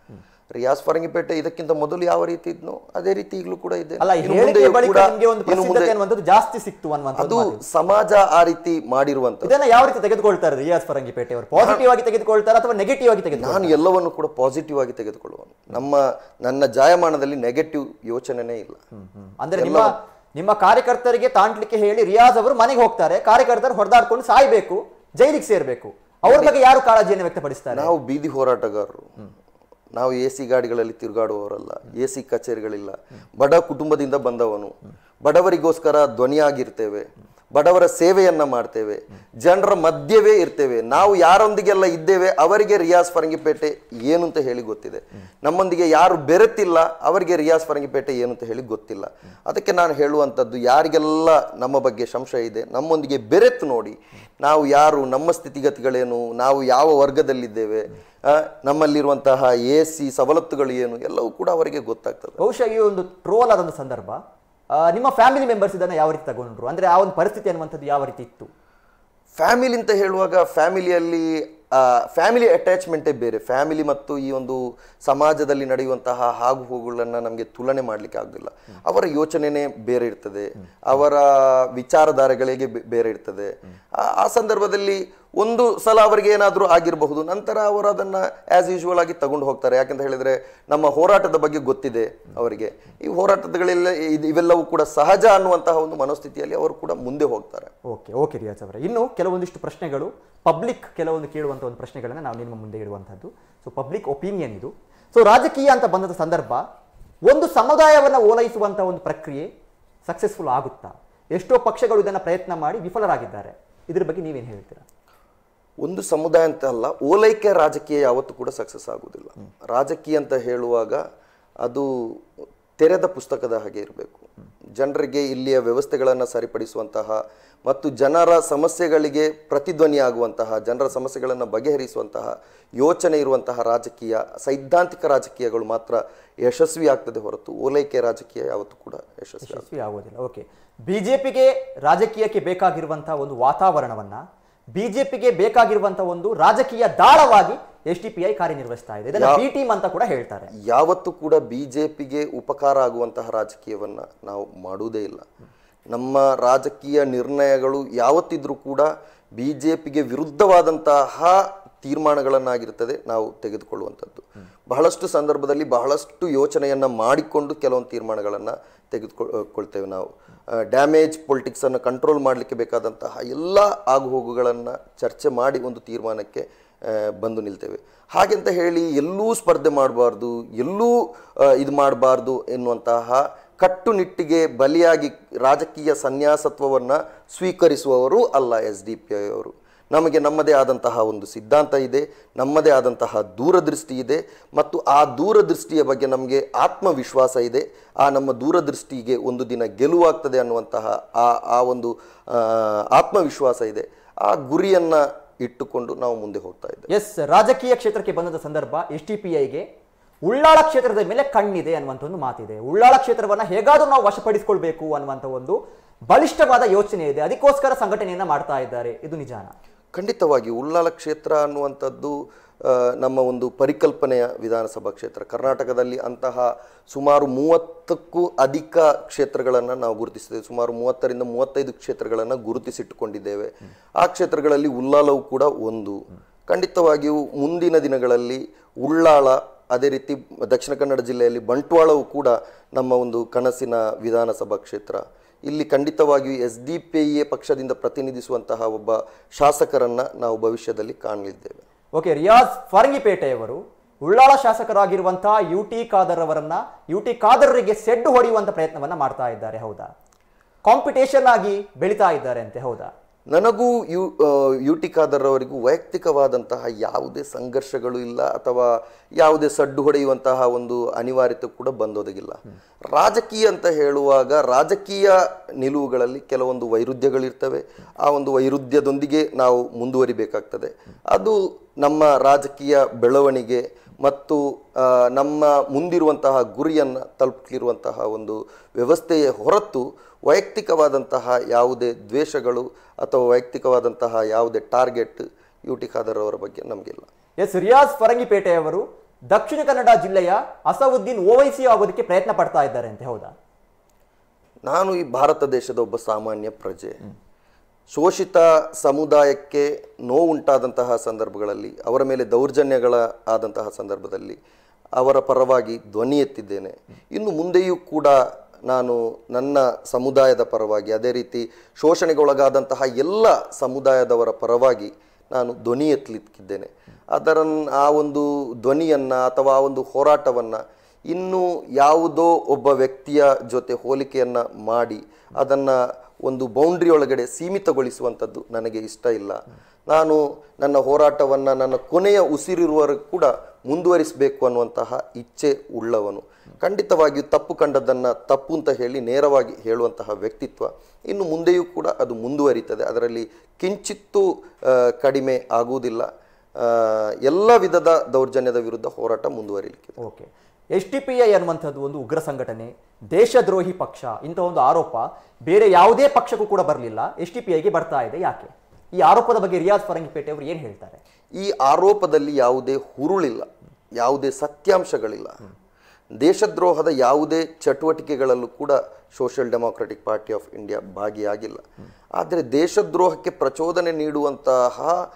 ರಿಯಾಜ್ ಫರಂಗಿಪೇಟೆ ಇದಕ್ಕಿಂತ ಮೊದಲು ಯಾವ ರೀತಿ ಇದ್ನೋ ಅದೇ ರೀತಿ ಈಗಲೂ ಕೂಡ ಇದೆ ಅಲ್ಲ ಈ ಇನ್ನು ಹೇಳಿಕೆಯ ಮುಂದೆಯೂ ಬಳಿಕ ಕೂಡ- ನಿಮ್ಗೆ ಒಂದು ಇನ್ನು ಮುಂದೆ ಪ್ರಸಿದ್ಧತೆ ಅನ್ನುವಂಥದ್ದು ಜಾಸ್ತಿ ಸಿಕ್ತು ಅದು ಅನ್ನುವಂಥದ್ದು ಸಮಾಜ ಆ ರೀತಿ ಮಾಡಿರುವಂತ ಇದನ್ನ ಯಾವ ರೀತಿ ತೆಗೆದುಕೊಳ್ತಾರೆ ರಿಯಾಜ್ ಫರಂಗಿಪೇಟೆ ಅವರು ಪಾಸಿಟಿವ್ ಆಗಿ ತೆಗೆದುಕೊಳ್ತಾರೆ ಅಥವಾ ನೆಗೆಟಿವ್ ಆಗಿ ತೆಗೆದುಕೊಳ್ತಾರೆ ನಾನು ಎಲ್ಲವನ್ನು ಕೂಡ ಪಾಸಿಟಿವ್ ಆಗಿ ತೆಗೆದುಕೊಳ್ಳುವನು ನಮ್ಮ ನನ್ನ ಜಾಯಮಾನದಲ್ಲಿ ನೆಗೆಟಿವ್ ಯೋಚನೆನೇ ಇಲ್ಲ ಅಂದ್ರೆ ನಿಮ್ಮ ನಿಮ್ಮ ಕಾರ್ಯಕರ್ತರಿಗೆ ತಾಂಡ್ಲಿಕ್ಕೆ ಹೇಳಿ ರಿಯಾಜ್ ಅವರು ಮನೆಗೆ ಹೋಗ್ತಾರೆ ಕಾರ್ಯಕರ್ತರು ಹೊಡೆದಾಡ್ಕೊಂಡು ಸಾಯ್ಬೇಕು ಜೈಲಿಗೆ ಸೇರ್ಬೇಕು ಅವ್ರ ಬಗ್ಗೆ ಯಾರು ಕಾಳಜಿಯನ್ನು ವ್ಯಕ್ತಪಡಿಸ್ತಾರೆ ನಾವು ಬೀದಿ ಹೋರಾಟಗಾರರು ನಾವು ಎ ಸಿ ಗಾಡಿಗಳಲ್ಲಿ ತಿರುಗಾಡುವವರಲ್ಲ ಎ ಸಿ ಕಚೇರಿಗಳಿಲ್ಲ ಬಡ ಕುಟುಂಬದಿಂದ ಬಂದವನು ಬಡವರಿಗೋಸ್ಕರ ಧ್ವನಿಯಾಗಿರ್ತೇವೆ ಬಡವರ ಸೇವೆಯನ್ನ ಮಾಡ್ತೇವೆ ಜನರ ಮಧ್ಯವೇ ಇರ್ತೇವೆ ನಾವು ಯಾರೊಂದಿಗೆಲ್ಲ ಇದ್ದೇವೆ ಅವರಿಗೆ ರಿಯಾಜ್ ಫರಂಗಿಪೇಟೆ ಏನು ಅಂತ ಹೇಳಿ ಗೊತ್ತಿದೆ ನಮ್ಮೊಂದಿಗೆ ಯಾರು ಬೆರೆತಿಲ್ಲ ಅವರಿಗೆ ರಿಯಾಜ್ ಫರಂಗಿಪೇಟೆ ಏನು ಅಂತ ಹೇಳಿ ಗೊತ್ತಿಲ್ಲ ಅದಕ್ಕೆ ನಾನು ಹೇಳುವಂಥದ್ದು ಯಾರಿಗೆಲ್ಲ ನಮ್ಮ ಬಗ್ಗೆ ಸಂಶಯ ಇದೆ ನಮ್ಮೊಂದಿಗೆ ಬೆರೆತು ನೋಡಿ ನಾವು ಯಾರು ನಮ್ಮ ಸ್ಥಿತಿಗತಿಗಳೇನು ನಾವು ಯಾವ ವರ್ಗದಲ್ಲಿದ್ದೇವೆ ಆ, ನಮ್ಮಲ್ಲಿರುವಂತಹ ಎ ಸಿ ಸವಲತ್ತುಗಳು ಏನು ಎಲ್ಲವೂ ಕೂಡ ಅವರಿಗೆ ಗೊತ್ತಾಗ್ತದೆ ಬಹುಶಃ ಈ ಒಂದು ಟ್ರೋಲ್ ಆದಂಥ ಸಂದರ್ಭ ಆ, ನಿಮ್ಮ ಫ್ಯಾಮಿಲಿ ಮೆಂಬರ್ಸ್ ಇದನ್ನ ಯಾವ ರೀತಿ ತಗೊಂಡ್ರು ಅಂದ್ರೆ ಆ ಒಂದು ಪರಿಸ್ಥಿತಿ ಅನ್ನುವಂಥದ್ದು ಯಾವ ರೀತಿ ಇತ್ತು ಫ್ಯಾಮಿಲಿ ಅಂತ ಹೇಳುವಾಗ ಫ್ಯಾಮಿಲಿಯಲ್ಲಿ ಫ್ಯಾಮಿಲಿ ಅಟ್ಯಾಚ್ಮೆಂಟೇ ಬೇರೆ ಫ್ಯಾಮಿಲಿ ಮತ್ತು ಈ ಒಂದು ಸಮಾಜದಲ್ಲಿ ನಡೆಯುವಂತಹ ಹಾಗು ಹೋಗುಗಳನ್ನ ನಮಗೆ ತುಲನೆ ಮಾಡಲಿಕ್ಕೆ ಆಗೋದಿಲ್ಲ ಅವರ ಯೋಚನೆನೇ ಬೇರೆ ಇರ್ತದೆ ಅವರ ವಿಚಾರಧಾರೆಗಳಿಗೆ ಬೆ- ಬೇರೆ ಇರ್ತದೆ ಆ- ಆ ಸಂದರ್ಭದಲ್ಲಿ ಒಂದು ಸಲ ಅವರಿಗೆ ಏನಾದರೂ ಆಗಿರಬಹುದು ನಂತರ ಅವರು ಅದನ್ನ ಆಸ್ ಯೂಶುವಲ್ ಆಗಿ ತಗೊಂಡು ಹೋಗ್ತಾರೆ ಯಾಕಂತ ಹೇಳಿದ್ರೆ ನಮ್ಮ ಹೋರಾಟದ ಬಗ್ಗೆ ಗೊತ್ತಿದೆ ಅವರಿಗೆ ಈ ಹೋರಾಟಗಳೆಲ್ಲ ಇದ್- ಇವೆಲ್ಲವೂ ಕೂಡ ಸಹಜ ಅನ್ನುವಂತಹ ಒಂದು ಮನೋಸ್ಥಿತಿಯಲ್ಲಿ ಅವರು ಕೂಡ ಮುಂದೆ ಹೋಗ್ತಾರೆ ಓಕೆ ಓಕೆ ರಿಯಾಜ್ ಅವರೇ ಇನ್ನು ಕೆಲವೊಂದಿಷ್ಟು ಪ್ರಶ್ನೆಗಳು ಪಬ್ಲಿಕ್ ಕೆಲವೊಂದು ಕೇಳುವಂಥ ಒಂದು ಪ್ರಶ್ನೆಗಳನ್ನ ನಾವು ನಿಮ್ಮ ಮುಂದೆ ಇಡುವಂಥದ್ದು ಸೊ ಪಬ್ಲಿಕ್ ಒಪಿನಿಯನ್ ಇದು ಸೊ ರಾಜಕೀಯ ಅಂತ ಬಂದಂಥ ಸಂದರ್ಭ ಒಂದು ಸಮುದಾಯವನ್ನು ಓಲೈಸುವಂಥ ಒಂದು ಪ್ರಕ್ರಿಯೆ ಸಕ್ಸಸ್ಫುಲ್ ಆಗುತ್ತಾ ಎಷ್ಟೋ ಪಕ್ಷಗಳು ಇದನ್ನು ಪ್ರಯತ್ನ ಮಾಡಿ ವಿಫಲರಾಗಿದ್ದಾರೆ ಇದ್ರ ಬಗ್ಗೆ ನೀವೇನು ಹೇಳ್ತೀರಾ ಒಂದು ಸಮುದಾಯ ಅಂತ ಅಲ್ಲ ಓಲೈಕೆ ರಾಜಕೀಯ ಯಾವತ್ತೂ ಕೂಡ ಸಕ್ಸಸ್ ಆಗುವುದಿಲ್ಲ ರಾಜಕೀಯ ಅಂತ ಹೇಳುವಾಗ ಅದು ತೆರೆದ ಪುಸ್ತಕದ ಹಾಗೆ ಇರಬೇಕು ಜನರಿಗೆ ಇಲ್ಲಿಯ ವ್ಯವಸ್ಥೆಗಳನ್ನು ಸರಿಪಡಿಸುವಂತಹ ಮತ್ತು ಜನರ ಸಮಸ್ಯೆಗಳಿಗೆ ಪ್ರತಿಧ್ವನಿಯಾಗುವಂತಹ ಜನರ ಸಮಸ್ಯೆಗಳನ್ನು ಬಗೆಹರಿಸುವಂತಹ ಯೋಚನೆ ಇರುವಂತಹ ರಾಜಕೀಯ ಸೈದ್ಧಾಂತಿಕ ರಾಜಕೀಯಗಳು ಮಾತ್ರ ಯಶಸ್ವಿ ಆಗ್ತದೆ ಹೊರತು ಓಲೈಕೆ ರಾಜಕೀಯ ಯಾವತ್ತೂ ಕೂಡ ಯಶಸ್ವಿ ಯಶಸ್ವಿ ಆಗೋದಿಲ್ಲ ಓಕೆ ಬಿಜೆಪಿಗೆ ರಾಜಕೀಯಕ್ಕೆ ಬೇಕಾಗಿರುವಂತಹ ಒಂದು ವಾತಾವರಣವನ್ನ ಬಿಜೆಪಿಗೆ ಬೇಕಾಗಿರುವಂತಹ ಒಂದು ರಾಜಕೀಯ ದಾಳವಾಗಿ ಎಸ್ ಡಿ ಪಿ ಐ ಕಾರ್ಯನಿರ್ವಹಿಸ್ತಾ ಇದೆ ಇದನ್ನ ಬಿ ಟೀಮ್ ಅಂತ ಕೂಡ ಹೇಳ್ತಾರೆ ಯಾವತ್ತೂ ಕೂಡ ಬಿಜೆಪಿಗೆ ಉಪಕಾರ ಆಗುವಂತಹ ರಾಜಕೀಯವನ್ನ ನಾವು ಮಾಡುವುದೇ ಇಲ್ಲ ನಮ್ಮ ರಾಜಕೀಯ ನಿರ್ಣಯಗಳು ಯಾವತ್ತಿದ್ರೂ ಕೂಡ ಬಿಜೆಪಿಗೆ ವಿರುದ್ಧವಾದಂತಹ ತೀರ್ಮಾನಗಳನ್ನಾಗಿರ್ತದೆ ನಾವು ತೆಗೆದುಕೊಳ್ಳುವಂಥದ್ದು ಬಹಳಷ್ಟು ಸಂದರ್ಭದಲ್ಲಿ ಬಹಳಷ್ಟು ಯೋಚನೆಯನ್ನ ಮಾಡಿಕೊಂಡು ಕೆಲವೊಂದು ತೀರ್ಮಾನಗಳನ್ನು ತೆಗೆದುಕೊಳ್ತೇವೆ ನಾವು ಡ್ಯಾಮೇಜ್ ಪೊಲಿಟಿಕ್ಸ್ ಅನ್ನು ಕಂಟ್ರೋಲ್ ಮಾಡಲಿಕ್ಕೆ ಬೇಕಾದಂತಹ ಎಲ್ಲ ಆಗುಹೋಗುಗಳನ್ನು ಚರ್ಚೆ ಮಾಡಿ ಒಂದು ತೀರ್ಮಾನಕ್ಕೆ ಆ, ಬಂದು ನಿಲ್ತೇವೆ ಹಾಗೆಂತ ಹೇಳಿ ಎಲ್ಲೂ ಸ್ಪರ್ಧೆ ಮಾಡಬಾರ್ದು ಎಲ್ಲೂ ಆ, ಇದು ಮಾಡಬಾರ್ದು ಎನ್ನುವಂತಹ ಕಟ್ಟುನಿಟ್ಟಿಗೆ ಬಲಿಯಾಗಿ ರಾಜಕೀಯ ಸನ್ಯಾಸತ್ವವನ್ನು ಸ್ವೀಕರಿಸುವವರು ಅಲ್ಲ ಎಸ್ ಡಿ ಪಿ ಐ ಅವರು ನಮಗೆ ನಮ್ಮದೇ ಆದಂತಹ ಒಂದು ಸಿದ್ಧಾಂತ ಇದೆ ನಮ್ಮದೇ ಆದಂತಹ ದೂರದೃಷ್ಟಿ ಇದೆ ಮತ್ತು ಆ ದೂರದೃಷ್ಟಿಯ ಬಗ್ಗೆ ನಮಗೆ ಆತ್ಮವಿಶ್ವಾಸ ಇದೆ ಆ ನಮ್ಮ ದೂರದೃಷ್ಟಿಗೆ ಒಂದು ದಿನ ಗೆಲುವಾಗ್ತದೆ ಅನ್ನುವಂತಹ ಆ ಆ ಒಂದು ಆ, ಆತ್ಮವಿಶ್ವಾಸ ಇದೆ ಆ ಗುರಿಯನ್ನ ಇಟ್ಟುಕೊಂಡು ನಾವು ಮುಂದೆ ಹೋಗ್ತಾ ಇದ್ದೇವೆ ಎಸ್ ರಾಜಕೀಯ ಕ್ಷೇತ್ರಕ್ಕೆ ಬಂದಂತ ಸಂದರ್ಭ ಎಸ್ ಟಿ ಪಿ ಐಗೆ ಉಳ್ಳಾಳ ಕ್ಷೇತ್ರದ ಮೇಲೆ ಕಣ್ಣಿದೆ ಅನ್ನುವಂಥ ಒಂದು ಮಾತಿದೆ ಉಳ್ಳಾಳ ಕ್ಷೇತ್ರವನ್ನ ಹೇಗಾದ್ರೂ ನಾವು ವಶಪಡಿಸಿಕೊಳ್ಬೇಕು ಅನ್ನುವಂಥ ಒಂದು ಬಲಿಷ್ಠವಾದ ಯೋಚನೆ ಇದೆ ಅದಕ್ಕೋಸ್ಕರ ಸಂಘಟನೆಯನ್ನ ಮಾಡ್ತಾ ಇದ್ದಾರೆ ಇದು ನಿಜಾನ ಖಂಡಿತವಾಗಿ ಉಳ್ಳಾಲ ಕ್ಷೇತ್ರ ಅನ್ನುವಂಥದ್ದು ಆ, ನಮ್ಮ ಒಂದು ಪರಿಕಲ್ಪನೆಯ ವಿಧಾನಸಭಾ ಕ್ಷೇತ್ರ ಕರ್ನಾಟಕದಲ್ಲಿ ಅಂತಹ ಸುಮಾರು ಮೂವತ್ತಕ್ಕೂ ಅಧಿಕ ಕ್ಷೇತ್ರಗಳನ್ನು ನಾವು ಗುರುತಿಸಿದ್ದೇವೆ ಸುಮಾರು ಮೂವತ್ತರಿಂದ ಮೂವತ್ತೈದು ಕ್ಷೇತ್ರಗಳನ್ನು ಗುರುತಿಸಿಟ್ಟುಕೊಂಡಿದ್ದೇವೆ ಆ ಕ್ಷೇತ್ರಗಳಲ್ಲಿ ಉಳ್ಳಾಲವು ಕೂಡ ಒಂದು ಖಂಡಿತವಾಗಿಯೂ ಮುಂದಿನ ದಿನಗಳಲ್ಲಿ ಉಳ್ಳಾಳ ಅದೇ ರೀತಿ ದಕ್ಷಿಣ ಕನ್ನಡ ಜಿಲ್ಲೆಯಲ್ಲಿ ಬಂಟ್ವಾಳವು ಕೂಡ ನಮ್ಮ ಒಂದು ಕನಸಿನ ವಿಧಾನಸಭಾ ಕ್ಷೇತ್ರ ಇಲ್ಲಿ ಖಂಡಿತವಾಗಿಯೂ ಎಸ್ ಡಿ ಪಿ ಐ ಪಕ್ಷದಿಂದ ಪ್ರತಿನಿಧಿಸುವಂತಹ ಒಬ್ಬ ಶಾಸಕರನ್ನ ನಾವು ಭವಿಷ್ಯದಲ್ಲಿ ಕಾಣಲಿದ್ದೇವೆ ಓಕೆ ರಿಯಾಜ್ ಫರಂಗಿಪೇಟೆಯವರು ಉಳ್ಳಾಳ ಶಾಸಕರಾಗಿರುವಂತಹ ಯು ಟಿ ಖಾದರ್ ಅವರನ್ನ ಯು ಟಿ ಖಾದರ್ರಿಗೆ ಸೆಡ್ಡು ಹೊಡೆಯುವಂತ ಪ್ರಯತ್ನವನ್ನ ಮಾಡ್ತಾ ಇದ್ದಾರೆ ಹೌದಾ ಕಾಂಪಿಟೇಷನ್ ಆಗಿ ಬೆಳಿತಾ ಇದ್ದಾರೆ ಅಂತೆ ಹೌದಾ ನನಗೂ ಯು ಆ, ಯು ಟಿ ಖಾದರ್ ಅವರಿಗೂ ವೈಯಕ್ತಿಕವಾದಂತಹ ಯಾವುದೇ ಸಂಘರ್ಷಗಳು ಇಲ್ಲ ಅಥವಾ ಯಾವುದೇ ಸಡ್ಡು ಹೊಡೆಯುವಂತಹ ಒಂದು ಅನಿವಾರ್ಯತೆ ಕೂಡ ಬಂದೊದಗಿಲ್ಲ ರಾಜಕೀಯ ಅಂತ ಹೇಳುವಾಗ ರಾಜಕೀಯ ನಿಲುವುಗಳಲ್ಲಿ ಕೆಲವೊಂದು ವೈರುಧ್ಯಗಳಿರ್ತವೆ ಆ ಒಂದು ವೈರುಧ್ಯದೊಂದಿಗೆ ನಾವು ಮುಂದುವರಿಬೇಕಾಗ್ತದೆ ಅದು ನಮ್ಮ ರಾಜಕೀಯ ಬೆಳವಣಿಗೆ ಮತ್ತು ಆ, ನಮ್ಮ ಮುಂದಿರುವಂತಹ ಗುರಿಯನ್ನು ತಲುಪಲಿರುವಂತಹ ಒಂದು ವ್ಯವಸ್ಥೆಯ ಹೊರತು ವೈಯಕ್ತಿಕವಾದಂತಹ ಯಾವುದೇ ದ್ವೇಷಗಳು ಅಥವಾ ವೈಯಕ್ತಿಕವಾದಂತಹ ಯಾವುದೇ ಟಾರ್ಗೆಟ್ ಯು ಟಿ ಖಾದರ್ ಅವರ ಬಗ್ಗೆ ನಮಗಿಲ್ಲ ಎಸ್ ರಿಯಾಜ್ ಫರಂಗಿಪೇಟೆಯವರು ದಕ್ಷಿಣ ಕನ್ನಡ ಜಿಲ್ಲೆಯ ಅಸವುದ್ದೀನ್ ಓವೈಸಿ ಆಗೋದಕ್ಕೆ ಪ್ರಯತ್ನ ಪಡ್ತಾ ಇದ್ದಾರೆ ಅಂತ ಹೌದಾ ನಾನು ಈ ಭಾರತ ದೇಶದ ಒಬ್ಬ ಸಾಮಾನ್ಯ ಪ್ರಜೆ ಶೋಷಿತ ಸಮುದಾಯಕ್ಕೆ ನೋವುಂಟಾದಂತಹ ಸಂದರ್ಭಗಳಲ್ಲಿ ಅವರ ಮೇಲೆ ದೌರ್ಜನ್ಯಗಳ ಆದಂತಹ ಸಂದರ್ಭದಲ್ಲಿ ಅವರ ಪರವಾಗಿ ಧ್ವನಿ ಎತ್ತಿದ್ದೇನೆ ಇನ್ನು ಮುಂದೆಯೂ ಕೂಡ ನಾನು ನನ್ನ ಸಮುದಾಯದ ಪರವಾಗಿ ಅದೇ ರೀತಿ ಶೋಷಣೆಗೊಳಗಾದಂತಹ ಎಲ್ಲ ಸಮುದಾಯದವರ ಪರವಾಗಿ ನಾನು ಧ್ವನಿ ಎತ್ತಲಿಕ್ಕಿದ್ದೇನೆ ಅದರ ಆ ಒಂದು ಧ್ವನಿಯನ್ನು ಅಥವಾ ಆ ಒಂದು ಹೋರಾಟವನ್ನು ಇನ್ನು ಯಾವುದೋ ಒಬ್ಬ ವ್ಯಕ್ತಿಯ ಜೊತೆ ಹೋಲಿಕೆಯನ್ನು ಮಾಡಿ ಅದನ್ನು ಒಂದು ಬೌಂಡ್ರಿ ಒಳಗಡೆ ಸೀಮಿತಗೊಳಿಸುವಂಥದ್ದು ನನಗೆ ಇಷ್ಟ ಇಲ್ಲ ನಾನು ನನ್ನ ಹೋರಾಟವನ್ನು ನನ್ನ ಕೊನೆಯ ಉಸಿರಿರುವವರೆಗೂ ಕೂಡ ಮುಂದುವರಿಸಬೇಕು ಅನ್ನುವಂತಹ ಇಚ್ಛೆ ಉಳ್ಳವನು ಖಂಡಿತವಾಗಿಯೂ ತಪ್ಪು ಕಂಡದ್ದನ್ನು ತಪ್ಪು ಅಂತ ಹೇಳಿ ನೇರವಾಗಿ ಹೇಳುವಂತಹ ವ್ಯಕ್ತಿತ್ವ ಇನ್ನು ಮುಂದೆಯೂ ಕೂಡ ಅದು ಮುಂದುವರಿತದೆ ಅದರಲ್ಲಿ ಕಿಂಚಿತ್ತೂ ಆ, ಕಡಿಮೆ ಆಗುವುದಿಲ್ಲ ಆ, ಎಲ್ಲ ವಿಧದ ದೌರ್ಜನ್ಯದ ವಿರುದ್ಧ ಹೋರಾಟ ಮುಂದುವರಿಲಿಕ್ಕೆ okay S T P I ಅನ್ನುವಂಥದ್ದು ಒಂದು ಉಗ್ರ ಸಂಘಟನೆ ದೇಶದ್ರೋಹಿ ಪಕ್ಷ ಇಂಥ ಒಂದು ಆರೋಪ ಬೇರೆ ಯಾವುದೇ ಪಕ್ಷಕ್ಕೂ ಕೂಡ ಬರಲಿಲ್ಲ ಎಸ್ ಟಿ ಪಿ ಐಗೆ ಬರ್ತಾ ಇದೆ ಯಾಕೆ ಈ ಆರೋಪದ ಬಗ್ಗೆ ರಿಯಾಜ್ ಫರಂಗಿಪೇಟೆ ಅವರು ಏನು ಹೇಳ್ತಾರೆ ಈ ಆರೋಪದಲ್ಲಿ ಯಾವುದೇ ಹುರುಳಿಲ್ಲ ಯಾವುದೇ ಸತ್ಯಾಂಶಗಳಿಲ್ಲ ದೇಶದ್ರೋಹದ ಯಾವುದೇ ಚಟುವಟಿಕೆಗಳಲ್ಲೂ ಕೂಡ social democratic party of India ಭಾಗಿಯಾಗಿಲ್ಲ ಆದರೆ ದೇಶದ್ರೋಹಕ್ಕೆ ಪ್ರಚೋದನೆ ನೀಡುವಂತಹ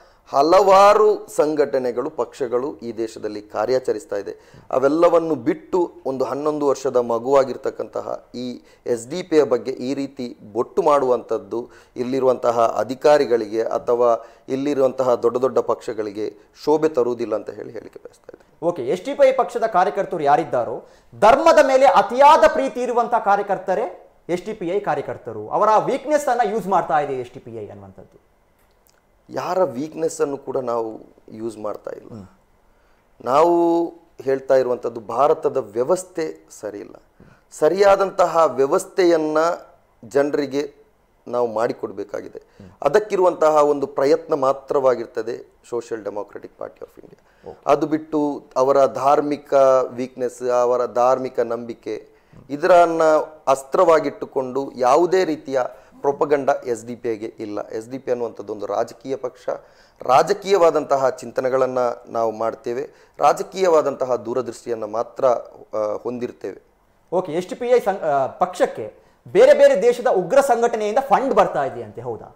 ಹಲವಾರು ಸಂಘಟನೆಗಳು ಪಕ್ಷಗಳು ಈ ದೇಶದಲ್ಲಿ ಕಾರ್ಯಾಚರಿಸ್ತಾ ಇದೆ ಅವೆಲ್ಲವನ್ನು ಬಿಟ್ಟು ಒಂದು ಹನ್ನೊಂದು ವರ್ಷದ ಮಗುವಾಗಿರ್ತಕ್ಕಂತಹ ಈ ಎಸ್ ಡಿ ಪಿಯ ಬಗ್ಗೆ ಈ ರೀತಿ ಬೊಟ್ಟು ಮಾಡುವಂಥದ್ದು ಇಲ್ಲಿರುವಂತಹ ಅಧಿಕಾರಿಗಳಿಗೆ ಅಥವಾ ಇಲ್ಲಿರುವಂತಹ ದೊಡ್ಡ ದೊಡ್ಡ ಪಕ್ಷಗಳಿಗೆ ಶೋಭೆ ತರುವುದಿಲ್ಲ ಅಂತ ಹೇಳಿ ಹೇಳಿಕೆ ಬಯಸ್ತಾ ಇದ್ದೇನೆ okay S T P I ಪಕ್ಷದ ಕಾರ್ಯಕರ್ತರು ಯಾರಿದ್ದಾರೋ ಧರ್ಮದ ಮೇಲೆ ಅತಿಯಾದ ಪ್ರೀತಿ ಇರುವಂತಹ ಕಾರ್ಯಕರ್ತರೇ ಎಸ್ ಟಿ ಪಿ ಐ ಕಾರ್ಯಕರ್ತರು ಅವರ ವೀಕ್ನೆಸ್ ಅನ್ನ ಯೂಸ್ ಮಾಡ್ತಾ ಇದೆ ಎಸ್ ಟಿ ಪಿ ಐ ಅನ್ನುವಂಥದ್ದು ಯಾರ ವೀಕ್ನೆಸ್ ಅನ್ನು ಕೂಡ ನಾವು ಯೂಸ್ ಮಾಡ್ತಾ ಇಲ್ಲ ನಾವು ಹೇಳ್ತಾ ಇರುವಂಥದ್ದು ಭಾರತದ ವ್ಯವಸ್ಥೆ ಸರಿಯಿಲ್ಲ ಸರಿಯಾದಂತಹ ವ್ಯವಸ್ಥೆಯನ್ನ ಜನರಿಗೆ ನಾವು ಮಾಡಿಕೊಡ್ಬೇಕಾಗಿದೆ ಅದಕ್ಕಿರುವಂತಹ ಒಂದು ಪ್ರಯತ್ನ ಮಾತ್ರವಾಗಿರ್ತದೆ social democratic party of India ಅದು ಬಿಟ್ಟು ಅವರ ಧಾರ್ಮಿಕ ವೀಕ್ನೆಸ್ ಅವರ ಧಾರ್ಮಿಕ ನಂಬಿಕೆ ಇದರನ್ನ ಅಸ್ತ್ರವಾಗಿಟ್ಟುಕೊಂಡು ಯಾವುದೇ ರೀತಿಯ ಪ್ರೊಪಗಂಡ ಎಸ್ ಡಿ ಪಿ ಐಗೆ ಇಲ್ಲ ಎಸ್ ಡಿ ಪಿ ಅನ್ನುವಂಥದ್ದು ಒಂದು ರಾಜಕೀಯ ಪಕ್ಷ ರಾಜಕೀಯವಾದಂತಹ ಚಿಂತನೆಗಳನ್ನು ನಾವು ಮಾಡ್ತೇವೆ ರಾಜಕೀಯವಾದಂತಹ ದೂರದೃಷ್ಟಿಯನ್ನು ಮಾತ್ರ ಆ, ಹೊಂದಿರ್ತೇವೆ okay S T P I ಪಕ್ಷಕ್ಕೆ ಬೇರೆ ಬೇರೆ ದೇಶದ ಉಗ್ರ ಸಂಘಟನೆಯಿಂದ ಫಂಡ್ ಬರ್ತಾ ಇದೆಯಂತೆ ಹೌದಾ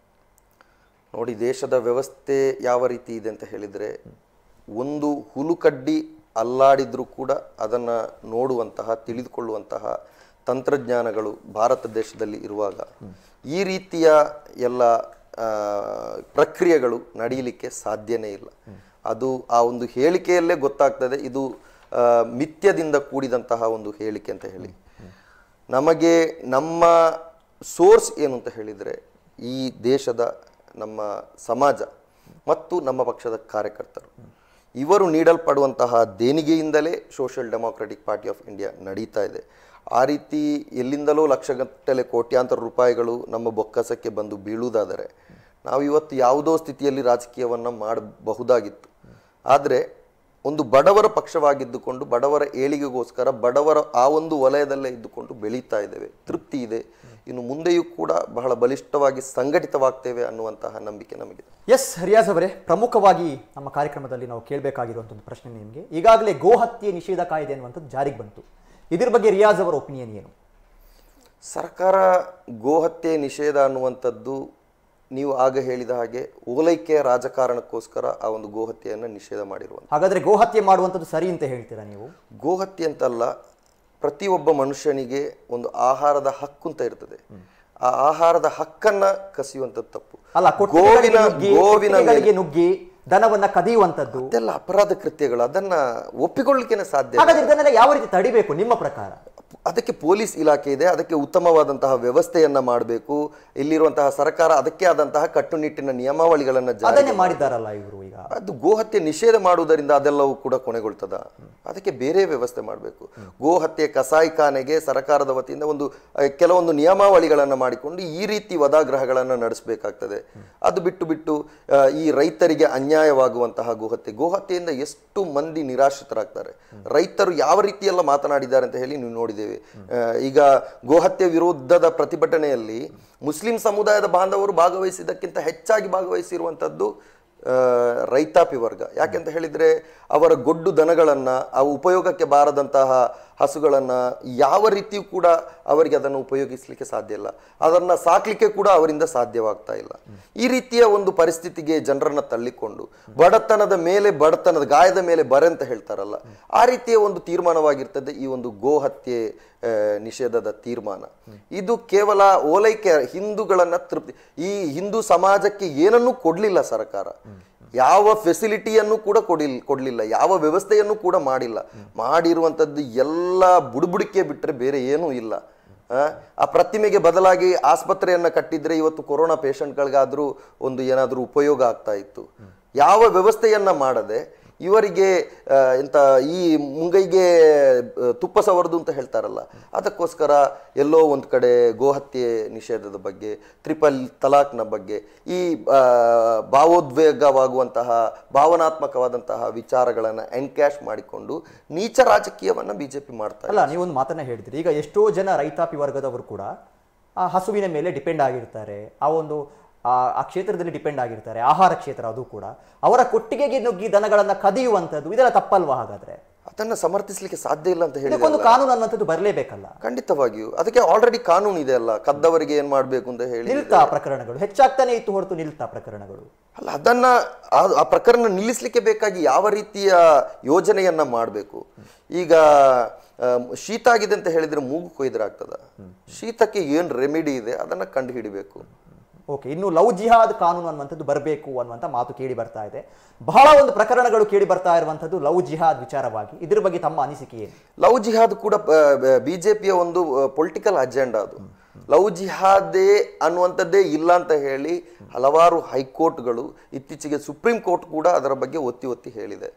ನೋಡಿ ದೇಶದ ವ್ಯವಸ್ಥೆ ಯಾವ ರೀತಿ ಇದೆ ಅಂತ ಹೇಳಿದರೆ ಒಂದು ಹುಲುಕಡ್ಡಿ ಅಲ್ಲಾಡಿದ್ರೂ ಕೂಡ ಅದನ್ನು ನೋಡುವಂತಹ ತಿಳಿದುಕೊಳ್ಳುವಂತಹ ತಂತ್ರಜ್ಞಾನಗಳು ಭಾರತ ದೇಶದಲ್ಲಿ ಇರುವಾಗ ಈ ರೀತಿಯ ಎಲ್ಲ ಆ, ಪ್ರಕ್ರಿಯೆಗಳು ನಡೆಯಲಿಕ್ಕೆ ಸಾಧ್ಯನೇ ಇಲ್ಲ ಅದು ಆ ಒಂದು ಹೇಳಿಕೆಯಲ್ಲೇ ಗೊತ್ತಾಗ್ತದೆ ಇದು ಆ, ಮಿಥ್ಯದಿಂದ ಕೂಡಿದಂತಹ ಒಂದು ಹೇಳಿಕೆ ಅಂತ ಹೇಳಿ ನಮಗೆ ನಮ್ಮ ಸೋರ್ಸ್ ಏನು ಅಂತ ಹೇಳಿದರೆ ಈ ದೇಶದ ನಮ್ಮ ಸಮಾಜ ಮತ್ತು ನಮ್ಮ ಪಕ್ಷದ ಕಾರ್ಯಕರ್ತರು ಇವರು ನೀಡಲ್ಪಡುವಂತಹ ದೇಣಿಗೆಯಿಂದಲೇ social democratic party of India ನಡೀತಾ ಇದೆ ಆ ರೀತಿ ಎಲ್ಲಿಂದಲೋ ಲಕ್ಷಗಟ್ಟಲೆ ಕೋಟ್ಯಾಂತರ ರೂಪಾಯಿಗಳು ನಮ್ಮ ಬೊಕ್ಕಸಕ್ಕೆ ಬಂದು ಬೀಳುವುದಾದರೆ ನಾವು ಇವತ್ತು ಯಾವುದೋ ಸ್ಥಿತಿಯಲ್ಲಿ ರಾಜಕೀಯವನ್ನು ಮಾಡಬಹುದಾಗಿತ್ತು ಆದರೆ ಒಂದು ಬಡವರ ಪಕ್ಷವಾಗಿದ್ದುಕೊಂಡು ಬಡವರ ಏಳಿಗೆಗೋಸ್ಕರ ಬಡವರ ಆ ಒಂದು ವಲಯದಲ್ಲೇ ಇದ್ದುಕೊಂಡು ಬೆಳೀತಾ ಇದ್ದೇವೆ ತೃಪ್ತಿ ಇದೆ ಇನ್ನು ಮುಂದೆಯೂ ಕೂಡ ಬಹಳ ಬಲಿಷ್ಠವಾಗಿ ಸಂಘಟಿತವಾಗ್ತೇವೆ ಅನ್ನುವಂತಹ ನಂಬಿಕೆ ನಮಗಿದೆ ಎಸ್ ರಿಯಾಜ್ ಅವರೇ ಪ್ರಮುಖವಾಗಿ ನಮ್ಮ ಕಾರ್ಯಕ್ರಮದಲ್ಲಿ ನಾವು ಕೇಳಬೇಕಾಗಿರುವಂಥ ಒಂದು ಪ್ರಶ್ನೆ ನಿಮಗೆ ಈಗಾಗಲೇ ಗೋಹತ್ಯೆ ನಿಷೇಧ ಕಾಯ್ದೆ ಅನ್ನುವಂಥದ್ದು ಜಾರಿಗೆ ಬಂತು ಇದ್ರ ಬಗ್ಗೆ ರಿಯಾಜ್ ಅವರ ಒಪಿನಿಯನ್ ಏನು ಸರ್ಕಾರ ಗೋಹತ್ಯೆ ನಿಷೇಧ ಅನ್ನುವಂಥದ್ದು ನೀವು ಆಗ ಹೇಳಿದ ಹಾಗೆ ಓಲೈಕೆಯ ರಾಜಕಾರಣಕ್ಕೋಸ್ಕರ ಆ ಒಂದು ಗೋಹತ್ಯೆಯನ್ನು ನಿಷೇಧ ಮಾಡಿರುವಂಥ ಹಾಗಾದ್ರೆ ಗೋಹತ್ಯೆ ಮಾಡುವಂಥದ್ದು ಸರಿ ಅಂತ ಹೇಳ್ತೀರಾ ನೀವು ಗೋಹತ್ಯೆ ಅಂತಲ್ಲ ಪ್ರತಿಯೊಬ್ಬ ಮನುಷ್ಯನಿಗೆ ಒಂದು ಆಹಾರದ ಹಕ್ಕು ಅಂತ ಇರ್ತದೆ ಆ ಆಹಾರದ ಹಕ್ಕನ್ನ ಕಸಿಯುವಂಥದ್ದು ತಪ್ಪು ಅಲ್ಲ ಕೊಟ್ಟಿಗೆಗಳಿಗೆ ಗೋವಿನ ನುಗ್ಗಿ ಗೋವಿನ ಮೇಲೆ ಕೊಟ್ಟಿಗೆಗಳಿಗೆ ನುಗ್ಗಿ ದನವನ್ನ ಕದಿಯುವಂಥದ್ದು ಅದೆಲ್ಲ ಅಪರಾಧ ಕೃತ್ಯಗಳು ಅದನ್ನ ಒಪ್ಪಿಕೊಳ್ಳಿಕ್ಕೇನೆ ಸಾಧ್ಯ ಇಲ್ಲ. ಹಾಗಾದ್ರೆ ಇದನ್ನೆಲ್ಲ ಯಾವ ರೀತಿ ತಡಿಬೇಕು ನಿಮ್ಮ ಪ್ರಕಾರ ಅದಕ್ಕೆ ಪೊಲೀಸ್ ಇಲಾಖೆ ಇದೆ ಅದಕ್ಕೆ ಉತ್ತಮವಾದಂತಹ ವ್ಯವಸ್ಥೆಯನ್ನ ಮಾಡಬೇಕು ಇಲ್ಲಿರುವಂತಹ ಸರ್ಕಾರ ಅದಕ್ಕೆ ಆದಂತಹ ಕಟ್ಟುನಿಟ್ಟಿನ ನಿಯಮಾವಳಿಗಳನ್ನ ಜಾರಿ ಅದನ್ನೇ ಮಾಡಿದ್ದಾರಲ್ಲ ಇವರು ಈಗ ಅದು ಗೋಹತ್ಯೆ ನಿಷೇಧ ಮಾಡುವುದರಿಂದ ಅದೆಲ್ಲವೂ ಕೂಡ ಕೊನೆಗೊಳ್ತದ ಅದಕ್ಕೆ ಬೇರೆ ವ್ಯವಸ್ಥೆ ಮಾಡಬೇಕು ಗೋಹತ್ಯೆ ಕಸಾಯಿಖಾನೆಗೆ ಸರ್ಕಾರದ ವತಿಯಿಂದ ಒಂದು ಆ, ಕೆಲವೊಂದು ನಿಯಮಾವಳಿಗಳನ್ನು ಮಾಡಿಕೊಂಡು ಈ ರೀತಿ ವದಾಗ್ರಹಗಳನ್ನು ನಡೆಸಬೇಕಾಗ್ತದೆ ಅದು ಬಿಟ್ಟು ಬಿಟ್ಟು ಆ, ಈ ರೈತರಿಗೆ ಅನ್ಯಾಯವಾಗುವಂತಹ ಗೋಹತ್ಯೆ ಗೋಹತ್ಯೆಯಿಂದ ಎಷ್ಟು ಮಂದಿ ನಿರಾಶ್ರಿತರಾಗ್ತಾರೆ ರೈತರು ಯಾವ ರೀತಿಯೆಲ್ಲ ಮಾತನಾಡಿದ್ದಾರೆ ಅಂತ ಹೇಳಿ ನೀವು ನೋಡಿದ್ದೇವೆ ಆ, ಈಗ ಗೋಹತ್ಯೆ ವಿರುದ್ಧದ ಪ್ರತಿಭಟನೆಯಲ್ಲಿ ಮುಸ್ಲಿಂ ಸಮುದಾಯದ ಬಾಂಧವರು ಭಾಗವಹಿಸಿದ್ದಕ್ಕಿಂತ ಹೆಚ್ಚಾಗಿ ಭಾಗವಹಿಸಿರುವಂಥದ್ದು ಆ, ರೈತಾಪಿ ವರ್ಗ ಯಾಕೆಂತ ಹೇಳಿದ್ರೆ ಅವರ ಗೊಡ್ಡು ದನಗಳನ್ನ ಆ ಉಪಯೋಗಕ್ಕೆ ಬಾರದಂತಹ ಹಸುಗಳನ್ನ ಯಾವ ರೀತಿಯೂ ಕೂಡ ಅವರಿಗೆ ಅದನ್ನು ಉಪಯೋಗಿಸಲಿಕ್ಕೆ ಸಾಧ್ಯ ಇಲ್ಲ ಅದನ್ನ ಸಾಕ್ಲಿಕ್ಕೆ ಕೂಡ ಅವರಿಂದ ಸಾಧ್ಯವಾಗ್ತಾ ಇಲ್ಲ ಈ ರೀತಿಯ ಒಂದು ಪರಿಸ್ಥಿತಿಗೆ ಜನರನ್ನ ತಳ್ಳಿಕೊಂಡು ಬಡತನದ ಮೇಲೆ ಬಡತನದ ಗಾಯದ ಮೇಲೆ ಬರೆ ಅಂತ ಹೇಳ್ತಾರಲ್ಲ ಆ ರೀತಿಯ ಒಂದು ತೀರ್ಮಾನವಾಗಿರ್ತದೆ ಈ ಒಂದು ಗೋ ಹತ್ಯೆ ಆ, ನಿಷೇಧದ ತೀರ್ಮಾನ ಇದು ಕೇವಲ ಓಲೈಕೆ ಹಿಂದೂಗಳನ್ನ ತೃಪ್ತಿ ಈ ಹಿಂದೂ ಸಮಾಜಕ್ಕೆ ಏನನ್ನೂ ಕೊಡ್ಲಿಲ್ಲ ಸರ್ಕಾರ ಯಾವ ಫೆಸಿಲಿಟಿಯನ್ನು ಕೂಡ ಕೊಡಿಲ್ ಕೊಡ್ಲಿಲ್ಲ ಯಾವ ವ್ಯವಸ್ಥೆಯನ್ನು ಕೂಡ ಮಾಡಿಲ್ಲ ಮಾಡಿರುವಂಥದ್ದು ಎಲ್ಲ ಬುಡುಬುಡಿಕೆ ಬಿಟ್ಟರೆ ಬೇರೆ ಏನೂ ಇಲ್ಲ ಆ, ಆ ಪ್ರತಿಮೆಗೆ ಬದಲಾಗಿ ಆಸ್ಪತ್ರೆಯನ್ನ ಕಟ್ಟಿದ್ರೆ ಇವತ್ತು ಕೊರೋನಾ ಪೇಷಂಟ್ಗಳಿಗಾದ್ರೂ ಒಂದು ಏನಾದರೂ ಉಪಯೋಗ ಆಗ್ತಾ ಇತ್ತು ಯಾವ ವ್ಯವಸ್ಥೆಯನ್ನ ಮಾಡದೆ ಇವರಿಗೆ ಆ, ಎಂತ ಈ ಮುಂಗೈಗೆ ಆ, ತುಪ್ಪ ಸವರದು ಅಂತ ಹೇಳ್ತಾರಲ್ಲ ಅದಕ್ಕೋಸ್ಕರ ಎಲ್ಲೋ ಒಂದು ಕಡೆ ಗೋಹತ್ಯೆ ನಿಷೇಧದ ಬಗ್ಗೆ ತ್ರಿಪಲ್ ತಲಾಕ್ನ ಬಗ್ಗೆ ಈ ಆ, ಭಾವೋದ್ವೇಗವಾಗುವಂತಹ ಭಾವನಾತ್ಮಕವಾದಂತಹ ವಿಚಾರಗಳನ್ನು ಎನ್ಕ್ಯಾಶ್ ಮಾಡಿಕೊಂಡು ನೀಚ ರಾಜಕೀಯವನ್ನ ಬಿಜೆಪಿ ಮಾಡ್ತಾ ಇದೆ ಅಲ್ಲ ನೀವೊಂದು ಮಾತನ್ನ ಹೇಳಿದ್ರಿ ಈಗ ಎಷ್ಟೋ ಜನ ರೈತಾಪಿ ವರ್ಗದವರು ಕೂಡ ಆ ಹಸುವಿನ ಮೇಲೆ ಡಿಪೆಂಡ್ ಆಗಿರ್ತಾರೆ ಆ ಒಂದು ಆ ಆ ಕ್ಷೇತ್ರದಲ್ಲಿ ಡಿಪೆಂಡ್ ಆಗಿರ್ತಾರೆ ಆಹಾರ ಕ್ಷೇತ್ರ ಅದು ಕೂಡ ಅವರ ಕೊಟ್ಟಿಗೆಗೆ ನುಗ್ಗಿ ದನಗಳನ್ನ ಕದಿಯುವಂಥದ್ದು ಇದೆಲ್ಲ ತಪ್ಪಲ್ವಾ ಹಾಗಾದ್ರೆ ಅದನ್ನ ಸಮರ್ಥಿಸಲಿಕ್ಕೆ ಸಾಧ್ಯ ಇಲ್ಲ ಅಂತ ಹೇಳಿದ್ರೆ ಇದಕ್ಕೊಂದು ಕಾನೂನು ಅನ್ನುವಂಥದ್ದು ಬರಲೇಬೇಕಲ್ಲ ಖಂಡಿತವಾಗಿಯೂ ಅದಕ್ಕೆ ಆಲ್ರೆಡಿ ಕಾನೂನು ಇದೆ ಅಲ್ಲ ಕದ್ದವರಿಗೆ ಏನ್ ಮಾಡ್ಬೇಕು ಅಂತ ಹೇಳಿ ನಿಲ್ತಾ ಪ್ರಕರಣಗಳು ಹೆಚ್ಚಾಗ್ತಾನೆ ಇತ್ತು ಹೊರತು ನಿಲ್ತಾ ಪ್ರಕರಣಗಳು ಅಲ್ಲ ಅದನ್ನ ಆ- ಆ ಪ್ರಕರಣ ನಿಲ್ಲಿಸಲಿಕ್ಕೆ ಬೇಕಾಗಿ ಯಾವ ರೀತಿಯ ಯೋಜನೆಯನ್ನ ಮಾಡಬೇಕು ಈಗ ಆ, ಶೀತ ಆಗಿದೆ ಅಂತ ಹೇಳಿದ್ರೆ ಮೂಗು ಕೊಯ್ದ್ರಾಗ್ತದ ಶೀತಕ್ಕೆ ಏನ್ ರೆಮಿಡಿ ಇದೆ ಅದನ್ನ ಕಂಡು ಹಿಡಿಬೇಕು ಓಕೆ ಇನ್ನು ಲವ್ ಜಿಹಾದ್ ಕಾನೂನು ಅನ್ನುವಂಥದ್ದು ಬರಬೇಕು ಅನ್ನುವಂಥ ಮಾತು ಕೇಳಿ ಬರ್ತಾ ಇದೆ ಬಹಳ ಒಂದು ಪ್ರಕರಣಗಳು ಕೇಳಿ ಬರ್ತಾ ಇರುವಂಥದ್ದು ಲವ್ ಜಿಹಾದ್ ವಿಚಾರವಾಗಿ ಇದ್ರ ಬಗ್ಗೆ ತಮ್ಮ ಅನಿಸಿಕೆ ಏನು ಲವ್ ಜಿಹಾದ್ ಕೂಡ ಬಿಜೆಪಿಯ ಒಂದು ಪೊಲಿಟಿಕಲ್ ಅಜೆಂಡಾ ಅದು ಲವ್ ಜಿಹಾದೇ ಅನ್ನುವಂಥದ್ದೇ ಇಲ್ಲ ಅಂತ ಹೇಳಿ ಹಲವಾರು ಹೈಕೋರ್ಟ್ಗಳು ಇತ್ತೀಚೆಗೆ ಸುಪ್ರೀಂ ಕೋರ್ಟ್ ಕೂಡ ಅದರ ಬಗ್ಗೆ ಒತ್ತಿ ಒತ್ತಿ ಹೇಳಿದೆ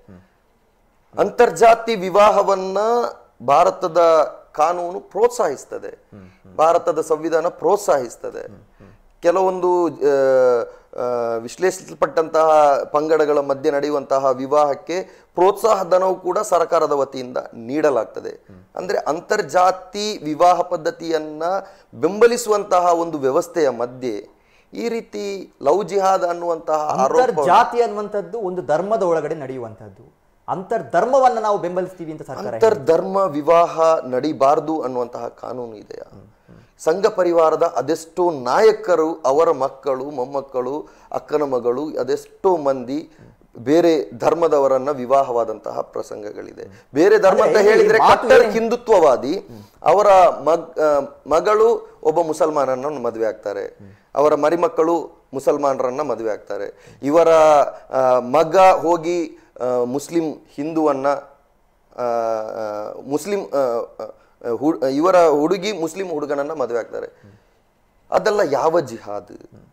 ಅಂತರ್ಜಾತಿ ವಿವಾಹವನ್ನ ಭಾರತದ ಕಾನೂನು ಪ್ರೋತ್ಸಾಹಿಸ್ತದೆ ಭಾರತದ ಸಂವಿಧಾನ ಪ್ರೋತ್ಸಾಹಿಸ್ತದೆ ಕೆಲವೊಂದು ಆ, ಆ, ವಿಶ್ಲೇಷಿಸಲ್ಪಟ್ಟಂತಹ ಪಂಗಡಗಳ ಮಧ್ಯೆ ನಡೆಯುವಂತಹ ವಿವಾಹಕ್ಕೆ ಪ್ರೋತ್ಸಾಹ ಧನವು ಕೂಡ ಸರ್ಕಾರದ ವತಿಯಿಂದ ನೀಡಲಾಗ್ತದೆ ಅಂದ್ರೆ ಅಂತರ್ಜಾತಿ ವಿವಾಹ ಪದ್ಧತಿಯನ್ನ ಬೆಂಬಲಿಸುವಂತಹ ಒಂದು ವ್ಯವಸ್ಥೆಯ ಮಧ್ಯೆ ಈ ರೀತಿ ಲವ್ ಜಿಹಾದ್ ಅನ್ನುವಂತಹ ಆರೋಪ ಅಂತರ್ಜಾತಿ ಅನ್ನುವಂಥದ್ದು ಒಂದು ಧರ್ಮದ ಒಳಗಡೆ ನಡೆಯುವಂಥದ್ದು ಅಂತರ್ಧರ್ಮವನ್ನ ನಾವು ಬೆಂಬಲಿಸ್ತೀವಿ ಅಂತ ಸರ್ಕಾರ ಹೇಳಿದೆ. ಅಂತರ್ಧರ್ಮ ವಿವಾಹ ನಡಿಬಾರದು ಅನ್ನುವಂತಹ ಕಾನೂನು ಇದೆಯಾ ಸಂಘ ಪರಿವಾರದ ಅದೆಷ್ಟೋ ನಾಯಕರು ಅವರ ಮಕ್ಕಳು ಮೊಮ್ಮಕ್ಕಳು ಅಕ್ಕನ ಮಗಳು ಅದೆಷ್ಟೋ ಮಂದಿ ಬೇರೆ ಧರ್ಮದವರನ್ನ ವಿವಾಹವಾದಂತಹ ಪ್ರಸಂಗಗಳಿದೆ ಬೇರೆ ಧರ್ಮ ಅಂತ ಅಂದ್ರೆ ಇಲ್ಲಿ ಹೇಳಿದ್ರೆ ಮಾತು ಕಟ್ಟರ್ ಏನು? ಹಿಂದುತ್ವವಾದಿ ಅವರ ಮಗ್ ಆ, ಮಗಳು ಒಬ್ಬ ಮುಸಲ್ಮಾನನ ಮದುವೆ ಆಗ್ತಾರೆ ಅವರ ಮರಿಮಕ್ಕಳು ಮುಸಲ್ಮಾನರನ್ನ ಮದುವೆ ಆಗ್ತಾರೆ ಇವರ ಆ, ಮಗ ಹೋಗಿ ಆ, ಮುಸ್ಲಿಂ ಹಿಂದುವನ್ನ ಆ, ಆ, ಮುಸ್ಲಿಂ ಆ, ಆ, ಹು- ಇವರ ಹುಡುಗಿ ಮುಸ್ಲಿಂ ಹುಡುಗನನ್ನ ಮದುವೆ ಆಗ್ತಾರೆ ಅದೆಲ್ಲ ಯಾವ ಜಿಹಾದ್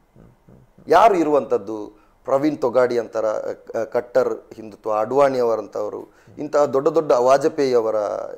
ಯಾರು ಇರುವಂಥದ್ದು ಪ್ರವೀಣ್ ತೊಗಾಡಿ ಅಂತಾರ ಅಹ್, ಕಟ್ಟರ್ ಹಿಂದುತ್ವ ಅಡ್ವಾಣಿ ಅವರಂಥವರು ಇಂತಹ ದೊಡ್ಡ ದೊಡ್ಡ ವಾಜಪೇಯಿ ಅವರ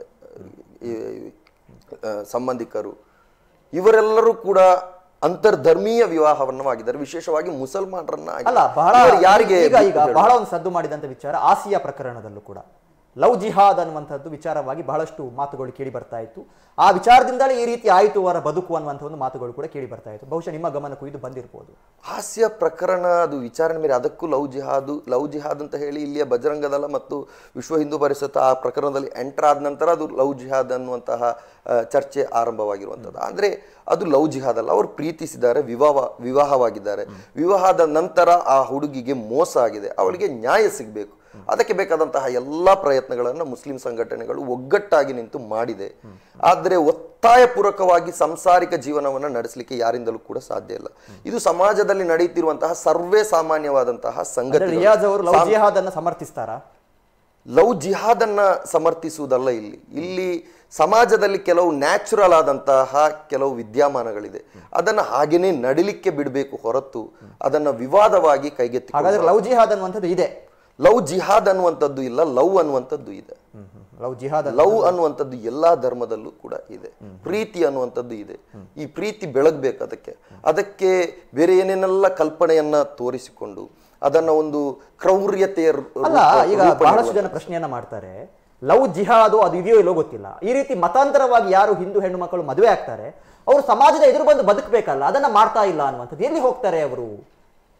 ಈ, ಅಹ್, ಸಂಬಂಧಿಕರು ಇವರೆಲ್ಲರೂ ಕೂಡ ಅಂತರ್ಧರ್ಮೀಯ ವಿವಾಹವನ್ನು ಆಗಿದ್ದಾರೆ ವಿಶೇಷವಾಗಿ ಮುಸಲ್ಮಾನರನ್ನ ಆಗಿದ್ದಾರೆ. ಅಲ್ಲ ಬಹಳ ಇವರು ಯಾರಿಗೆ ಈಗ ಈಗ ಬಿಟ್ಟು ಬಹಳ ಒಂದು ಸದ್ದು ಮಾಡಿದಂತ ವಿಚಾರ ಆಸಿಯಾ ಪ್ರಕರಣದಲ್ಲೂ ಕೂಡ ಲವ್ ಜಿಹಾದ್ ಅನ್ನುವಂಥದ್ದು ವಿಚಾರವಾಗಿ ಬಹಳಷ್ಟು ಮಾತುಗಳು ಕೇಳಿ ಬರ್ತಾ ಇತ್ತು ಆ ವಿಚಾರದಿಂದಲೇ ಈ ರೀತಿ ಆಯಿತು ಅವರ ಬದುಕು ಅನ್ನುವಂಥ ಒಂದು ಮಾತುಗಳು ಕೂಡ ಕೇಳಿ ಬರ್ತಾ ಇತ್ತು ಬಹುಶಃ ನಿಮ್ಮ ಗಮನಕ್ಕೂ ಇದು ಬಂದಿರಬಹುದು ಹಾಸ್ಯ ಪ್ರಕರಣ ಅದು ವಿಚಾರಣೆ ಮೇಲೆ ಅದಕ್ಕೂ ಲವ್ ಜಿಹಾದು ಲವ್ ಜಿಹಾದ್ ಅಂತ ಹೇಳಿ ಇಲ್ಲಿಯ ಬಜರಂಗದಳ ಮತ್ತು ವಿಶ್ವ ಹಿಂದೂ ಪರಿಷತ್ ಆ ಪ್ರಕರಣದಲ್ಲಿ ಎಂಟರ್ ಆದ ನಂತರ ಅದು ಲವ್ ಜಿಹಾದ್ ಅನ್ನುವಂತಹ ಆ, ಚರ್ಚೆ ಆರಂಭವಾಗಿರುವಂಥದ್ದು ಆದರೆ ಅದು ಲವ್ ಜಿಹಾದ್ ಅಲ್ಲ ಅವರು ಪ್ರೀತಿಸಿದ್ದಾರೆ ವಿವಾಹ ವಿವಾಹವಾಗಿದ್ದಾರೆ ವಿವಾಹದ ನಂತರ ಆ ಹುಡುಗಿಗೆ ಮೋಸ ಆಗಿದೆ ಅವಳಿಗೆ ನ್ಯಾಯ ಸಿಗಬೇಕು ಅದಕ್ಕೆ ಬೇಕಾದಂತಹ ಎಲ್ಲ ಪ್ರಯತ್ನಗಳನ್ನು ಮುಸ್ಲಿಂ ಸಂಘಟನೆಗಳು ಒಗ್ಗಟ್ಟಾಗಿ ನಿಂತು ಮಾಡಿದೆ ಆದರೆ ಒತ್ತಾಯಪೂರ್ವಕವಾಗಿ ಸಂಸಾರಿಕ ಜೀವನವನ್ನು ನಡೆಸಲಿಕ್ಕೆ ಯಾರಿಂದಲೂ ಕೂಡ ಸಾಧ್ಯ ಇಲ್ಲ ಇದು ಸಮಾಜದಲ್ಲಿ ನಡೆಯುತ್ತಿರುವಂತಹ ಸರ್ವೇ ಸಾಮಾನ್ಯವಾದಂತಹ ಸಂಗತಿ ರಿಯಾಜ್ ಅವರು ಲವ್ ಜಿಹಾದ್ ಅನ್ನ ಸಮರ್ಥಿಸ್ತಾರಾ ಲವ್ ಜಿಹಾದ್ ಅನ್ನ ಸಮರ್ಥಿಸುವುದಲ್ಲ ಇಲ್ಲಿ ಇಲ್ಲಿ ಸಮಾಜದಲ್ಲಿ ಕೆಲವು ನ್ಯಾಚುರಲ್ ಆದಂತಹ ಕೆಲವು ವಿದ್ಯಮಾನಗಳಿದೆ ಅದನ್ನ ಹಾಗೇನೆ ನಡಿಲಿಕ್ಕೆ ಬಿಡಬೇಕು ಹೊರತು ಅದನ್ನ ವಿವಾದವಾಗಿ ಕೈಗೆತ್ತಿ ಹಾಗಾದ್ರೆ ಲವ್ ಜಿಹಾದ್ ಅನ್ನುವಂಥದ್ದು ಇದೆ ಲವ್ ಜಿಹಾದ್ ಅನ್ನುವಂಥದ್ದು ಇಲ್ಲ ಲವ್ ಅನ್ನುವಂಥದ್ದು ಇದೆ ಲವ್ ಜಿಹಾದ್ ಅನ್ನ- ಲವ್ ಅನ್ನುವಂಥದ್ದು ಎಲ್ಲಾ ಧರ್ಮದಲ್ಲೂ ಕೂಡ ಇದೆ ಪ್ರೀತಿ ಅನ್ನುವಂಥದ್ದು ಇದೆ ಈ ಪ್ರೀತಿ ಬೆಳಗ್ಬೇಕು ಅದಕ್ಕೆ ಅದಕ್ಕೆ ಬೇರೆ ಏನೇನೆಲ್ಲ ಕಲ್ಪನೆಯನ್ನ ತೋರಿಸಿಕೊಂಡು ಅದನ್ನ ಒಂದು ಕ್ರೌರ್ಯತೆಯ ರೂ- ಅಲ್ಲ ರೂಪ- ಈಗ ರೂಪ ಬಹಳಷ್ಟು ಜನ ಪ್ರಶ್ನೆಯನ್ನ ಮಾಡ್ತಾರೆ ಲವ್ ಜಿಹಾದು ಅದು ಇದೆಯೋ ಇಲ್ಲೋ ಗೊತ್ತಿಲ್ಲ ಈ ರೀತಿ ಮತಾಂತರವಾಗಿ ಯಾರು ಹಿಂದೂ ಹೆಣ್ಣು ಮಕ್ಕಳು ಮದುವೆ ಆಗ್ತಾರೆ ಅವರು ಸಮಾಜದ ಎದುರು ಬಂದು ಬದುಕಬೇಕಲ್ಲ ಅದನ್ನ ಮಾಡ್ತಾ ಇಲ್ಲ ಅನ್ನುವಂಥದ್ದು ಎಲ್ಲಿ ಹೋಗ್ತಾರೆ ಅವರು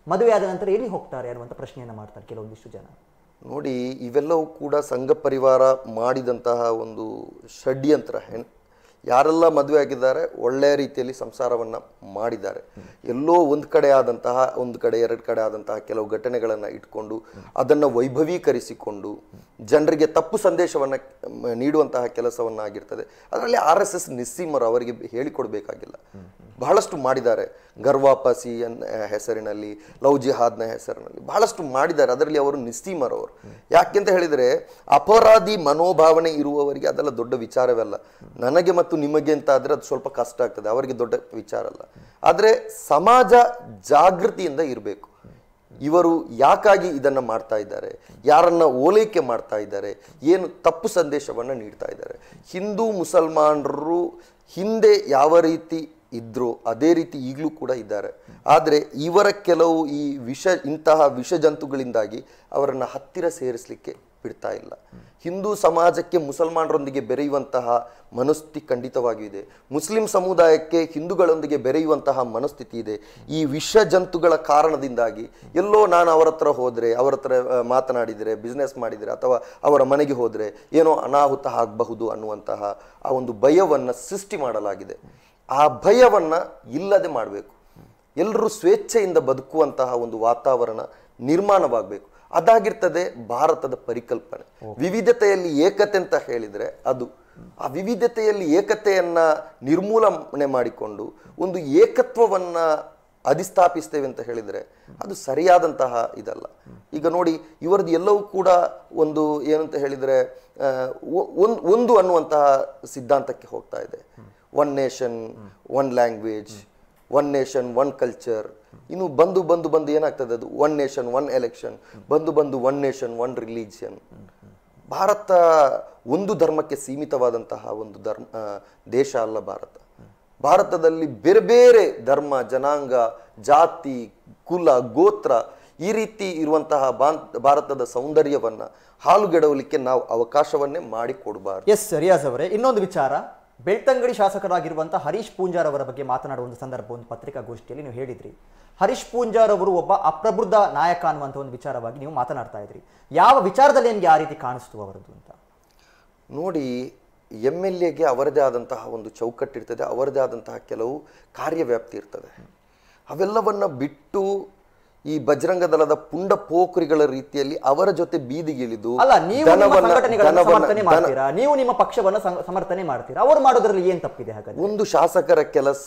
ಮದುವೆ ಆದ ನಂತರ ಎಲ್ಲಿ ಹೋಗ್ತಾರೆ ಅನ್ನುವಂಥ ಪ್ರಶ್ನೆಯನ್ನು ಮಾಡ್ತಾರೆ ಕೆಲವೊಂದಿಷ್ಟು ಜನ ನೋಡಿ ಇವೆಲ್ಲವೂ ಕೂಡ ಸಂಘ ಪರಿವಾರ ಮಾಡಿದಂತಹ ಒಂದು ಷಡ್ಯಂತ್ರ ಹೆಣ್ ಯಾರೆಲ್ಲ ಮದುವೆ ಆಗಿದ್ದಾರೆ ಒಳ್ಳೆಯ ರೀತಿಯಲ್ಲಿ ಸಂಸಾರವನ್ನು ಮಾಡಿದ್ದಾರೆ ಎಲ್ಲೋ ಒಂದು ಕಡೆ ಆದಂತಹ ಒಂದು ಕಡೆ ಎರಡು ಕಡೆ ಆದಂತಹ ಕೆಲವು ಘಟನೆಗಳನ್ನು ಇಟ್ಕೊಂಡು ಅದನ್ನು ವೈಭವೀಕರಿಸಿಕೊಂಡು ಜನರಿಗೆ ತಪ್ಪು ಸಂದೇಶವನ್ನು ನೀಡುವಂತಹ ಕೆಲಸವನ್ನಾಗಿರ್ತದೆ ಅದರಲ್ಲಿ ಆರ್ ಎಸ್ ಎಸ್ ನಿಸ್ಸೀಮರು ಅವರಿಗೆ ಹೇಳಿಕೊಡ್ಬೇಕಾಗಿಲ್ಲ ಬಹಳಷ್ಟು ಮಾಡಿದ್ದಾರೆ ಗರ್ವಾಪಸಿ ಅನ್ನ ಹೆಸರಿನಲ್ಲಿ ಲವ್ ಜಿಹಾದ್ನ ಹೆಸರಿನಲ್ಲಿ ಬಹಳಷ್ಟು ಮಾಡಿದ್ದಾರೆ ಅದರಲ್ಲಿ ಅವರು ನಿಸ್ಸೀಮರವರು ಯಾಕೆಂತ ಹೇಳಿದರೆ ಅಪರಾಧಿ ಮನೋಭಾವನೆ ಇರುವವರಿಗೆ ಅದೆಲ್ಲ ದೊಡ್ಡ ವಿಚಾರವಲ್ಲ ನನಗೆ ಮತ್ತು ನಿಮಗೆ ಅಂತ ಆದ್ರೆ ಅದು ಸ್ವಲ್ಪ ಕಷ್ಟ ಆಗ್ತದೆ ಅವರಿಗೆ ದೊಡ್ಡ ವಿಚಾರ ಅಲ್ಲ ಆದರೆ ಸಮಾಜ ಜಾಗೃತಿಯಿಂದ ಇರಬೇಕು ಇವರು ಯಾಕಾಗಿ ಇದನ್ನ ಮಾಡ್ತಾ ಇದ್ದಾರೆ ಯಾರನ್ನ ಓಲೈಕೆ ಮಾಡ್ತಾ ಇದ್ದಾರೆ ಏನು ತಪ್ಪು ಸಂದೇಶವನ್ನ ನೀಡ್ತಾ ಇದ್ದಾರೆ ಹಿಂದೂ ಮುಸಲ್ಮಾನರು ಹಿಂದೆ ಯಾವ ರೀತಿ ಇದ್ರು ಅದೇ ರೀತಿ ಈಗಲೂ ಕೂಡ ಇದ್ದಾರೆ ಆದರೆ ಇವರ ಕೆಲವು ಈ ವಿಷ ಇಂತಹ ವಿಷ ಜಂತುಗಳಿಂದಾಗಿ ಅವರನ್ನ ಹತ್ತಿರ ಸೇರಿಸಲಿಕ್ಕೆ ಬಿಡ್ತಾ ಇಲ್ಲ ಹಿಂದೂ ಸಮಾಜಕ್ಕೆ ಮುಸಲ್ಮಾನರೊಂದಿಗೆ ಬೆರೆಯುವಂತಹ ಮನಸ್ಥಿತಿ ಖಂಡಿತವಾಗಿಯೂ ಇದೆ ಮುಸ್ಲಿಂ ಸಮುದಾಯಕ್ಕೆ ಹಿಂದೂಗಳೊಂದಿಗೆ ಬೆರೆಯುವಂತಹ ಮನಸ್ಥಿತಿ ಇದೆ ಈ ವಿಷ ಜಂತುಗಳ ಕಾರಣದಿಂದಾಗಿ ಎಲ್ಲೋ ನಾನು ಅವರ ಹತ್ರ ಹೋದರೆ ಅವರ ಹತ್ರ ಆ, ಮಾತನಾಡಿದರೆ ಬಿಸ್ನೆಸ್ ಮಾಡಿದರೆ ಅಥವಾ ಅವರ ಮನೆಗೆ ಹೋದರೆ ಏನೋ ಅನಾಹುತ ಆಗಬಹುದು ಅನ್ನುವಂತಹ ಆ ಒಂದು ಭಯವನ್ನು ಸೃಷ್ಟಿ ಮಾಡಲಾಗಿದೆ ಆ ಭಯವನ್ನ ಇಲ್ಲದೆ ಮಾಡಬೇಕು ಎಲ್ಲರೂ ಸ್ವೇಚ್ಛೆಯಿಂದ ಬದುಕುವಂತಹ ಒಂದು ವಾತಾವರಣ ನಿರ್ಮಾಣವಾಗಬೇಕು ಅದಾಗಿರ್ತದೆ ಭಾರತದ ಪರಿಕಲ್ಪನೆ ವಿವಿಧತೆಯಲ್ಲಿ ಏಕತೆ ಅಂತ ಹೇಳಿದ್ರೆ ಅದು ಆ ವಿವಿಧತೆಯಲ್ಲಿ ಏಕತೆಯನ್ನ ನಿರ್ಮೂಲನೆ ಮಾಡಿಕೊಂಡು ಒಂದು ಏಕತ್ವವನ್ನ ಅಧಿಸ್ಥಾಪಿಸ್ತೇವೆ ಅಂತ ಹೇಳಿದ್ರೆ ಅದು ಸರಿಯಾದಂತಹ ಇದಲ್ಲ ಈಗ ನೋಡಿ ಇವರದ್ದು ಎಲ್ಲವೂ ಕೂಡ ಒಂದು ಏನಂತ ಹೇಳಿದ್ರೆ ಆ, ಒ- ಒಂದ್ ಒಂದು ಅನ್ನುವಂತಹ ಸಿದ್ಧಾಂತಕ್ಕೆ ಹೋಗ್ತಾ ಇದೆ one nation one language one nation one culture ಇನ್ನು ಬಂದು ಬಂದು ಬಂದು ಏನಾಗ್ತದೆ ಅದು ಒನ್ ನೇಷನ್ ಒನ್ ಎಲೆಕ್ಷನ್ ಬಂದು ಬಂದು one nation one religion Bharat ಒಂದು ಧರ್ಮಕ್ಕೆ ಸೀಮಿತವಾದಂತಹ ಒಂದು ಧರ್ಮ ಆ, ದೇಶ ಅಲ್ಲ ಭಾರತ ಭಾರತದಲ್ಲಿ ಬೇರೆ ಬೇರೆ ಧರ್ಮ ಜನಾಂಗ ಜಾತಿ ಕುಲ ಗೋತ್ರ ಈ ರೀತಿ ಇರುವಂತಹ ಬಾನ್- ಭಾರತದ ಸೌಂದರ್ಯವನ್ನ ಹಾಲುಗೆಡವಲಿಕ್ಕೆ ನಾವು ಅವಕಾಶವನ್ನೇ ಮಾಡಿಕೊಡಬಾರ್ದು ಎಸ್ ರಿಯಾಜ್ ಅವರೇ ಇನ್ನೊಂದು ವಿಚಾರ ಬೆಳ್ತಂಗಡಿ ಶಾಸಕರಾಗಿರುವಂತಹ ಹರೀಶ್ ಪೂಂಜಾರ್ ಅವರ ಬಗ್ಗೆ ಮಾತನಾಡುವ ಒಂದು ಸಂದರ್ಭ ಒಂದು ಪತ್ರಿಕಾಗೋಷ್ಠಿಯಲ್ಲಿ ನೀವು ಹೇಳಿದ್ರಿ ಹರೀಶ್ ಪೂಂಜಾರ್ ಅವರು ಒಬ್ಬ ಅಪ್ರಬುದ್ಧ ನಾಯಕ ಅನ್ನುವಂಥ ಒಂದು ವಿಚಾರವಾಗಿ ನೀವು ಮಾತನಾಡ್ತಾ ಇದ್ರಿ ಯಾವ ವಿಚಾರದಲ್ಲಿ ನಿಮಗೆ ಆ ರೀತಿ ಕಾಣಿಸ್ತು ಅವರದ್ದು ಅಂತ ನೋಡಿ ಎಮ್ ಎಲ್ ಎಗೆ ಅವರದೇ ಆದಂತಹ ಒಂದು ಚೌಕಟ್ಟಿರ್ತದೆ ಅವರದೇ ಆದಂತಹ ಕೆಲವು ಕಾರ್ಯವ್ಯಾಪ್ತಿ ಇರ್ತದೆ ಅವೆಲ್ಲವನ್ನ ಬಿಟ್ಟು ಈ ಬಜರಂಗ ದಳದ ಪುಂಡ ಪೋಖರಿಗಳ ರೀತಿಯಲ್ಲಿ ಅವರ ಜೊತೆ ಬೀದಿಗಿಳಿದು ಅಲ್ಲ ನೀವು ನಿಮ್ಮ ದನವನ್ನ- ಸಂಘಟನೆಗಳನ್ನು ದನವನ್ನ- ಸಮರ್ಥನೆ ದನ- ಮಾಡ್ತೀರಾ ನೀವು ನಿಮ್ಮ ಪಕ್ಷವನ್ನು ಸಂ- ಸಮರ್ಥನೆ ಮಾಡ್ತೀರಾ ಅವರು ಮಾಡೋದ್ರಲ್ಲಿ ಏನ್ ತಪ್ಪಿದೆ ಹಾಗಾದ್ರೆ ಒಂದು ಶಾಸಕರ ಕೆಲಸ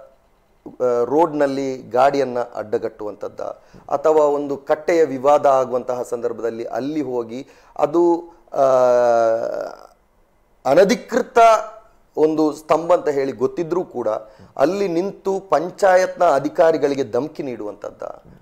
ಆ, ರೋಡ್ನಲ್ಲಿ ಗಾಡಿಯನ್ನ ಅಡ್ಡಗಟ್ಟುವಂಥದ್ದ ಅಥವಾ ಒಂದು ಕಟ್ಟೆಯ ವಿವಾದ ಆಗುವಂತಹ ಸಂದರ್ಭದಲ್ಲಿ ಅಲ್ಲಿ ಹೋಗಿ ಅದು ಆ, ಅನಧಿಕೃತ ಒಂದು ಸ್ತಂಭ ಅಂತ ಹೇಳಿ ಗೊತ್ತಿದ್ರೂ ಕೂಡ ಅಲ್ಲಿ ನಿಂತು ಪಂಚಾಯತ್ನ ಅಧಿಕಾರಿಗಳಿಗೆ ಧಮಕಿ ನೀಡುವಂಥದ್ದ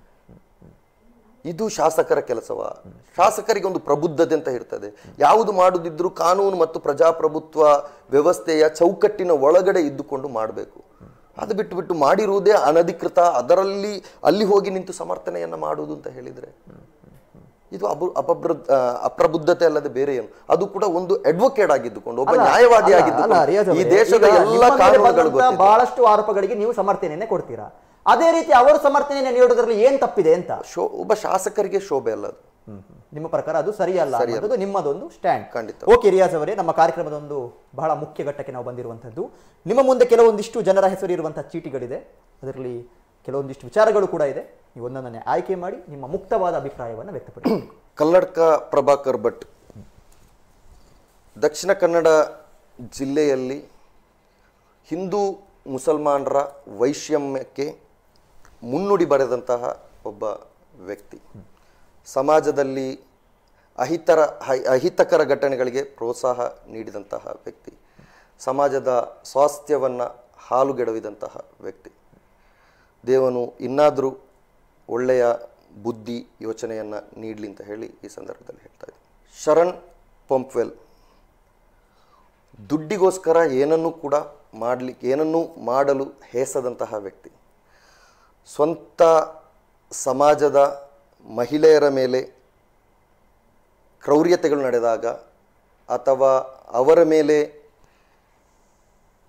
ಇದು ಶಾಸಕರ ಕೆಲಸವ ಶಾಸಕರಿಗೆ ಒಂದು ಪ್ರಬುದ್ಧತೆ ಅಂತ ಇರ್ತದೆ ಯಾವುದು ಮಾಡುದಿದ್ರೂ ಕಾನೂನು ಮತ್ತು ಪ್ರಜಾಪ್ರಭುತ್ವ ವ್ಯವಸ್ಥೆಯ ಚೌಕಟ್ಟಿನ ಒಳಗಡೆ ಇದ್ದುಕೊಂಡು ಮಾಡಬೇಕು ಅದು ಬಿಟ್ಟು ಬಿಟ್ಟು ಮಾಡಿರುವುದೇ ಅನಧಿಕೃತ ಅದರಲ್ಲಿ ಅಲ್ಲಿ ಹೋಗಿ ನಿಂತು ಸಮರ್ಥನೆಯನ್ನ ಮಾಡುವುದು ಅಂತ ಹೇಳಿದ್ರೆ ಇದು ಅಬು ಅಪಬ್ರ ಆ, ಅಪ್ರಬುದ್ಧತೆ ಅಲ್ಲದೆ ಬೇರೆ ಏನು ಅದು ಕೂಡ ಒಂದು ಅಡ್ವೊಕೇಟ್ ಆಗಿದ್ದುಕೊಂಡು ಒಬ್ಬ ಅಲ್ಲ, ನ್ಯಾಯವಾದಿ ಅಲ್ಲ, ಆಗಿದ್ದುಕೊಂಡು ಅಲ್ಲ, ರಿಯಾಜ್ ಈ ಅವರೇ, ದೇಶದ ಈಗ ಎಲ್ಲ ನಿಮ್ಮ ಮೇಲೆ ಕಾನೂನುಗಳು ಬಂದಂತ ಗೊತ್ತಿದೆ ಬಹಳಷ್ಟು ಆರೋಪಗಳಿಗೆ ನೀವು ಸಮರ್ಥನೆಯನ್ನೇ ಕೊಡ್ತೀರಾ ಅದೇ ರೀತಿ ಅವರು ಸಮರ್ಥನೆಯನ್ನು ನೀಡೋದ್ರಲ್ಲಿ ಏನ್ ತಪ್ಪಿದೆ ಅಂತ ಶೋ ಒಬ್ಬ ಶಾಸಕರಿಗೆ ಶೋಭೆ ಅಲ್ಲ ಅದು ನಿಮ್ಮ ಪ್ರಕಾರ ಅದು ಸರಿಯಲ್ಲ ಅನ್ನೋದು ನಿಮ್ಮದೊಂದು ಸ್ಟ್ಯಾಂಡ್ ಖಂಡಿತ. ಓಕೆ ರಿಯಾಜ್ ಅವರೇ ನಮ್ಮ ಕಾರ್ಯಕ್ರಮದ ಒಂದು ಬಹಳ ಮುಖ್ಯ ಘಟ್ಟಕ್ಕೆ ನಾವು ಬಂದಿರುವಂತದ್ದು ನಿಮ್ಮ ಮುಂದೆ ಕೆಲವೊಂದಿಷ್ಟು ಜನರ ಹೆಸರು ಇರುವಂತಹ ಚೀಟಿಗಳಿದೆ ಅದರಲ್ಲಿ ಕೆಲವೊಂದಿಷ್ಟು ವಿಚಾರಗಳು ಕೂಡ ಇದೆ ನೀವು ಒಂದೊಂದನ್ನೇ ಆಯ್ಕೆ ಮಾಡಿ ನಿಮ್ಮ ಮುಕ್ತವಾದ ಅಭಿಪ್ರಾಯವನ್ನು ವ್ಯಕ್ತಪಡಿಸಿ ಕಲ್ಲಡ್ಕ ಪ್ರಭಾಕರ್ ಭಟ್ ದಕ್ಷಿಣ ಕನ್ನಡ ಜಿಲ್ಲೆಯಲ್ಲಿ ಹಿಂದೂ ಮುಸಲ್ಮಾನರ ವೈಷಮ್ಯಕ್ಕೆ ಮುನ್ನುಡಿ ಬರೆದಂತಹ ಒಬ್ಬ ವ್ಯಕ್ತಿ ಸಮಾಜದಲ್ಲಿ ಅಹಿತರ ಹೈ- ಅಹಿತಕರ ಘಟನೆಗಳಿಗೆ ಪ್ರೋತ್ಸಾಹ ನೀಡಿದಂತಹ ವ್ಯಕ್ತಿ ಸಮಾಜದ ಸ್ವಾಸ್ಥ್ಯವನ್ನು ಹಾಲುಗೆಡವಿದಂತಹ ವ್ಯಕ್ತಿ ದೇವನು ಇನ್ನಾದರೂ ಒಳ್ಳೆಯ ಬುದ್ಧಿ ಯೋಚನೆಯನ್ನು ನೀಡಲಿ ಅಂತ ಹೇಳಿ ಈ ಸಂದರ್ಭದಲ್ಲಿ ಹೇಳ್ತಾ ಇದ್ದೀನಿ ಶರಣ್ ಪಂಪ್ವೆಲ್ ದುಡ್ಡಿಗೋಸ್ಕರ ಏನನ್ನೂ ಕೂಡ ಮಾಡಲಿಕ್ಕೆ ಏನನ್ನೂ ಮಾಡಲು ಹೇಸದಂತಹ ವ್ಯಕ್ತಿ ಸ್ವಂತ ಸಮಾಜದ ಮಹಿಳೆಯರ ಮೇಲೆ ಕ್ರೌರ್ಯತೆಗಳು ನಡೆದಾಗ ಅಥವಾ ಅವರ ಮೇಲೆ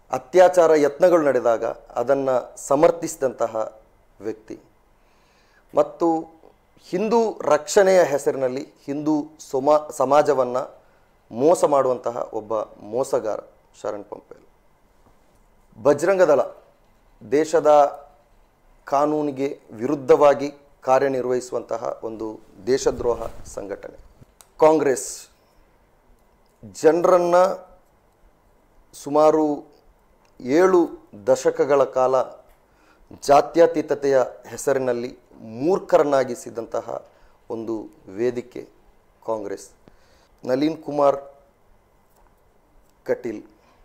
ಅತ್ಯಾಚಾರ ಯತ್ನಗಳು ನಡೆದಾಗ ಅದನ್ನು ಸಮರ್ಥಿಸಿದಂತಹ ವ್ಯಕ್ತಿ ಮತ್ತು ಹಿಂದೂ ರಕ್ಷಣೆಯ ಹೆಸರಿನಲ್ಲಿ ಹಿಂದೂ ಸೊಮಾ ಸಮಾಜವನ್ನು ಮೋಸ ಮಾಡುವಂತಹ ಒಬ್ಬ ಮೋಸಗಾರ ಶರಣ್ ಪಂಪೇಲ್ ಬಜರಂಗ ದಳ ದೇಶದ ಕಾನೂನಿಗೆ ವಿರುದ್ಧವಾಗಿ ಕಾರ್ಯನಿರ್ವಹಿಸುವಂತಹ ಒಂದು ದೇಶದ್ರೋಹ ಸಂಘಟನೆ ಕಾಂಗ್ರೆಸ್ ಜನರನ್ನು ಸುಮಾರು ಏಳು ದಶಕಗಳ ಕಾಲ ಜಾತ್ಯತೀತತೆಯ ಹೆಸರಿನಲ್ಲಿ ಮೂರ್ಖರನ್ನಾಗಿಸಿದಂತಹ ಒಂದು ವೇದಿಕೆ ಕಾಂಗ್ರೆಸ್ ನಳಿನ್ ಕುಮಾರ್ ಕಟೀಲ್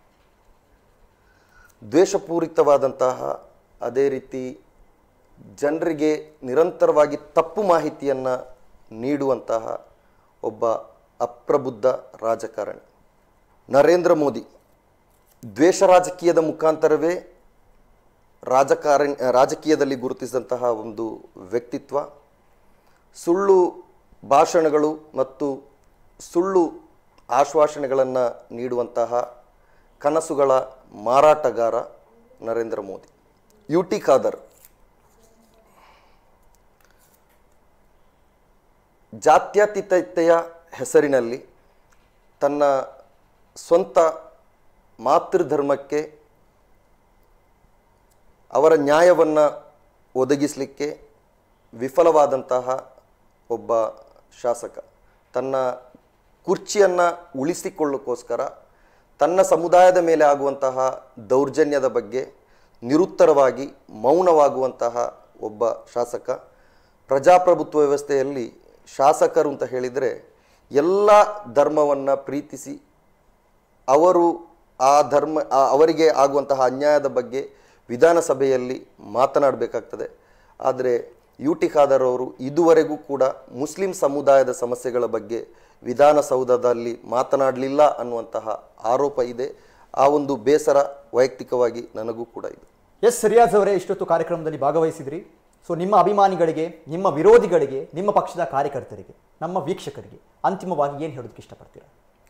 ದ್ವೇಷಪೂರಿತವಾದಂತಹ ಅದೇ ರೀತಿ ಜನರಿಗೆ ನಿರಂತರವಾಗಿ ತಪ್ಪು ಮಾಹಿತಿಯನ್ನು ನೀಡುವಂತಹ ಒಬ್ಬ ಅಪ್ರಬುದ್ಧ ರಾಜಕಾರಣಿ ನರೇಂದ್ರ ಮೋದಿ ದ್ವೇಷ ರಾಜಕೀಯದ ಮುಖಾಂತರವೇ ರಾಜಕಾರಣಿ ರಾಜಕೀಯದಲ್ಲಿ ಗುರುತಿಸಿದಂತಹ ಒಂದು ವ್ಯಕ್ತಿತ್ವ ಸುಳ್ಳು ಭಾಷಣಗಳು ಮತ್ತು ಸುಳ್ಳು ಆಶ್ವಾಸನೆಗಳನ್ನು ನೀಡುವಂತಹ ಕನಸುಗಳ ಮಾರಾಟಗಾರ ನರೇಂದ್ರ ಮೋದಿ ಯು ಟಿ ಖಾದರ್ ಜಾತ್ಯತೀತತೆಯ ಹೆಸರಿನಲ್ಲಿ ತನ್ನ ಸ್ವಂತ ಮಾತೃಧರ್ಮಕ್ಕೆ ಅವರ ನ್ಯಾಯವನ್ನು ಒದಗಿಸಲಿಕ್ಕೆ ವಿಫಲವಾದಂತಹ ಒಬ್ಬ ಶಾಸಕ ತನ್ನ ಕುರ್ಚಿಯನ್ನು ಉಳಿಸಿಕೊಳ್ಳೋಕ್ಕೋಸ್ಕರ ತನ್ನ ಸಮುದಾಯದ ಮೇಲೆ ಆಗುವಂತಹ ದೌರ್ಜನ್ಯದ ಬಗ್ಗೆ ನಿರುತ್ತರವಾಗಿ ಮೌನವಾಗುವಂತಹ ಒಬ್ಬ ಶಾಸಕ ಪ್ರಜಾಪ್ರಭುತ್ವ ವ್ಯವಸ್ಥೆಯಲ್ಲಿ ಶಾಸಕರು ಅಂತ ಹೇಳಿದರೆ ಎಲ್ಲ ಧರ್ಮವನ್ನು ಪ್ರೀತಿಸಿ ಅವರು ಆ ಧರ್ಮ ಆ- ಅವರಿಗೆ ಆಗುವಂತಹ ಅನ್ಯಾಯದ ಬಗ್ಗೆ ವಿಧಾನಸಭೆಯಲ್ಲಿ ಮಾತನಾಡಬೇಕಾಗ್ತದೆ ಆದರೆ ಯು ಟಿ ಖಾದರ್ ಅವರು ಇದುವರೆಗೂ ಕೂಡ ಮುಸ್ಲಿಂ ಸಮುದಾಯದ ಸಮಸ್ಯೆಗಳ ಬಗ್ಗೆ ವಿಧಾನಸೌಧದಲ್ಲಿ ಮಾತನಾಡಲಿಲ್ಲ ಅನ್ನುವಂತಹ ಆರೋಪ ಇದೆ ಆ ಒಂದು ಬೇಸರ ವೈಯಕ್ತಿಕವಾಗಿ ನನಗೂ ಕೂಡ ಇದೆ ಎಸ್ ರಿಯಾಜ್ ಅವರೇ ಇಷ್ಟೊತ್ತು ಕಾರ್ಯಕ್ರಮದಲ್ಲಿ ಭಾಗವಹಿಸಿದ್ರಿ ಸೊ ನಿಮ್ಮ ಅಭಿಮಾನಿಗಳಿಗೆ ನಿಮ್ಮ ವಿರೋಧಿಗಳಿಗೆ ನಿಮ್ಮ ಪಕ್ಷದ ಕಾರ್ಯಕರ್ತರಿಗೆ ನಮ್ಮ ವೀಕ್ಷಕರಿಗೆ ಅಂತಿಮವಾಗಿ ಏನು ಹೇಳೋದಕ್ಕೆ ಇಷ್ಟಪಡ್ತೀರಾ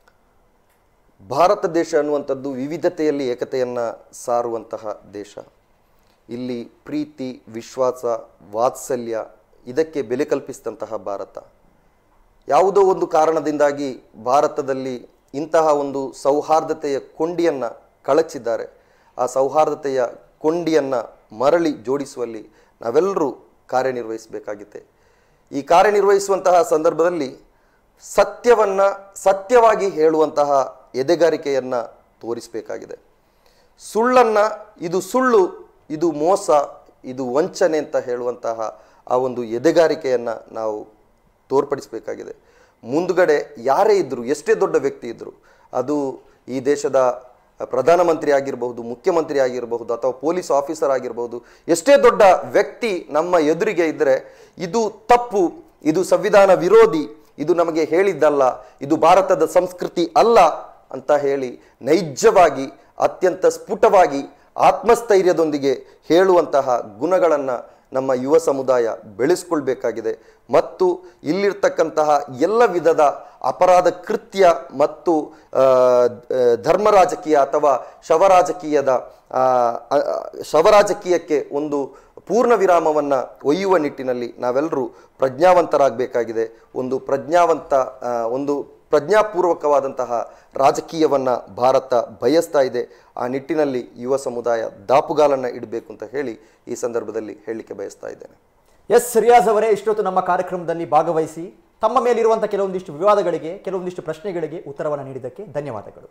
ಭಾರತ ದೇಶ ಅನ್ನುವಂಥದ್ದು ವಿವಿಧತೆಯಲ್ಲಿ ಏಕತೆಯನ್ನು ಸಾರುವಂತಹ ದೇಶ ಇಲ್ಲಿ ಪ್ರೀತಿ ವಿಶ್ವಾಸ ವಾತ್ಸಲ್ಯ ಇದಕ್ಕೆ ಬೆಲೆ ಕಲ್ಪಿಸಿದಂತಹ ಭಾರತ ಯಾವುದೋ ಒಂದು ಕಾರಣದಿಂದಾಗಿ ಭಾರತದಲ್ಲಿ ಇಂತಹ ಒಂದು ಸೌಹಾರ್ದತೆಯ ಕೊಂಡಿಯನ್ನು ಕಳಚಿದ್ದಾರೆ ಆ ಸೌಹಾರ್ದತೆಯ ಕೊಂಡಿಯನ್ನು ಮರಳಿ ಜೋಡಿಸುವಲ್ಲಿ ನಾವೆಲ್ಲರೂ ಕಾರ್ಯನಿರ್ವಹಿಸಬೇಕಾಗಿದೆ ಈ ಕಾರ್ಯನಿರ್ವಹಿಸುವಂತಹ ಸಂದರ್ಭದಲ್ಲಿ ಸತ್ಯವನ್ನು ಸತ್ಯವಾಗಿ ಹೇಳುವಂತಹ ಎದೆಗಾರಿಕೆಯನ್ನು ತೋರಿಸಬೇಕಾಗಿದೆ ಸುಳ್ಳನ್ನು ಇದು ಸುಳ್ಳು ಇದು ಮೋಸ ಇದು ವಂಚನೆ ಅಂತ ಹೇಳುವಂತಹ ಆ ಒಂದು ಎದೆಗಾರಿಕೆಯನ್ನು ನಾವು ತೋರ್ಪಡಿಸಬೇಕಾಗಿದೆ ಮುಂದುಗಡೆ ಯಾರೇ ಇದ್ದರು ಎಷ್ಟೇ ದೊಡ್ಡ ವ್ಯಕ್ತಿ ಇದ್ದರು ಅದು ಈ ದೇಶದ ಪ್ರಧಾನಮಂತ್ರಿ ಆಗಿರಬಹುದು ಮುಖ್ಯಮಂತ್ರಿ ಆಗಿರಬಹುದು ಅಥವಾ ಪೊಲೀಸ್ ಆಫೀಸರ್ ಆಗಿರಬಹುದು ಎಷ್ಟೇ ದೊಡ್ಡ ವ್ಯಕ್ತಿ ನಮ್ಮ ಎದುರಿಗೆ ಇದ್ದರೆ ಇದು ತಪ್ಪು ಇದು ಸಂವಿಧಾನ ವಿರೋಧಿ ಇದು ನಮಗೆ ಹೇಳಿದ್ದಲ್ಲ ಇದು ಭಾರತದ ಸಂಸ್ಕೃತಿ ಅಲ್ಲ ಅಂತ ಹೇಳಿ ನೈಜವಾಗಿ ಅತ್ಯಂತ ಸ್ಫುಟವಾಗಿ ಆತ್ಮಸ್ಥೈರ್ಯದೊಂದಿಗೆ ಹೇಳುವಂತಹ ಗುಣಗಳನ್ನು ನಮ್ಮ ಯುವ ಸಮುದಾಯ ಬೆಳೆಸ್ಕೊಳ್ಬೇಕಾಗಿದೆ ಮತ್ತು ಇಲ್ಲಿರ್ತಕ್ಕಂತಹ ಎಲ್ಲ ವಿಧದ ಅಪರಾಧ ಕೃತ್ಯ ಮತ್ತು ಆ, ಆ, ಧರ್ಮ ರಾಜಕೀಯ ಅಥವಾ ಶವರಾಜಕೀಯದ ಆ, ಆ, ಶವರಾಜಕೀಯಕ್ಕೆ ಒಂದು ಪೂರ್ಣ ವಿರಾಮವನ್ನು ಒಯ್ಯುವ ನಿಟ್ಟಿನಲ್ಲಿ ನಾವೆಲ್ಲರೂ ಪ್ರಜ್ಞಾವಂತರಾಗಬೇಕಾಗಿದೆ ಒಂದು ಪ್ರಜ್ಞಾವಂತ ಆ, ಒಂದು ಪ್ರಜ್ಞಾಪೂರ್ವಕವಾದಂತಹ ರಾಜಕೀಯವನ್ನು ಭಾರತ ಬಯಸ್ತಾ ಇದೆ ಆ ನಿಟ್ಟಿನಲ್ಲಿ ಯುವ ಸಮುದಾಯ ದಾಪುಗಾಲನ್ನು ಇಡಬೇಕು ಅಂತ ಹೇಳಿ ಈ ಸಂದರ್ಭದಲ್ಲಿ ಹೇಳಲಿಕ್ಕೆ ಬಯಸ್ತಾ ಇದ್ದೇನೆ ಎಸ್ ರಿಯಾಜ್ ಅವರೇ ಇಷ್ಟೊತ್ತು ನಮ್ಮ ಕಾರ್ಯಕ್ರಮದಲ್ಲಿ ಭಾಗವಹಿಸಿ ತಮ್ಮ ಮೇಲಿರುವಂಥ ಕೆಲವೊಂದಿಷ್ಟು ವಿವಾದಗಳಿಗೆ ಕೆಲವೊಂದಿಷ್ಟು ಪ್ರಶ್ನೆಗಳಿಗೆ ಉತ್ತರವನ್ನು ನೀಡಿದ್ದಕ್ಕೆ ಧನ್ಯವಾದಗಳು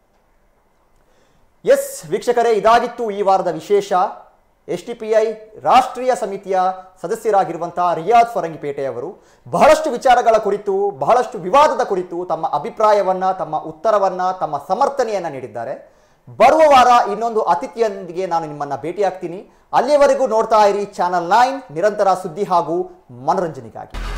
ಎಸ್ ವೀಕ್ಷಕರೇ ಇದಾಗಿತ್ತು ಈ ವಾರದ ವಿಶೇಷ ಎಸ್ ಟಿ ಪಿ ಐ ರಾಷ್ಟ್ರೀಯ ಸಮಿತಿಯ ಸದಸ್ಯರಾಗಿರುವಂತಹ ರಿಯಾಜ್ ಫರಂಗಿಪೇಟೆಯವರು ಬಹಳಷ್ಟು ವಿಚಾರಗಳ ಕುರಿತು ಬಹಳಷ್ಟು ವಿವಾದದ ಕುರಿತು ತಮ್ಮ ಅಭಿಪ್ರಾಯವನ್ನ ತಮ್ಮ ಉತ್ತರವನ್ನ ತಮ್ಮ ಸಮರ್ಥನೆಯನ್ನ ನೀಡಿದ್ದಾರೆ ಬರುವ ವಾರ ಇನ್ನೊಂದು ಅತಿಥಿಯೊಂದಿಗೆ ನಾನು ನಿಮ್ಮನ್ನ ಭೇಟಿಯಾಗ್ತೀನಿ ಅಲ್ಲಿಯವರೆಗೂ ನೋಡ್ತಾ ಇರಿ ಚಾನಲ್ ನೈನ್ ನಿರಂತರ ಸುದ್ದಿ ಹಾಗೂ ಮನೋರಂಜನೆಗಾಗಿ